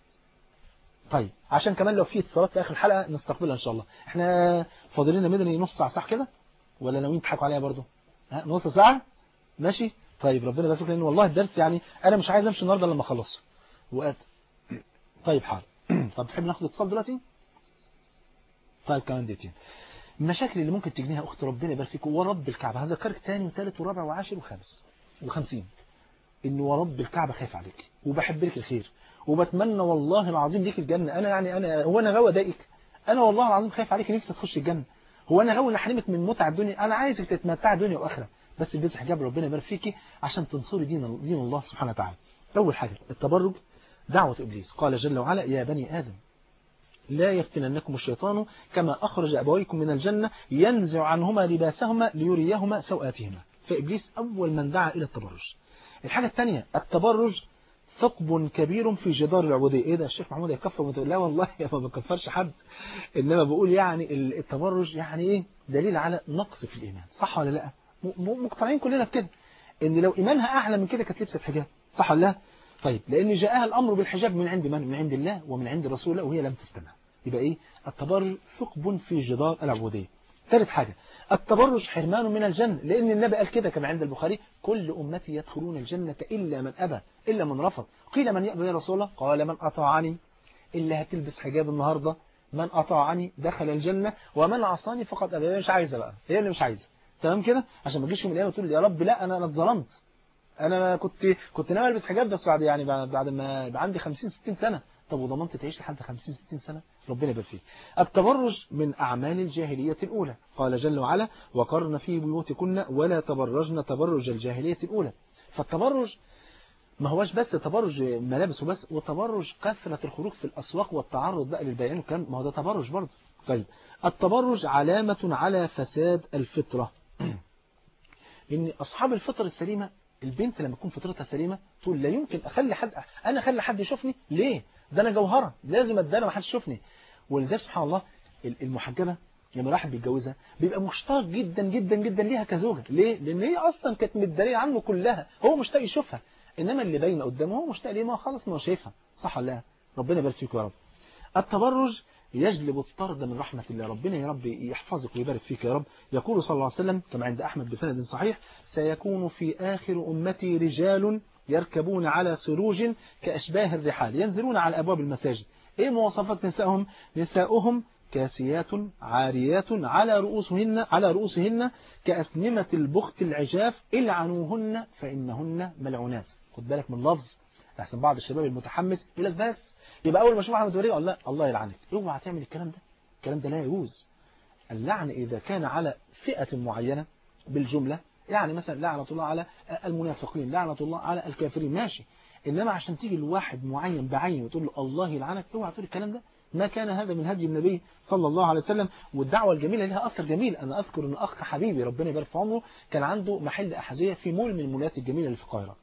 طيب عشان كمان لو في اتصالات في آخر الحلقة نستقبلها إن شاء الله احنا فاضل لنا مدني نص ساعة صح كده ولا ناويين تضحكوا عليها برضو ها نص ساعة ماشي طيب ربنا يبارك فيك لأن والله الدرس يعني أنا مش عايز أمشي النهاردة لما أخلصه وقت طيب حاضر طب تحب ناخد اتصال دلوقتي طيب كمان دقيقتين المشاكل اللي ممكن تجنيها اخت ربنا يبارك فيك ورب الكعبه هذكرك ثاني وثالث ورابع وعاشر وخامس وخمسين ان ورب الكعبه خايف عليك وبحب لك الخير وبتمنى والله العظيم ليك الجنه انا يعني انا هو انا غاوي ضايقك انا والله العظيم خايف عليك نفسي تخش الجنه هو انا غاوي احرمك من متع الدنيا انا عايزك تتمتع دنيا واخره بس البس حجاب ربنا يبارك فيكي عشان تنصري دين دين الله سبحانه وتعالى اول حاجه التبرج دعوة إبليس قال جل وعلا يا بني آدم لا يفتننكم الشيطان كما أخرج أبويكم من الجنة ينزع عنهما لباسهما ليريهما سوآتهما فإبليس أول من دعا إلى التبرج الحاجة الثانية التبرج ثقب كبير في جدار العبودية إيه ده الشيخ محمود يكفر لا والله ما بكفرش حد إنما بقول يعني التبرج يعني إيه دليل على نقص في الإيمان صح ولا لا مقتنعين كلنا بكده إن لو إيمانها أعلى من كده كانت لبست حجاب صح ولا لا طيب لأن جاءها الأمر بالحجاب من عند من؟ من عند الله ومن عند رسول الله وهي لم تستمع يبقى إيه التبرج ثقب في جدار العبودية ثالث حاجة التبرج حرمان من الجنة لأن النبي قال كده كما عند البخاري كل أمتي يدخلون الجنة إلا من أبى إلا من رفض قيل من يأبى يا رسول الله قال من أطاعني إلا هتلبس حجاب النهاردة من أطاعني دخل الجنة ومن عصاني فقد أبى مش عايزة بقى هي اللي مش عايزة تمام كده عشان ما تجيش يوم القيامة تقول يا رب لا أنا أنا اتظلمت انا كنت كنت ناوي البس حجاب بس بعد يعني بعد ما يبقى عندي 50 60 سنه طب وضمنت تعيش لحد 50 60 سنه ربنا يبارك فيك التبرج من اعمال الجاهليه الاولى قال جل وعلا وقرن في بيوتكن ولا تبرجن تبرج الجاهليه الاولى فالتبرج ما هوش بس تبرج ملابس وبس وتبرج كثرة الخروج في الأسواق والتعرض بقى للبيان والكلام ما هو ده تبرج برضه طيب التبرج علامة على فساد الفطرة إن أصحاب الفطر السليمة البنت لما تكون فطرتها سليمة تقول لا يمكن أخلي حد أنا أخلي حد يشوفني ليه ده أنا جوهرة لازم أدانا ما حد يشوفني ولذلك سبحان الله المحجبة لما الواحد بيتجوزها بيبقى مشتاق جدا جدا جدا ليها كزوجة ليه؟ لأن هي أصلا كانت متدارية عنه كلها هو مشتاق يشوفها إنما اللي باينه قدامه هو مشتاق ليه ما خلاص ما هو شايفها صح ولا لا؟ ربنا يبارك فيك يا رب التبرج يجلب الطرد من رحمة الله ربنا يا رب يحفظك ويبارك فيك يا رب يقول صلى الله عليه وسلم كما عند أحمد بسند صحيح سيكون في آخر أمتي رجال يركبون على سروج كأشباه الرحال ينزلون على أبواب المساجد إيه مواصفات نسائهم نساؤهم كاسيات عاريات على رؤوسهن على رؤوسهن كأسنمة البخت العجاف العنوهن فإنهن ملعونات خد بالك من لفظ أحسن بعض الشباب المتحمس يقول لك بس يبقى أول ما أشوف أحمد وريه الله الله يلعنك اوعى تعمل الكلام ده الكلام ده لا يجوز اللعن إذا كان على فئة معينة بالجملة يعني مثلا لعنة الله على المنافقين لعنة الله على الكافرين ماشي إنما عشان تيجي لواحد معين بعين وتقول له الله يلعنك اوعى تقول الكلام ده ما كان هذا من هدي النبي صلى الله عليه وسلم والدعوة الجميلة لها أثر جميل أنا أذكر أن أخ حبيبي ربنا يبارك في عمره كان عنده محل أحذية في مول من المولات الجميلة اللي في القاهرة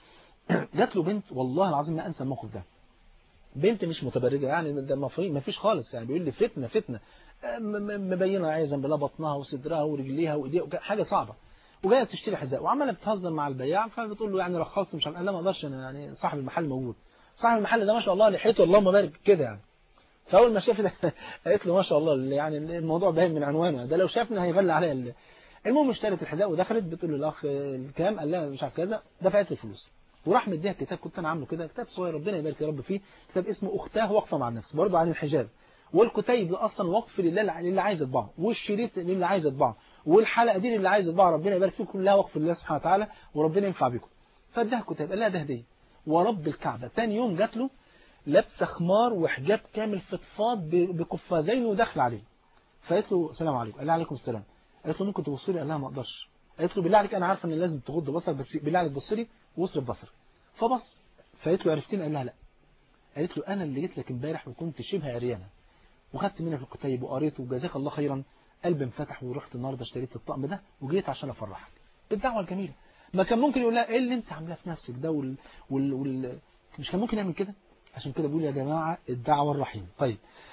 جات له بنت والله العظيم ما أنسى الموقف ده بنت مش متبرجة يعني ده ما فيش خالص يعني بيقول لي فتنة فتنة مبينة عايزا بلا بطنها وصدرها ورجليها وايديها حاجة صعبة وجايه تشتري حذاء وعماله بتهزر مع البياع فبتقول له يعني رخصت مش عارف لا ما اقدرش انا يعني صاحب المحل موجود صاحب المحل ده ما شاء الله لحيته اللهم بارك كده يعني فاول ما شافت قالت له ما شاء الله يعني الموضوع باين من عنوانه ده لو شافنا هيغلى عليا المهم اشترت الحذاء ودخلت بتقول له الاخ الكام قال لها مش عارف كذا دفعت الفلوس وراح مديها كتاب كنت انا عامله كده كتاب صغير ربنا يبارك يا رب فيه كتاب اسمه اختاه واقفه مع النفس برضه عن الحجاب والكتيب ده اصلا وقف لله اللي عايز يطبعه والشريط اللي عايز يطبعه والحلقه دي اللي عايز يطبعها ربنا يبارك فيكم كلها وقف لله سبحانه وتعالى وربنا ينفع بكم فاداها كتاب قال لها ده هديه ورب الكعبه ثاني يوم جات له لابسه خمار وحجاب كامل فضفاض بقفازين وداخله عليه فقالت له السلام عليكم قال لها عليكم السلام قالت له ممكن تبص لي قال لها ما اقدرش قالت له بالله عليك انا عارفه ان لازم تغض بصر بس بالله عليك بص لي واصرف بصر فبص فقالت له عرفتني قال لها لا قالت له انا اللي جيت لك امبارح وكنت شبه عريانه وخدت منك الكتيب وقريته وجزاك الله خيرا قلبي انفتح ورحت النهارده اشتريت الطقم ده وجيت عشان افرحك بالدعوه الجميله ما كان ممكن يقول لها ايه اللي انت عاملاه في نفسك ده وال... وال... وال... مش كان ممكن يعمل كده عشان كده بقول يا جماعه الدعوه الرحيم طيب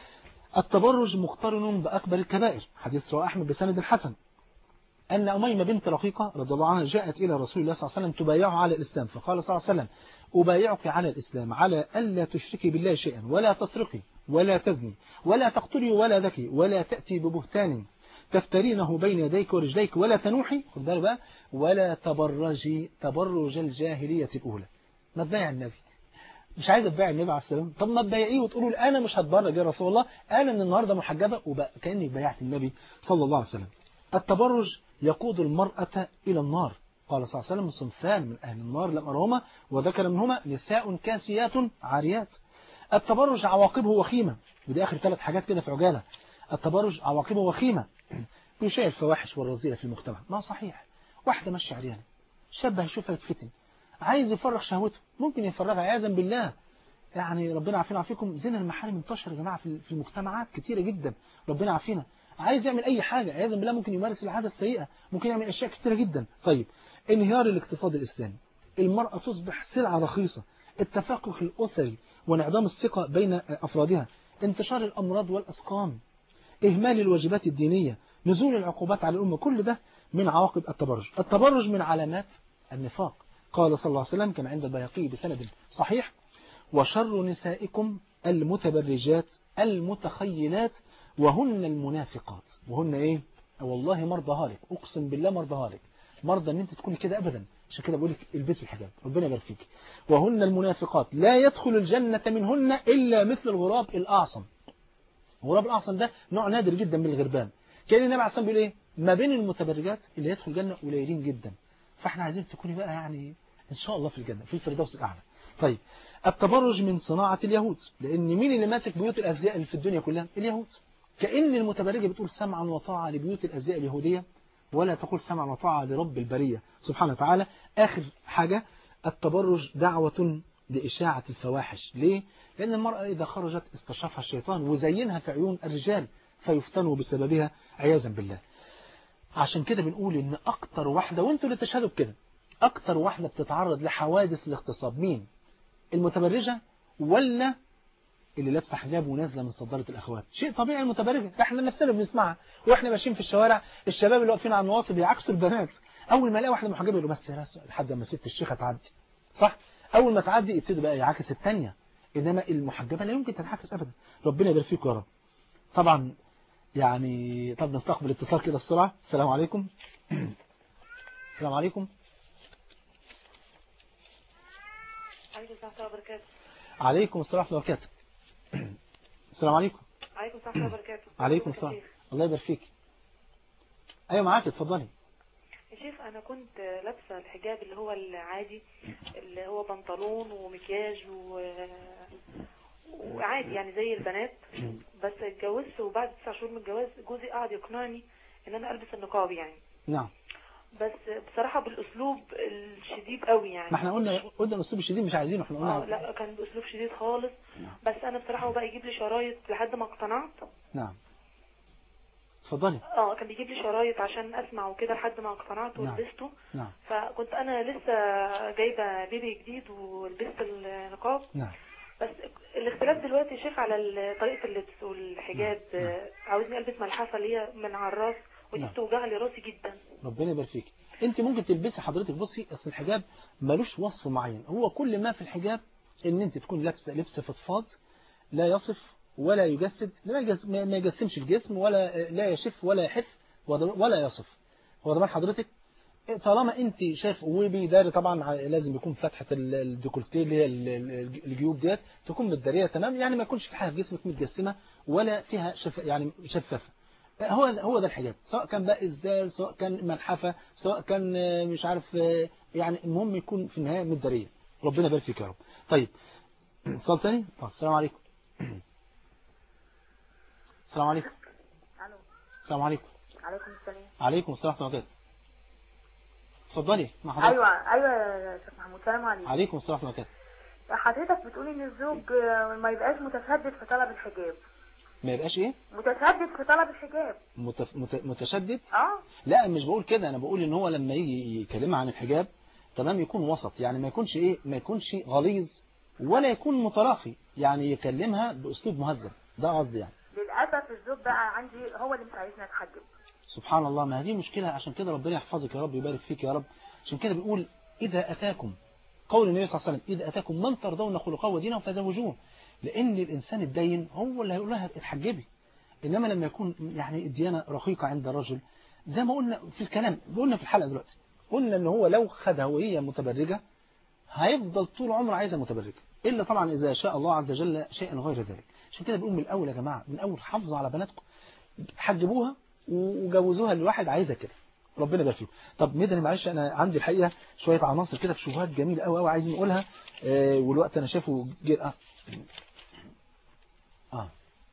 التبرج مقترن باكبر الكبائر حديث رواه احمد بسند الحسن أن أميمة بنت رقيقة رضي الله عنها جاءت إلى رسول الله صلى الله عليه وسلم تبايعه على الإسلام فقال صلى الله عليه وسلم أبايعك على الإسلام على ألا تشركي بالله شيئا ولا تسرقي ولا تزني ولا تقتلي ولا ذكي ولا تأتي ببهتان تفترينه بين يديك ورجليك ولا تنوحي خد بالك بقى ولا تبرجي تبرج الجاهلية الأولى ما تبايع النبي مش عايز تبايع النبي عليه السلام طب ما تبايعيه وتقولوا لي انا مش هتبرج يا رسول الله انا من النهارده محجبه وبقى كاني بايعت النبي صلى الله عليه وسلم التبرج يقود المرأة إلى النار قال صلى الله عليه وسلم صنفان من أهل النار لم أرهما وذكر منهما نساء كاسيات عاريات التبرج عواقبه وخيمة ودي آخر ثلاث حاجات كده في عجالة التبرج عواقبه وخيمة يشاء الفواحش والرذيلة في المجتمع ما صحيح واحدة ماشية عريانة شاب هيشوفها يتفتن عايز يفرغ شهوته ممكن يفرغها عياذا بالله يعني ربنا عافينا عافيكم زنا المحارم انتشر يا جماعة في المجتمعات كتيرة جدا ربنا عافينا عايز يعمل أي حاجة عياذا بالله ممكن يمارس العادة السيئة ممكن يعمل أشياء كتيرة جدا طيب انهيار الاقتصاد الإسلامي المرأة تصبح سلعة رخيصة التفكك الأسري وانعدام الثقة بين أفرادها انتشار الأمراض والأسقام إهمال الواجبات الدينية نزول العقوبات على الأمة كل ده من عواقب التبرج التبرج من علامات النفاق قال صلى الله عليه وسلم كما عند البياقي بسند صحيح وشر نسائكم المتبرجات المتخيلات وهن المنافقات وهن ايه والله مرضى هالك اقسم بالله مرضى هالك مرضى ان انت تكوني كده ابدا عشان كده بقول لك البسي الحجاب ربنا يبارك فيك وهن المنافقات لا يدخل الجنة منهن الا مثل الغراب الاعصم الغراب الاعصم ده نوع نادر جدا من الغربان كان النبي عليه الصلاه بيقول ايه ما بين المتبرجات اللي يدخل الجنة قليلين جدا فاحنا عايزين تكوني بقى يعني ان شاء الله في الجنة في الفردوس الاعلى طيب التبرج من صناعة اليهود لان مين اللي ماسك بيوت الازياء اللي في الدنيا كلها اليهود كأن المتبرجة بتقول سمعا وطاعة لبيوت الأزياء اليهودية ولا تقول سمعا وطاعة لرب البرية سبحانه وتعالى آخر حاجة التبرج دعوة لإشاعة الفواحش ليه؟ لأن المرأة إذا خرجت استشرفها الشيطان وزينها في عيون الرجال فيفتنوا بسببها عياذا بالله عشان كده بنقول إن أكتر واحدة وانتوا اللي تشهدوا بكده أكتر واحدة بتتعرض لحوادث الاغتصاب مين؟ المتبرجة ولا اللي لابسه حجاب ونازله من صداره الاخوات شيء طبيعي المتبرجه احنا نفسنا بنسمعها واحنا ماشيين في الشوارع الشباب اللي واقفين على النواصب يعكسوا البنات اول ما يلاقي واحده محجبه يقولوا بس يا لحد ما ست الشيخه تعدي صح اول ما تعدي يبتدي بقى يعاكس الثانيه انما المحجبه لا يمكن تنعكس ابدا ربنا يبارك فيكم يا رب طبعا يعني طب نستقبل اتصال كده السرعه السلام عليكم السلام عليكم عليكم السلام ورحمة الله وبركاته عليكم السلام ورحمه الله وبركاته السلام عليكم عليكم السلام ورحمة الله وبركاته عليكم ازيك يا السلام شيخ؟ الله يبارك فيك ايوه معاك اتفضلي يا شيخ أنا كنت لابسة الحجاب اللي هو العادي اللي هو بنطلون ومكياج و... وعادي يعني زي البنات بس اتجوزت وبعد تسع شهور من الجواز جوزي قعد يقنعني ان انا البس النقاب يعني نعم بس بصراحة بالاسلوب الشديد قوي يعني ما احنا قلنا قلنا الاسلوب الشديد مش عايزينه احنا اه قلنا لا كان باسلوب شديد خالص بس انا بصراحة هو بقى يجيب لي شرايط لحد ما اقتنعت نعم اتفضلي اه كان بيجيب لي شرايط عشان اسمع وكده لحد ما اقتنعت نعم. ولبسته نعم فكنت انا لسه جايبه بيبي جديد ولبست النقاب نعم بس الاختلاف دلوقتي يا شيخ على ال- طريقه اللبس والحجاب نعم. آه، عاوزني البس ملحفه اللي هي من على الراس ودي نعم. بتوجع لي راسي جدا ربنا يبارك فيك انت ممكن تلبسي حضرتك بصي اصل الحجاب ملوش وصف معين هو كل ما في الحجاب ان انت تكون لابسه لبس فضفاض لا يصف ولا يجسد لا يجس- ما ما يجسمش الجسم ولا لا يشف ولا يحف ولا يصف هو ده حضرتك طالما انت شايف وبيداري طبعا ع- لازم يكون فتحه ال- الديكولتيه اللي هي ال- ال- الجيوب ديت تكون متداريه تمام يعني ما يكونش في حاجه في جسمك متجسمه ولا فيها شف يعني شفافه هو هو ده الحجاب سواء كان بقى ازدال سواء كان ملحفه سواء كان آه، مش عارف آه، يعني المهم يكون في النهايه متداريه ربنا يبارك فيك يا رب طيب اتصال تاني طب السلام عليكم السلام عليكم الو السلام عليكم عليكم السلام عليكم السلام ورحمه الله وبركاته اتفضلي مع حضرتك ايوه ايوه يا شيخ محمود سلام عليكم عليكم السلام ورحمه الله وبركاته حضرتك بتقولي ان الزوج آه، ما يبقاش متشدد في طلب الحجاب ما يبقاش ايه متشدد في طلب الحجاب متف... مت... متشدد اه لا مش بقول كده انا بقول ان هو لما يجي يكلمها عن الحجاب تمام يكون وسط يعني ما يكونش ايه ما يكونش غليظ ولا يكون متراخي يعني يكلمها باسلوب مهذب ده قصدي يعني للاسف الزوج بقى عندي هو اللي مش عايزني اتحجب سبحان الله ما هذه مشكلة عشان كده ربنا يحفظك يا رب يبارك فيك يا رب عشان كده بيقول إذا أتاكم قول النبي صلى الله عليه وسلم إذا أتاكم من ترضون خلقه ودينه فزوجوه لأن الإنسان الدين هو اللي هيقول لها اتحجبي إنما لما يكون يعني الديانة رقيقة عند الرجل زي ما قلنا في الكلام قلنا في الحلقة دلوقتي قلنا إن هو لو خدها وهي متبرجة هيفضل طول عمره عايزة متبرجة إلا طبعا إذا شاء الله عز وجل شيئا غير ذلك عشان كده بنقول من الأول يا جماعة من أول حافظوا على بناتكم حجبوها وجوزوها لواحد عايزها كده ربنا يبارك فيكم طب مدني معلش انا عندي الحقيقه شويه عناصر كده في شبهات جميله قوي قوي عايزين نقولها آه والوقت انا شايفه جي اه اه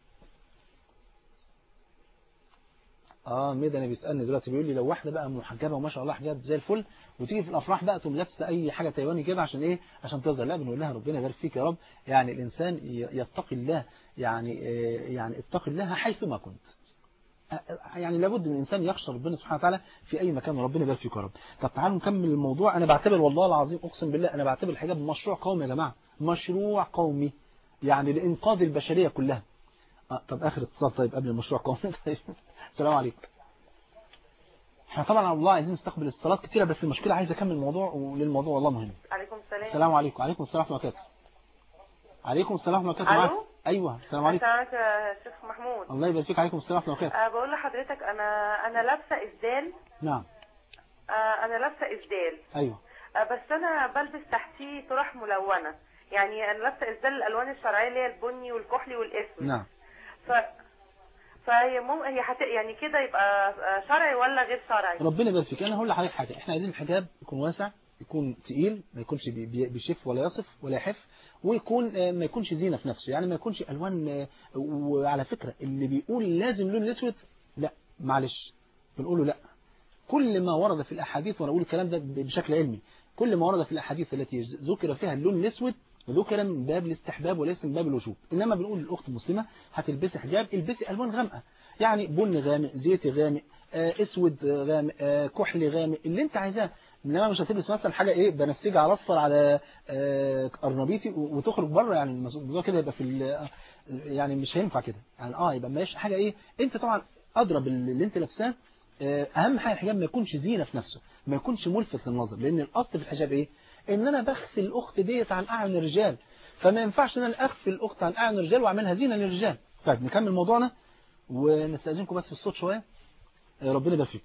اه مدني بيسالني دلوقتي بيقول لي لو واحده بقى محجبه وما شاء الله حجاب زي الفل وتيجي في الافراح بقى تقوم لابسه اي حاجه تايواني كده عشان ايه عشان تفضل لا بنقول لها ربنا يبارك فيك يا رب يعني الانسان ي- يتقي الله يعني آه يعني اتقي الله حيثما كنت يعني لابد من الإنسان يخشى ربنا سبحانه وتعالى في أي مكان ربنا يبارك فيك يا رب طب تعالوا نكمل الموضوع أنا بعتبر والله العظيم أقسم بالله أنا بعتبر الحجاب مشروع قومي يا جماعة مشروع قومي يعني لإنقاذ البشرية كلها آه طب آخر اتصال طيب قبل المشروع قومي طيب السلام عليكم احنا طبعا على الله عايزين نستقبل اتصالات كتيرة بس المشكلة عايز أكمل الموضوع وللموضوع والله مهم عليكم السلام السلام عليكم عليكم السلام ورحمة الله وبركاته عليكم السلام ورحمة الله وبركاته ألو؟ معاك. أيوه السلام عليكم سلامك يا شيخ محمود الله يبارك فيك عليكم السلام ورحمة الله وبركاته أه بقول لحضرتك انا انا لابسه اسدال نعم أه انا لابسه اسدال أيوه أه بس انا بلبس تحتيه طرح ملونه يعني انا لابسه اسدال الالوان الشرعيه اللي هي البني والكحلي والاسود نعم ف فهي مم... هي حت... يعني كده يبقى آه، شرعي ولا غير شرعي ربنا يبارك فيك انا هقول لحضرتك حاجه احنا عايزين الحجاب يكون واسع يكون تقيل ما يكونش بي- بي- بيشف ولا يصف ولا يحف ويكون آه، ما يكونش زينه في نفسه يعني ما يكونش الوان آه، وعلى فكره اللي بيقول لازم لون الاسود لا معلش بنقوله لا كل ما ورد في الاحاديث وانا اقول الكلام ده بشكل علمي كل ما ورد في الاحاديث التي ذكر فيها اللون الاسود ذكر من باب الاستحباب وليس من باب الوجوب انما بنقول للاخت المسلمه هتلبسي حجاب البسي الوان غامقه يعني بني غامق زيتي غامق آه، اسود غامق آه، كحلي غامق اللي انت عايزاه انما مش هتلبس مثلا حاجه ايه بنفسجي على اصفر على آه، ارنبيطي و- وتخرج بره يعني الموضوع كده يبقى في ال- يعني مش هينفع كده يعني اه يبقى ماشي حاجه ايه انت طبعا ادرى باللي انت لابساه آه، اهم حاجه الحجاب ما يكونش زينه في نفسه ما يكونش ملفت للنظر لان الاصل في الحجاب ايه ان انا بغسل الاخت ديت عن اعين الرجال فما ينفعش ان انا اخفي الاخت عن اعين الرجال واعملها زينه للرجال طيب نكمل موضوعنا ونستاذنكم بس في الصوت شويه آه، ربنا يبارك فيك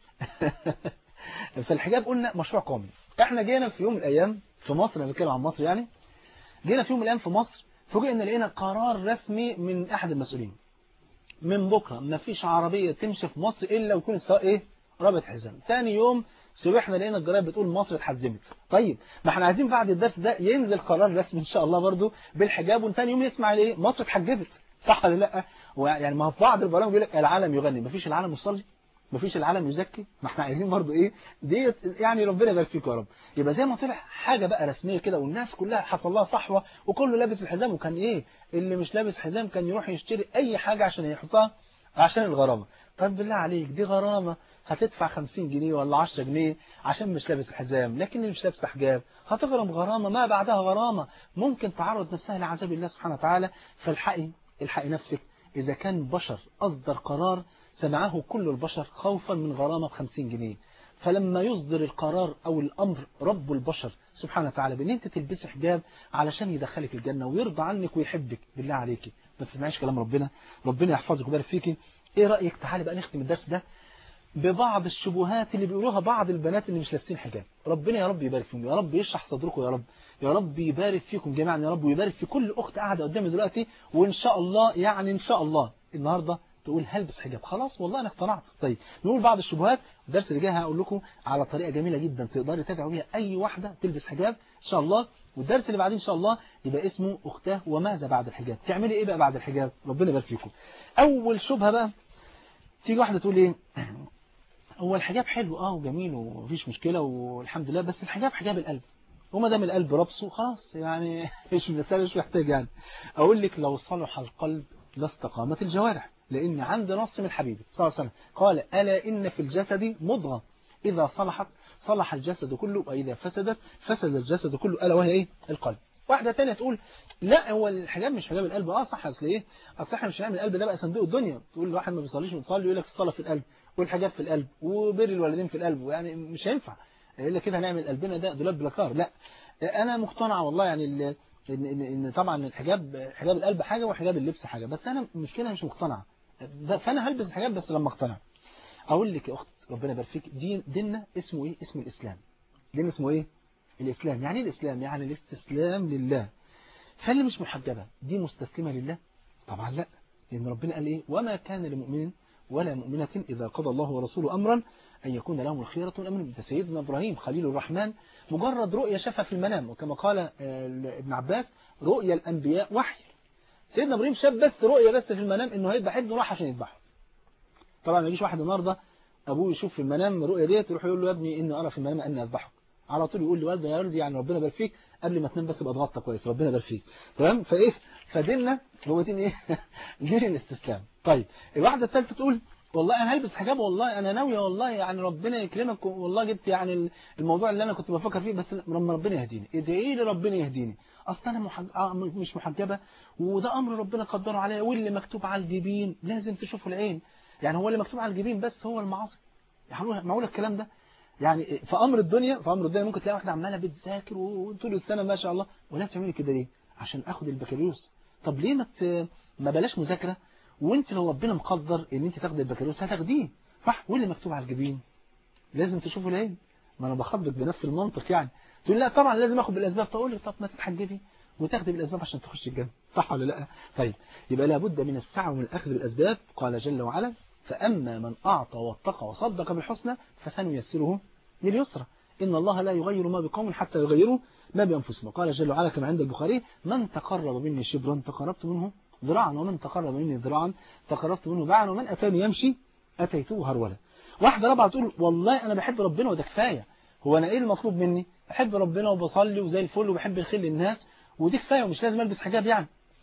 فالحجاب قلنا مشروع قومي احنا جينا في يوم من الايام في مصر انا بتكلم عن مصر يعني جينا في يوم من الايام في مصر فوجئنا لقينا قرار رسمي من احد المسؤولين من بكره ما فيش عربيه تمشي في مصر الا ويكون السواق ايه رابط حزام ثاني يوم سويحنا لقينا الجرايد بتقول مصر اتحزمت طيب ما احنا عايزين بعد الدرس ده ينزل قرار رسمي ان شاء الله برضو بالحجاب وثاني يوم يسمع ليه مصر اتحجبت صح ولا لا ويعني ما في بعض البرامج بيقول لك العالم يغني ما فيش العالم يصلي مفيش العالم يزكي ما احنا عايزين برضو ايه دي يعني ربنا يبارك فيك يا رب يبقى زي ما طلع حاجه بقى رسميه كده والناس كلها حصل لها صحوه وكله لابس الحزام وكان ايه اللي مش لابس حزام كان يروح يشتري اي حاجه عشان يحطها عشان الغرامه طب بالله عليك دي غرامه هتدفع 50 جنيه ولا 10 جنيه عشان مش لابس الحزام لكن اللي مش لابس حجاب هتغرم غرامه ما بعدها غرامه ممكن تعرض نفسها لعذاب الله سبحانه وتعالى فالحقي الحقي نفسك إذا كان بشر أصدر قرار سمعه كل البشر خوفا من غرامة ب 50 جنيه فلما يصدر القرار أو الأمر رب البشر سبحانه وتعالى بأن أنت تلبسي حجاب علشان يدخلك الجنة ويرضى عنك ويحبك بالله عليك ما تسمعيش كلام ربنا ربنا يحفظك ويبارك فيكي إيه رأيك تعالي بقى نختم الدرس ده ببعض الشبهات اللي بيقولوها بعض البنات اللي مش لابسين حجاب ربنا يا رب يبارك فيهم يا رب يشرح صدركم يا رب يا رب يبارك فيكم جميعا يا رب ويبارك في كل أخت قاعدة قدامي دلوقتي وإن شاء الله يعني إن شاء الله النهاردة تقول هلبس حجاب خلاص والله أنا اقتنعت طيب نقول بعض الشبهات الدرس اللي جاي هقول لكم على طريقة جميلة جدا تقدري تدعوا بيها أي واحدة تلبس حجاب إن شاء الله والدرس اللي بعدين إن شاء الله يبقى اسمه أختاه وماذا بعد الحجاب تعملي إيه بقى بعد الحجاب ربنا يبارك فيكم أول شبهة بقى تيجي واحدة تقول إيه هو الحجاب حلو اه وجميل ومفيش مشكلة والحمد لله بس الحجاب حجاب القلب وما دام القلب ربصه خلاص يعني مش المثال مش محتاج يعني اقول لك لو صلح القلب لاستقامت الجوارح لان عند نص من الحبيب صلى الله عليه وسلم قال الا ان في الجسد مضغه اذا صلحت صلح الجسد كله واذا فسدت فسد الجسد كله الا وهي ايه القلب واحده ثانيه تقول لا هو الحجاب مش حجاب القلب اه صح اصل ايه اصل احنا مش هنعمل القلب ده بقى صندوق الدنيا تقول الواحد ما بيصليش ويصلي يقول لك الصلاه في القلب والحجاب في القلب وبر الوالدين في القلب يعني مش هينفع إلا كده هنعمل قلبنا ده دولاب بلاكار لا أنا مقتنع والله يعني إن, إن, إن طبعا الحجاب حجاب القلب حاجة وحجاب اللبس حاجة بس أنا المشكلة مش مقتنع فأنا هلبس الحجاب بس لما اقتنع أقول لك يا أخت ربنا يبارك فيك دين ديننا اسمه إيه اسمه الإسلام دين اسمه إيه الإسلام يعني إيه الإسلام يعني الاستسلام لله فاللي مش محجبة دي مستسلمة لله طبعا لا لأن ربنا قال إيه وما كان لمؤمن ولا مؤمنة إذا قضى الله ورسوله أمرا أن يكون لهم الخيرة من أمر ده سيدنا إبراهيم خليل الرحمن مجرد رؤية شافها في المنام وكما قال ابن عباس رؤيا الأنبياء وحي سيدنا إبراهيم شاف بس رؤية بس في المنام إنه هيذبح ابنه راح عشان يذبحه طبعا ما يجيش واحد النهارده أبوه يشوف في المنام الرؤية ديت يروح يقول له يا ابني إني أرى في المنام أني أذبحك على طول يقول لوالده يا ولدي يعني ربنا يبارك فيك قبل ما تنام بس ابقى اتغطى كويس ربنا يبارك فيك تمام فايه فديننا هو دين ايه دين الاستسلام طيب الواحده الثالثه تقول والله انا هلبس حجاب والله انا ناويه والله يعني ربنا يكرمك والله جبت يعني الموضوع اللي انا كنت بفكر فيه بس لما ربنا يهديني ادعي لي ربنا يهديني اصل انا محج... مش محجبه وده امر ربنا قدره عليا واللي مكتوب على الجبين لازم تشوفه العين يعني هو اللي مكتوب على الجبين بس هو المعاصي يعني معقول الكلام ده يعني في امر الدنيا في امر الدنيا ممكن تلاقي واحده عماله بتذاكر وطول السنه ما شاء الله ولا بتعملي كده ليه عشان اخد البكالوريوس طب ليه ما ما بلاش مذاكره وانت لو ربنا مقدر ان انت تاخد البكالوريوس هتاخديه صح واللي مكتوب على الجبين لازم تشوفه العين ما انا بخبط بنفس المنطق يعني تقول لا طبعا لازم اخد بالاسباب تقول لي طب ما تتحجبي وتاخدي بالاسباب عشان تخش الجنه صح ولا لا طيب يبقى لابد من السعي ومن الاخذ بالاسباب قال جل وعلا فاما من اعطى واتقى وصدق بالحسنى فسنيسره لليسرى ان الله لا يغير ما بقوم حتى يغيروا ما بانفسهم قال جل وعلا كما عند البخاري من تقرب مني شبرا تقربت منه ذراعا ومن تقرب مني ذراعا تقربت منه باعا ومن أتاني يمشي أتيته هرولا واحدة رابعة تقول والله أنا بحب ربنا وده كفاية هو أنا إيه المطلوب مني بحب ربنا وبصلي وزي الفل وبحب الخير للناس ودي كفاية ومش لازم ألبس حجاب يعني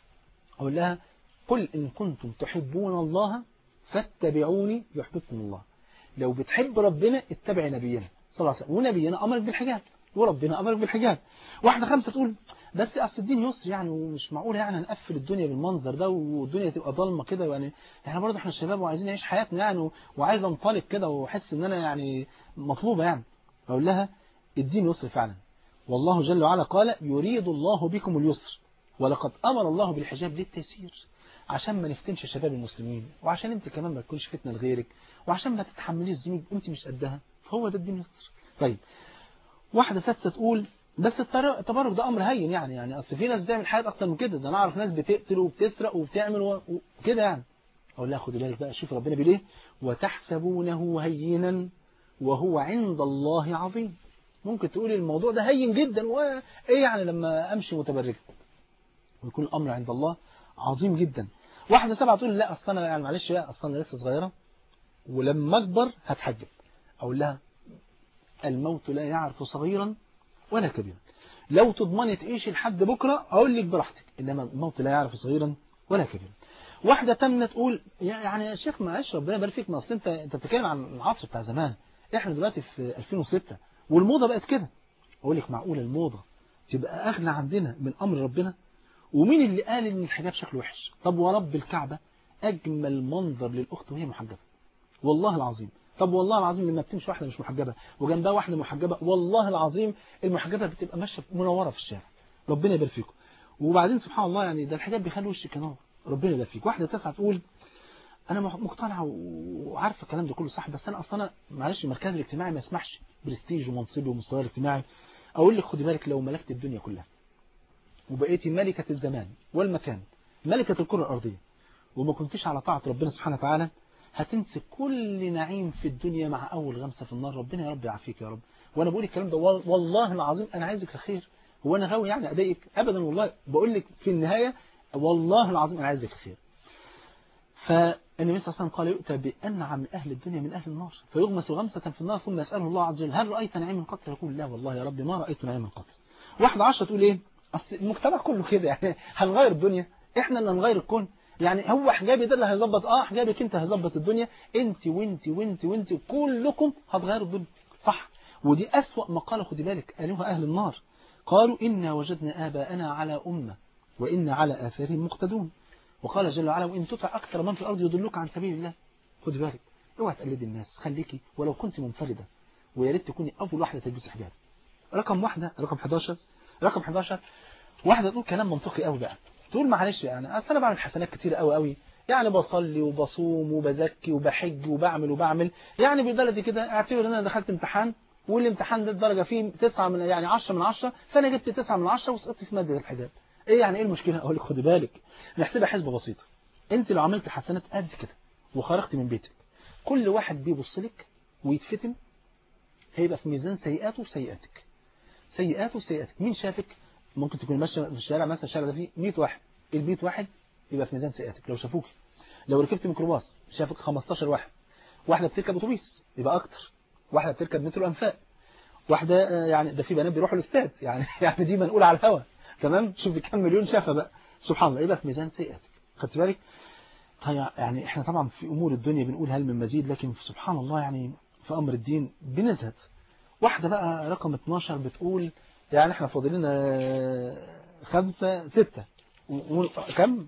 أقول لها قل إن كنتم تحبون الله فاتبعوني يحببكم الله لو بتحب ربنا اتبع نبينا صلى الله عليه وسلم ونبينا أمرك بالحجاب وربنا أمرك بالحجاب واحدة خمسة تقول بس أصل الدين يسر يعني ومش معقول يعني نقفل الدنيا بالمنظر ده والدنيا تبقى ضلمة كده يعني احنا برضه احنا الشباب وعايزين نعيش حياتنا يعني وعايز انطلق كده واحس ان انا يعني مطلوبة يعني اقول لها الدين يسر فعلا والله جل وعلا قال يريد الله بكم اليسر ولقد أمر الله بالحجاب للتيسير عشان ما نفتنش شباب المسلمين وعشان انت كمان ما تكونش فتنة لغيرك وعشان ما تتحمليش ذنوب انت مش قدها فهو ده الدين يسر طيب واحدة سادسة تقول بس التبرج ده امر هين يعني يعني اصل في ناس بتعمل حاجات اكتر من كده ده انا اعرف ناس بتقتل وبتسرق وبتعمل وكده يعني اقول لها خدي بالك بقى شوف ربنا بيقول ايه وتحسبونه هينا وهو عند الله عظيم ممكن تقولي الموضوع ده هين جدا وايه يعني لما امشي متبرجه ويكون الامر عند الله عظيم جدا واحده سبعه تقول لا اصل انا يعني معلش بقى اصل انا لسه صغيره ولما اكبر هتحجب اقول لها الموت لا يعرف صغيرا ولا كبيرا لو تضمني تعيشي لحد بكره اقول لك براحتك انما الموت لا يعرف صغيرا ولا كبيرا واحده تامنه تقول يا- يعني يا شيخ معلش ربنا يبارك فيك ما اصل انت انت بتتكلم عن العصر بتاع زمان احنا دلوقتي في 2006 والموضه بقت كده اقول لك معقول الموضه تبقى اغلى عندنا من امر ربنا ومين اللي قال ان الحجاب شكله وحش طب ورب الكعبه اجمل منظر للاخت وهي محجبه والله العظيم طب والله العظيم لما بتمشي واحده مش محجبه وجنبها واحده محجبه والله العظيم المحجبه بتبقى ماشيه منوره في الشارع ربنا يبارك فيكم وبعدين سبحان الله يعني ده الحجاب بيخلي وشك نور ربنا يبارك فيك واحده تسعى تقول انا مح- مقتنعه وعارفه الكلام ده كله صح بس انا اصلا معلش المركز الاجتماعي ما يسمحش برستيج ومنصبي ومستواي الاجتماعي اقول لك خدي بالك لو ملكت الدنيا كلها وبقيتي ملكه الزمان والمكان ملكه الكره الارضيه وما كنتش على طاعه ربنا سبحانه وتعالى هتنسى كل نعيم في الدنيا مع اول غمسه في النار ربنا يا رب يعافيك يا رب وانا بقول الكلام ده وال- والله العظيم انا عايزك الخير هو انا غاوي يعني اضايقك ابدا والله بقول لك في النهايه والله العظيم انا عايزك الخير فالنبي صلى الله عليه وسلم قال يؤتى بأنعم أهل الدنيا من أهل النار فيغمس غمسة في النار ثم يسأله الله عز وجل هل رأيت نعيما قط يقول لا والله يا رب ما رأيت نعيما قط واحدة عشرة تقول إيه أصل المجتمع كله كده يعني هنغير الدنيا إحنا اللي هنغير الكون يعني هو حجابي ده اللي هيظبط اه حجابك انت هيظبط الدنيا انت وانت وانت وانت كلكم هتغيروا الدنيا صح ودي أسوأ مقالة خدي بالك قالوها أهل النار قالوا إنا وجدنا آباءنا على أمة وإنا على آثارهم مقتدون وقال جل وعلا وإن تطع أكثر من في الأرض يضلوك عن سبيل الله خدي بالك اوعى تقلدي الناس خليكي ولو كنت منفردة ويا ريت تكوني أول واحدة تلبسي حجاب رقم واحدة رقم 11 رقم 11 واحدة تقول كلام منطقي قوي بقى تقول معلش يعني أصل أنا بعمل حسنات كتير قوي قوي يعني بصلي وبصوم وبزكي وبحج وبعمل وبعمل يعني بالبلدي كده اعتبر ان انا دخلت امتحان والامتحان ده الدرجة فيه 9 من يعني 10 من 10 فانا جبت 9 من 10 وسقطت في مادة الحجاب ايه يعني ايه المشكلة اقول لك خدي بالك نحسبها حسبة بسيطة انت لو عملت حسنات قد كده وخرجت من بيتك كل واحد بيبص لك ويتفتن هيبقى في ميزان سيئاته وسيئاتك سيئاته وسيئاتك مين شافك ممكن تكون ماشيه في الشارع مثلا الشارع ده فيه 100 واحد ال 100 واحد يبقى في ميزان سيئاتك لو شافوك لو ركبت ميكروباص شافك 15 واحد واحده بتركب اتوبيس يبقى اكتر واحده بتركب مترو انفاق واحده آه، يعني ده في بنات بيروحوا الاستاد يعني يعني دي منقوله على الهوا تمام شوف كم مليون شافها بقى سبحان الله يبقى في ميزان سيئاتك خدت بالك طيب يعني احنا طبعا في امور الدنيا بنقول هل من مزيد لكن سبحان الله يعني في امر الدين بنزهد واحده بقى رقم 12 بتقول يعني احنا فاضل لنا خمسة ستة و- و- كم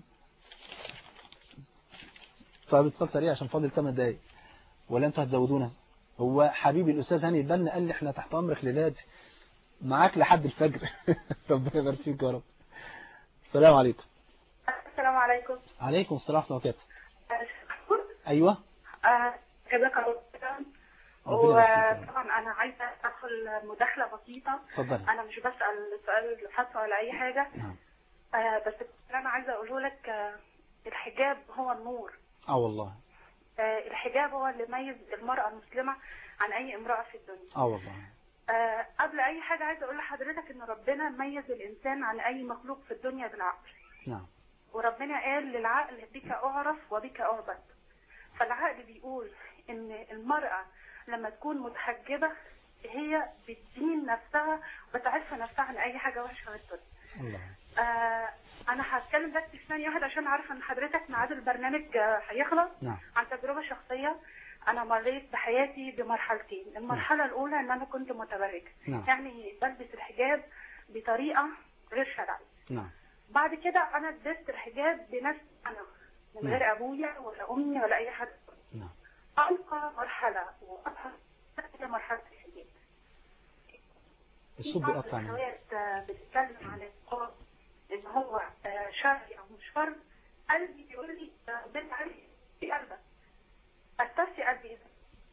طيب اتصال سريع عشان فاضل 8 دقايق ولا انتوا هتزودونا هو حبيبي الاستاذ هاني البنا قال لي احنا تحت امرك ليلادي معاك لحد الفجر ربنا يبارك فيك يا رب السلام عليكم السلام عليكم عليكم السلام ورحمه الله وبركاته ايوه جزاك الله خيرا ربنا يبارك فيك. وطبعا انا عايزه ادخل مداخله بسيطه اتفضلي انا مش بسال سؤال حصه ولا اي حاجه نعم آه بس اللي انا عايزه اقوله لك آه الحجاب هو النور اه والله آه الحجاب هو اللي يميز المراه المسلمه عن اي امراه في الدنيا اه والله آه قبل اي حاجه عايزه اقول لحضرتك ان ربنا ميز الانسان عن اي مخلوق في الدنيا بالعقل نعم وربنا قال للعقل بك أعرف وبك أعبد فالعقل بيقول إن المرأة لما تكون متحجبة هي بتدين نفسها وبتعف نفسها عن أي حاجة وحشة في الدنيا الله آه أنا هتكلم بس في ثانية واحدة عشان عارفة إن حضرتك ميعاد البرنامج آه، هيخلص نعم عن تجربة شخصية أنا مريت بحياتي بمرحلتين المرحلة الأولى إن أنا كنت متبرجة نعم يعني بلبس الحجاب بطريقة غير شرعية نعم بعد كده انا لبست الحجاب بنفسي انا من نعم. غير ابويا ولا امي ولا اي حد نعم انقى مرحله واصعب هي مرحله الحجاب الصوت في بعض بيقطع مني الروايات آه، بتتكلم عن القرآن ان هو آه، شرعي او مش فرض قلبي بيقول لي آه، بنت علي في قلبك استفسي قلبي اذا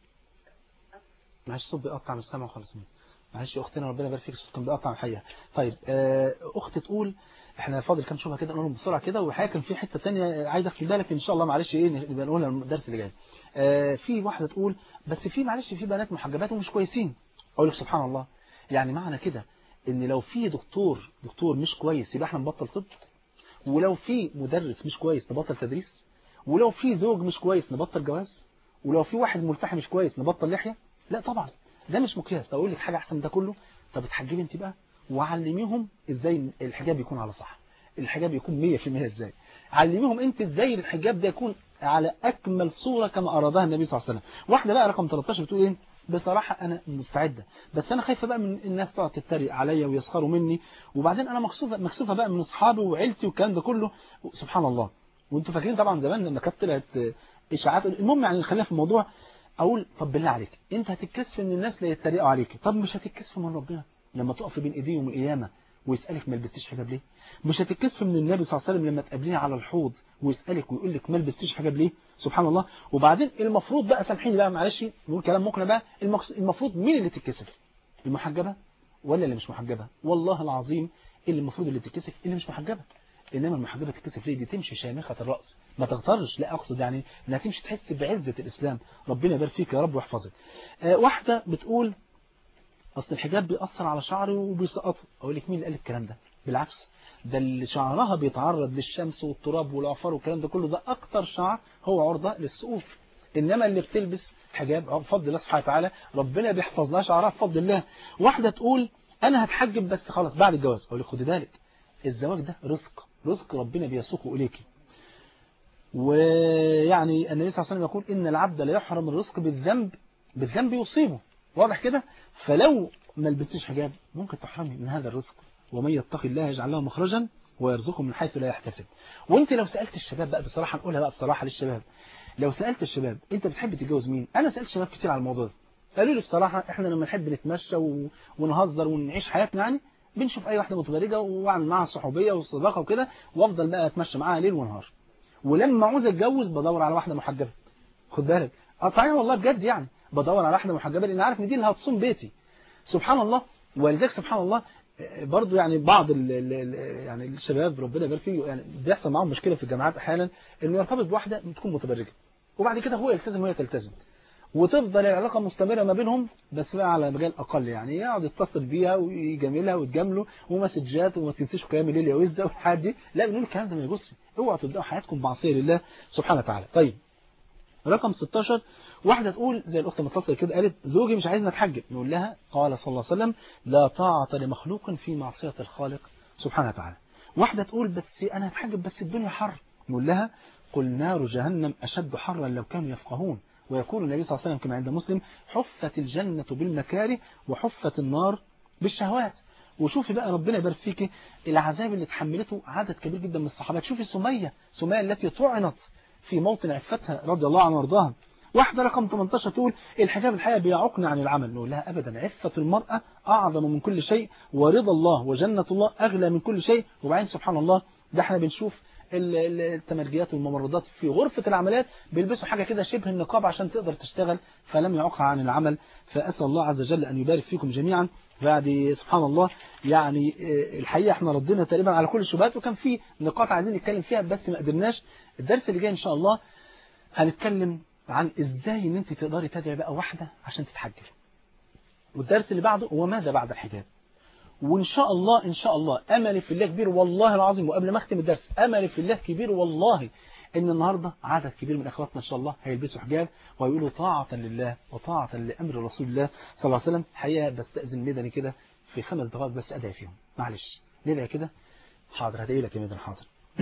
معلش الصوت بيقطع مش سامع خالص مني معلش يا اختنا ربنا يبارك فيك الصوت كان بيقطع الحقيقه طيب آه، اخت تقول احنا فاضل كام شوفه كده نقولهم بسرعه كده وحقيقه كان في حته ثانيه عايز اخد بالك ان شاء الله معلش ايه نبقى نقولها الدرس اللي جاي آه، في واحده تقول بس في معلش في بنات محجبات ومش كويسين اقول لك سبحان الله يعني معنى كده ان لو في دكتور دكتور مش كويس يبقى احنا نبطل طب ولو في مدرس مش كويس نبطل تدريس ولو في زوج مش كويس نبطل جواز ولو في واحد ملتحي مش كويس نبطل لحية لا طبعا ده مش مقياس اقول لك حاجة احسن من ده كله طب اتحجبي انت بقى وعلميهم ازاي الحجاب يكون على صح الحجاب يكون 100% ازاي علميهم انت ازاي الحجاب ده يكون على اكمل صورة كما ارادها النبي صلى الله عليه وسلم واحدة بقى رقم 13 بتقول ايه بصراحة انا مستعدة بس انا خايفة بقى من الناس تقعد تتريق عليا ويسخروا مني وبعدين انا مكسوفة مكسوفة بقى من اصحابي وعيلتي والكلام ده كله سبحان الله وانتوا فاكرين طبعا زمان لما كانت طلعت اشاعات المهم يعني خلينا في الموضوع اقول طب بالله عليك انت هتتكسف ان الناس لا يتريقوا عليك طب مش هتتكسف من ربنا لما تقف بين ايديهم القيامه ويسالك ما لبستيش حجاب ليه مش هتتكسف من النبي صلى الله عليه وسلم لما تقابليه على الحوض ويسالك ويقول لك ما لبستيش حجاب ليه سبحان الله وبعدين المفروض بقى سامحيني بقى معلش نقول كلام مقنع بقى المفروض مين اللي تتكسف المحجبه ولا اللي مش محجبه والله العظيم اللي المفروض اللي تتكسف اللي مش محجبه انما المحجبه تتكسف ليه دي تمشي شامخه الراس ما تغترش لا اقصد يعني انها تمشي تحس بعزه الاسلام ربنا يبارك فيك يا رب ويحفظك أه واحده بتقول اصل الحجاب بيأثر على شعري وبيسقطه اقول لك مين اللي قال الكلام ده بالعكس ده اللي شعرها بيتعرض للشمس والتراب والعفار والكلام ده كله ده اكتر شعر هو عرضه للسقوط انما اللي بتلبس حجاب بفضل الله سبحانه وتعالى ربنا بيحفظ لها شعرها بفضل الله واحده تقول انا هتحجب بس خلاص بعد الجواز اقول لك خدي بالك الزواج ده رزق رزق ربنا بيسوقه اليكي ويعني النبي صلى الله عليه وسلم يقول إن العبد لا يحرم الرزق بالذنب بالذنب يصيبه واضح كده فلو ما لبستيش حجاب ممكن تحرمي من هذا الرزق ومن يتقي الله يجعل له مخرجا ويرزقه من حيث لا يحتسب وانت لو سألت الشباب بقى بصراحة نقولها بقى بصراحة للشباب لو سألت الشباب انت بتحب تتجوز مين انا سألت شباب كتير على الموضوع ده قالوا لي بصراحة احنا لما نحب نتمشى و... ونهزر ونعيش حياتنا يعني بنشوف اي واحدة متبرجة واعمل معاها صحوبية وصداقة وكده وافضل بقى اتمشى معاها ليل ونهار ولما عاوز اتجوز بدور على واحدة محجبة خد بالك اه صحيح والله بجد يعني بدور على واحدة محجبة لان عارف ان دي اللي هتصوم بيتي سبحان الله ولذلك سبحان الله برضو يعني بعض ال ال يعني الشباب ربنا يبارك فيه يعني بيحصل معاهم مشكلة في الجامعات احيانا انه يرتبط بواحدة تكون متبرجة وبعد كده هو يلتزم وهي تلتزم وتفضل العلاقة مستمرة ما بينهم بس بقى على مجال أقل يعني يقعد يتصل بيها ويجاملها ويتجاملوا ومسجات وما تنسيش قيام الليل يا وزة والحاجات دي لا بنقول الكلام ده ما يبص اوعوا تبدأوا حياتكم معصية لله سبحانه وتعالى طيب رقم 16 واحدة تقول زي الأخت متصلة كده قالت زوجي مش عايزنا نتحجب نقول لها قال صلى الله عليه وسلم لا طاعة لمخلوق في معصية الخالق سبحانه وتعالى واحدة تقول بس أنا هتحجب بس الدنيا حر نقول لها قل نار جهنم أشد حرا لو كانوا يفقهون ويقول النبي صلى الله عليه وسلم كما عند مسلم حفت الجنة بالمكاره وحفت النار بالشهوات وشوفي بقى ربنا يبارك فيك العذاب اللي تحملته عدد كبير جدا من الصحابة شوفي سمية سمية التي طعنت في موطن عفتها رضي الله عنها وارضاها واحدة رقم 18 تقول الحجاب الحقيقة بيعقنا عن العمل نقول لها أبدا عفة المرأة أعظم من كل شيء ورضا الله وجنة الله أغلى من كل شيء وبعدين سبحان الله ده احنا بنشوف التمرجيات والممرضات في غرفة العمليات بيلبسوا حاجة كده شبه النقاب عشان تقدر تشتغل فلم يعقها عن العمل فأسأل الله عز وجل أن يبارك فيكم جميعا بعد سبحان الله يعني الحقيقة احنا ردينا تقريبا على كل الشبهات وكان في نقاط عايزين نتكلم فيها بس ما قدرناش الدرس اللي جاي ان شاء الله هنتكلم عن ازاي ان انت تقدري تدعي بقى واحدة عشان تتحجب والدرس اللي بعده هو ماذا بعد الحجاب وإن شاء الله إن شاء الله أملي في الله كبير والله العظيم وقبل ما أختم الدرس أملي في الله كبير والله إن النهاردة عدد كبير من أخواتنا إن شاء الله هيلبسوا حجاب ويقولوا طاعة لله وطاعة لأمر رسول الله صلى الله عليه وسلم حقيقة بستأذن مدني كده في خمس دقائق بس أدعي فيهم معلش ندعي كده حاضر هدعي لك يا مدن حاضر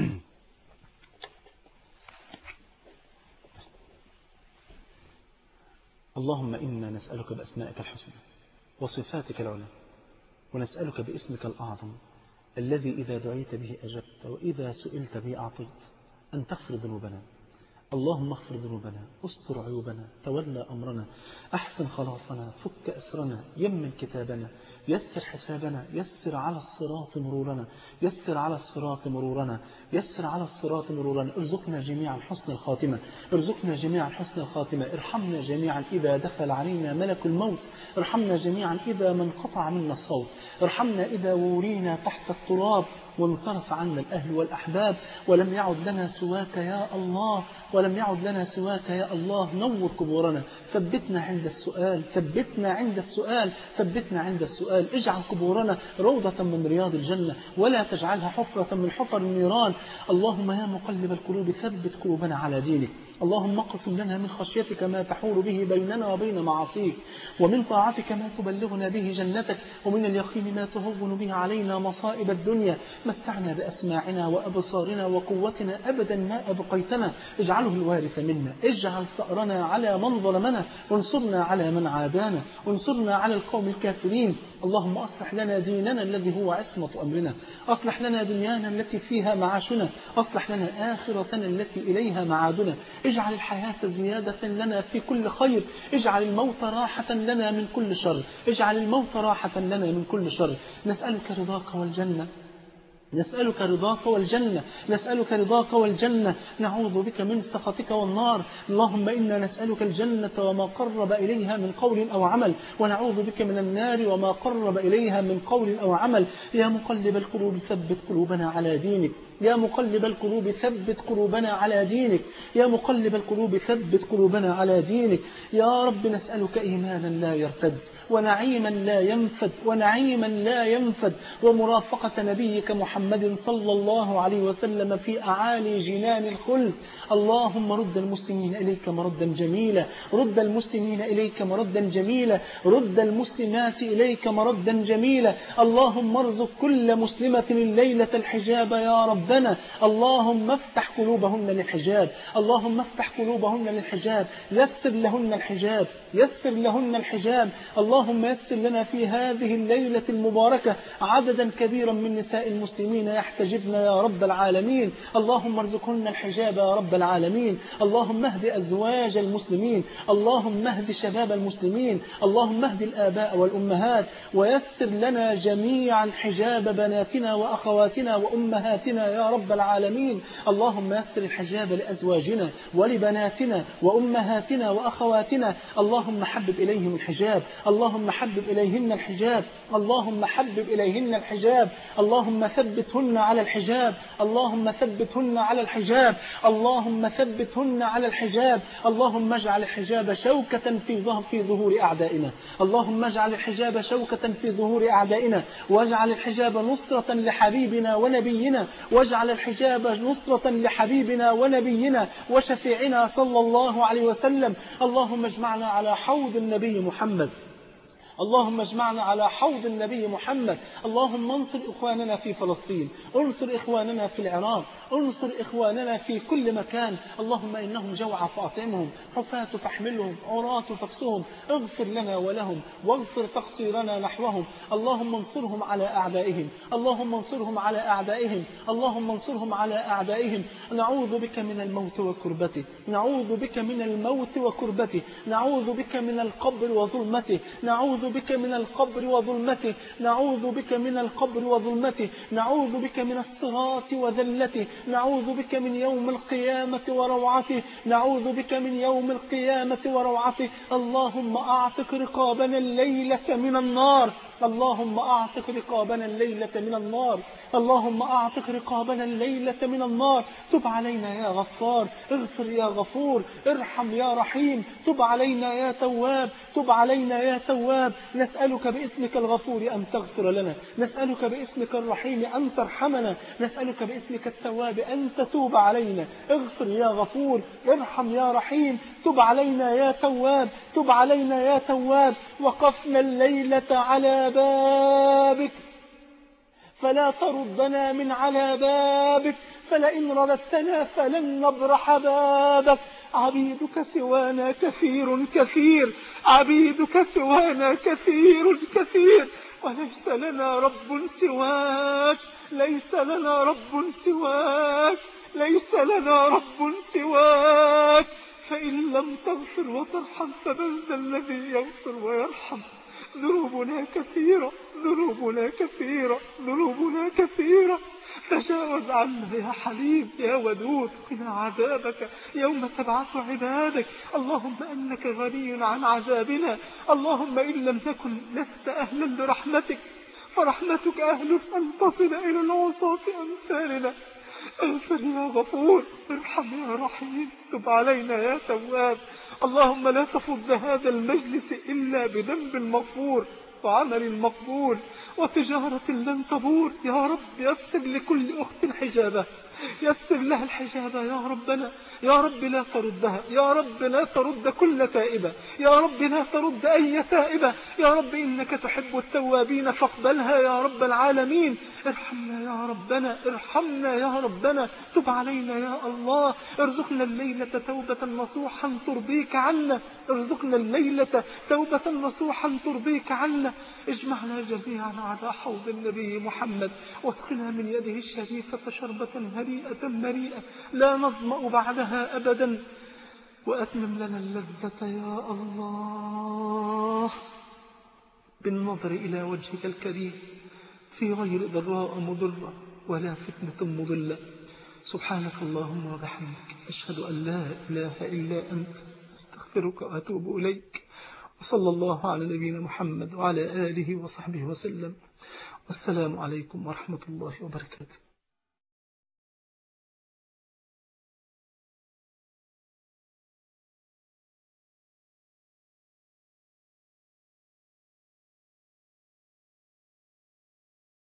اللهم إنا نسألك بأسمائك الحسنى وصفاتك العلى ونسألك باسمك الأعظم الذي إذا دعيت به أجبت وإذا سئلت به أعطيت أن تغفر ذنوبنا اللهم اغفر ذنوبنا استر عيوبنا تولى أمرنا أحسن خلاصنا فك أسرنا يمن كتابنا يسر حسابنا يسر على الصراط مرورنا يسر على الصراط مرورنا يسر على الصراط مرورنا ارزقنا جميعا حسن الخاتمة ارزقنا جميعا حسن الخاتمة ارحمنا جميعا إذا دخل علينا ملك الموت ارحمنا جميعا إذا من قطع منا الصوت ارحمنا إذا ورينا تحت التراب وانصرف عنا الأهل والأحباب ولم يعد لنا سواك يا الله ولم يعد لنا سواك يا الله نور قبورنا ثبتنا عند السؤال ثبتنا عند السؤال ثبتنا عند السؤال اجعل قبورنا روضة من رياض الجنة ولا تجعلها حفرة من حفر النيران اللهم يا مقلب القلوب ثبت قلوبنا على دينك اللهم اقسم لنا من خشيتك ما تحول به بيننا وبين معاصيك ومن طاعتك ما تبلغنا به جنتك ومن اليقين ما تهون به علينا مصائب الدنيا متعنا بأسماعنا وأبصارنا وقوتنا أبدا ما أبقيتنا اجعله الوارث منا اجعل ثأرنا على من ظلمنا وانصرنا على من عادانا وانصرنا على القوم الكافرين اللهم أصلح لنا ديننا الذي هو عصمة أمرنا أصلح لنا دنيانا التي فيها معاشنا أصلح لنا آخرتنا التي إليها معادنا اجعل الحياة زيادة لنا في كل خير اجعل الموت راحة لنا من كل شر اجعل الموت راحة لنا من كل شر نسألك رضاك والجنة نسألك رضاك والجنة نسألك رضاك والجنة نعوذ بك من سخطك والنار اللهم إنا نسألك الجنة وما قرب إليها من قول أو عمل ونعوذ بك من النار وما قرب إليها من قول أو عمل يا مقلب القلوب ثبت قلوبنا على دينك يا مقلب القلوب ثبت قلوبنا على دينك يا مقلب القلوب ثبت قلوبنا على دينك يا رب نسألك إيمانا لا يرتد ونعيما لا ينفد ونعيما لا ينفد ومرافقة نبيك محمد صلى الله عليه وسلم في أعالي جنان الخلد اللهم رد المسلمين إليك مردا جميلا رد المسلمين إليك مردا جميلا رد المسلمات إليك مردا جميلا اللهم ارزق كل مسلمة الليلة الحجاب يا ربنا اللهم افتح قلوبهن للحجاب اللهم افتح قلوبهن للحجاب يسر لهن الحجاب يسر لهن الحجاب اللهم يسر لنا في هذه الليلة المباركة عددا كبيرا من نساء المسلمين يحتجبن يا رب العالمين اللهم ارزقهن الحجاب يا رب العالمين اللهم اهد أزواج المسلمين اللهم اهد شباب المسلمين اللهم اهد الآباء والأمهات ويسر لنا جميعا حجاب بناتنا وأخواتنا وأمهاتنا يا رب العالمين اللهم يسر الحجاب لأزواجنا ولبناتنا وأمهاتنا وأخواتنا اللهم حبب إليهم الحجاب اللهم حبب إليهن الحجاب اللهم حبب إليهن الحجاب اللهم ثبتهن على الحجاب اللهم ثبتهن على الحجاب اللهم ثبتهن على الحجاب اللهم اجعل الحجاب شوكة في ظهر في ظهور أعدائنا اللهم اجعل الحجاب شوكة في ظهور أعدائنا واجعل الحجاب نصرة لحبيبنا ونبينا واجعل الحجاب نصرة لحبيبنا ونبينا وشفيعنا صلى الله عليه وسلم اللهم اجمعنا على حوض النبي محمد اللهم اجمعنا على حوض النبي محمد اللهم انصر إخواننا في فلسطين انصر إخواننا في العراق انصر إخواننا في كل مكان اللهم إنهم جوعى فأطعمهم حفاة فاحملهم عراة فاكسهم اغفر لنا ولهم واغفر تقصيرنا نحوهم اللهم انصرهم على أعدائهم اللهم انصرهم على أعدائهم اللهم انصرهم على أعدائهم نعوذ بك من الموت وكربته نعوذ بك من الموت وكربته نعوذ بك من القبر وظلمته نعوذ بك من القبر وظلمته نعوذ بك من القبر وظلمته نعوذ بك من الصراط وذلته نعوذ بك من يوم القيامة وروعته نعوذ بك من يوم القيامة وروعته اللهم أعتق رقابنا الليلة من النار اللهم أعتق رقابنا الليلة من النار اللهم أعتق رقابنا الليلة من النار تب علينا يا غفار اغفر يا غفور ارحم يا رحيم تب علينا يا تواب تب علينا يا تواب نسألك باسمك الغفور أن تغفر لنا نسألك باسمك الرحيم أن ترحمنا نسألك باسمك التواب أن تتوب علينا اغفر يا غفور ارحم يا رحيم تب علينا يا تواب تب علينا يا تواب وقفنا الليلة على بابك فلا تردنا من على بابك فلئن رددتنا فلن نبرح بابك عبيدك سوانا كثير كثير عبيدك سوانا كثير كثير وليس لنا رب سواك ليس لنا رب سواك ليس لنا رب سواك فإن لم تغفر وترحم فمن ذا الذي يغفر ويرحم ذنوبنا كثيرة ذنوبنا كثيرة ذنوبنا كثيرة تجاوز عنا يا حليم يا ودود قنا عذابك يوم تبعث عبادك اللهم أنك غني عن عذابنا اللهم إن لم تكن لست أهلا لرحمتك فرحمتك أهل أن تصل إلى العصاة أمثالنا اغفر يا غفور ارحم يا رحيم تب علينا يا تواب اللهم لا تفض هذا المجلس إلا بذنب مغفور وعمل مقبول وتجارة لن تبور يا رب يسر لكل أخت حجابه يسر لها الحجاب يا ربنا يا رب لا تردها يا رب لا ترد كل تائبة يا رب لا ترد أي تائبة يا رب إنك تحب التوابين فاقبلها يا رب العالمين ارحمنا يا ربنا ارحمنا يا ربنا تب علينا يا الله ارزقنا الليلة توبة نصوحا ترضيك عنا ارزقنا الليلة توبة نصوحا ترضيك عنا اجمعنا جميعا على حوض النبي محمد واسقنا من يده الشريفة شربة هنيئة مريئة لا نظمأ بعدها أبدا وأتمم لنا اللذة يا الله بالنظر إلى وجهك الكريم في غير ضراء مضرة ولا فتنة مضلة سبحانك اللهم وبحمدك أشهد أن لا إله إلا أنت أستغفرك وأتوب إليك وصلى الله على نبينا محمد وعلى آله وصحبه وسلم والسلام عليكم ورحمة الله وبركاته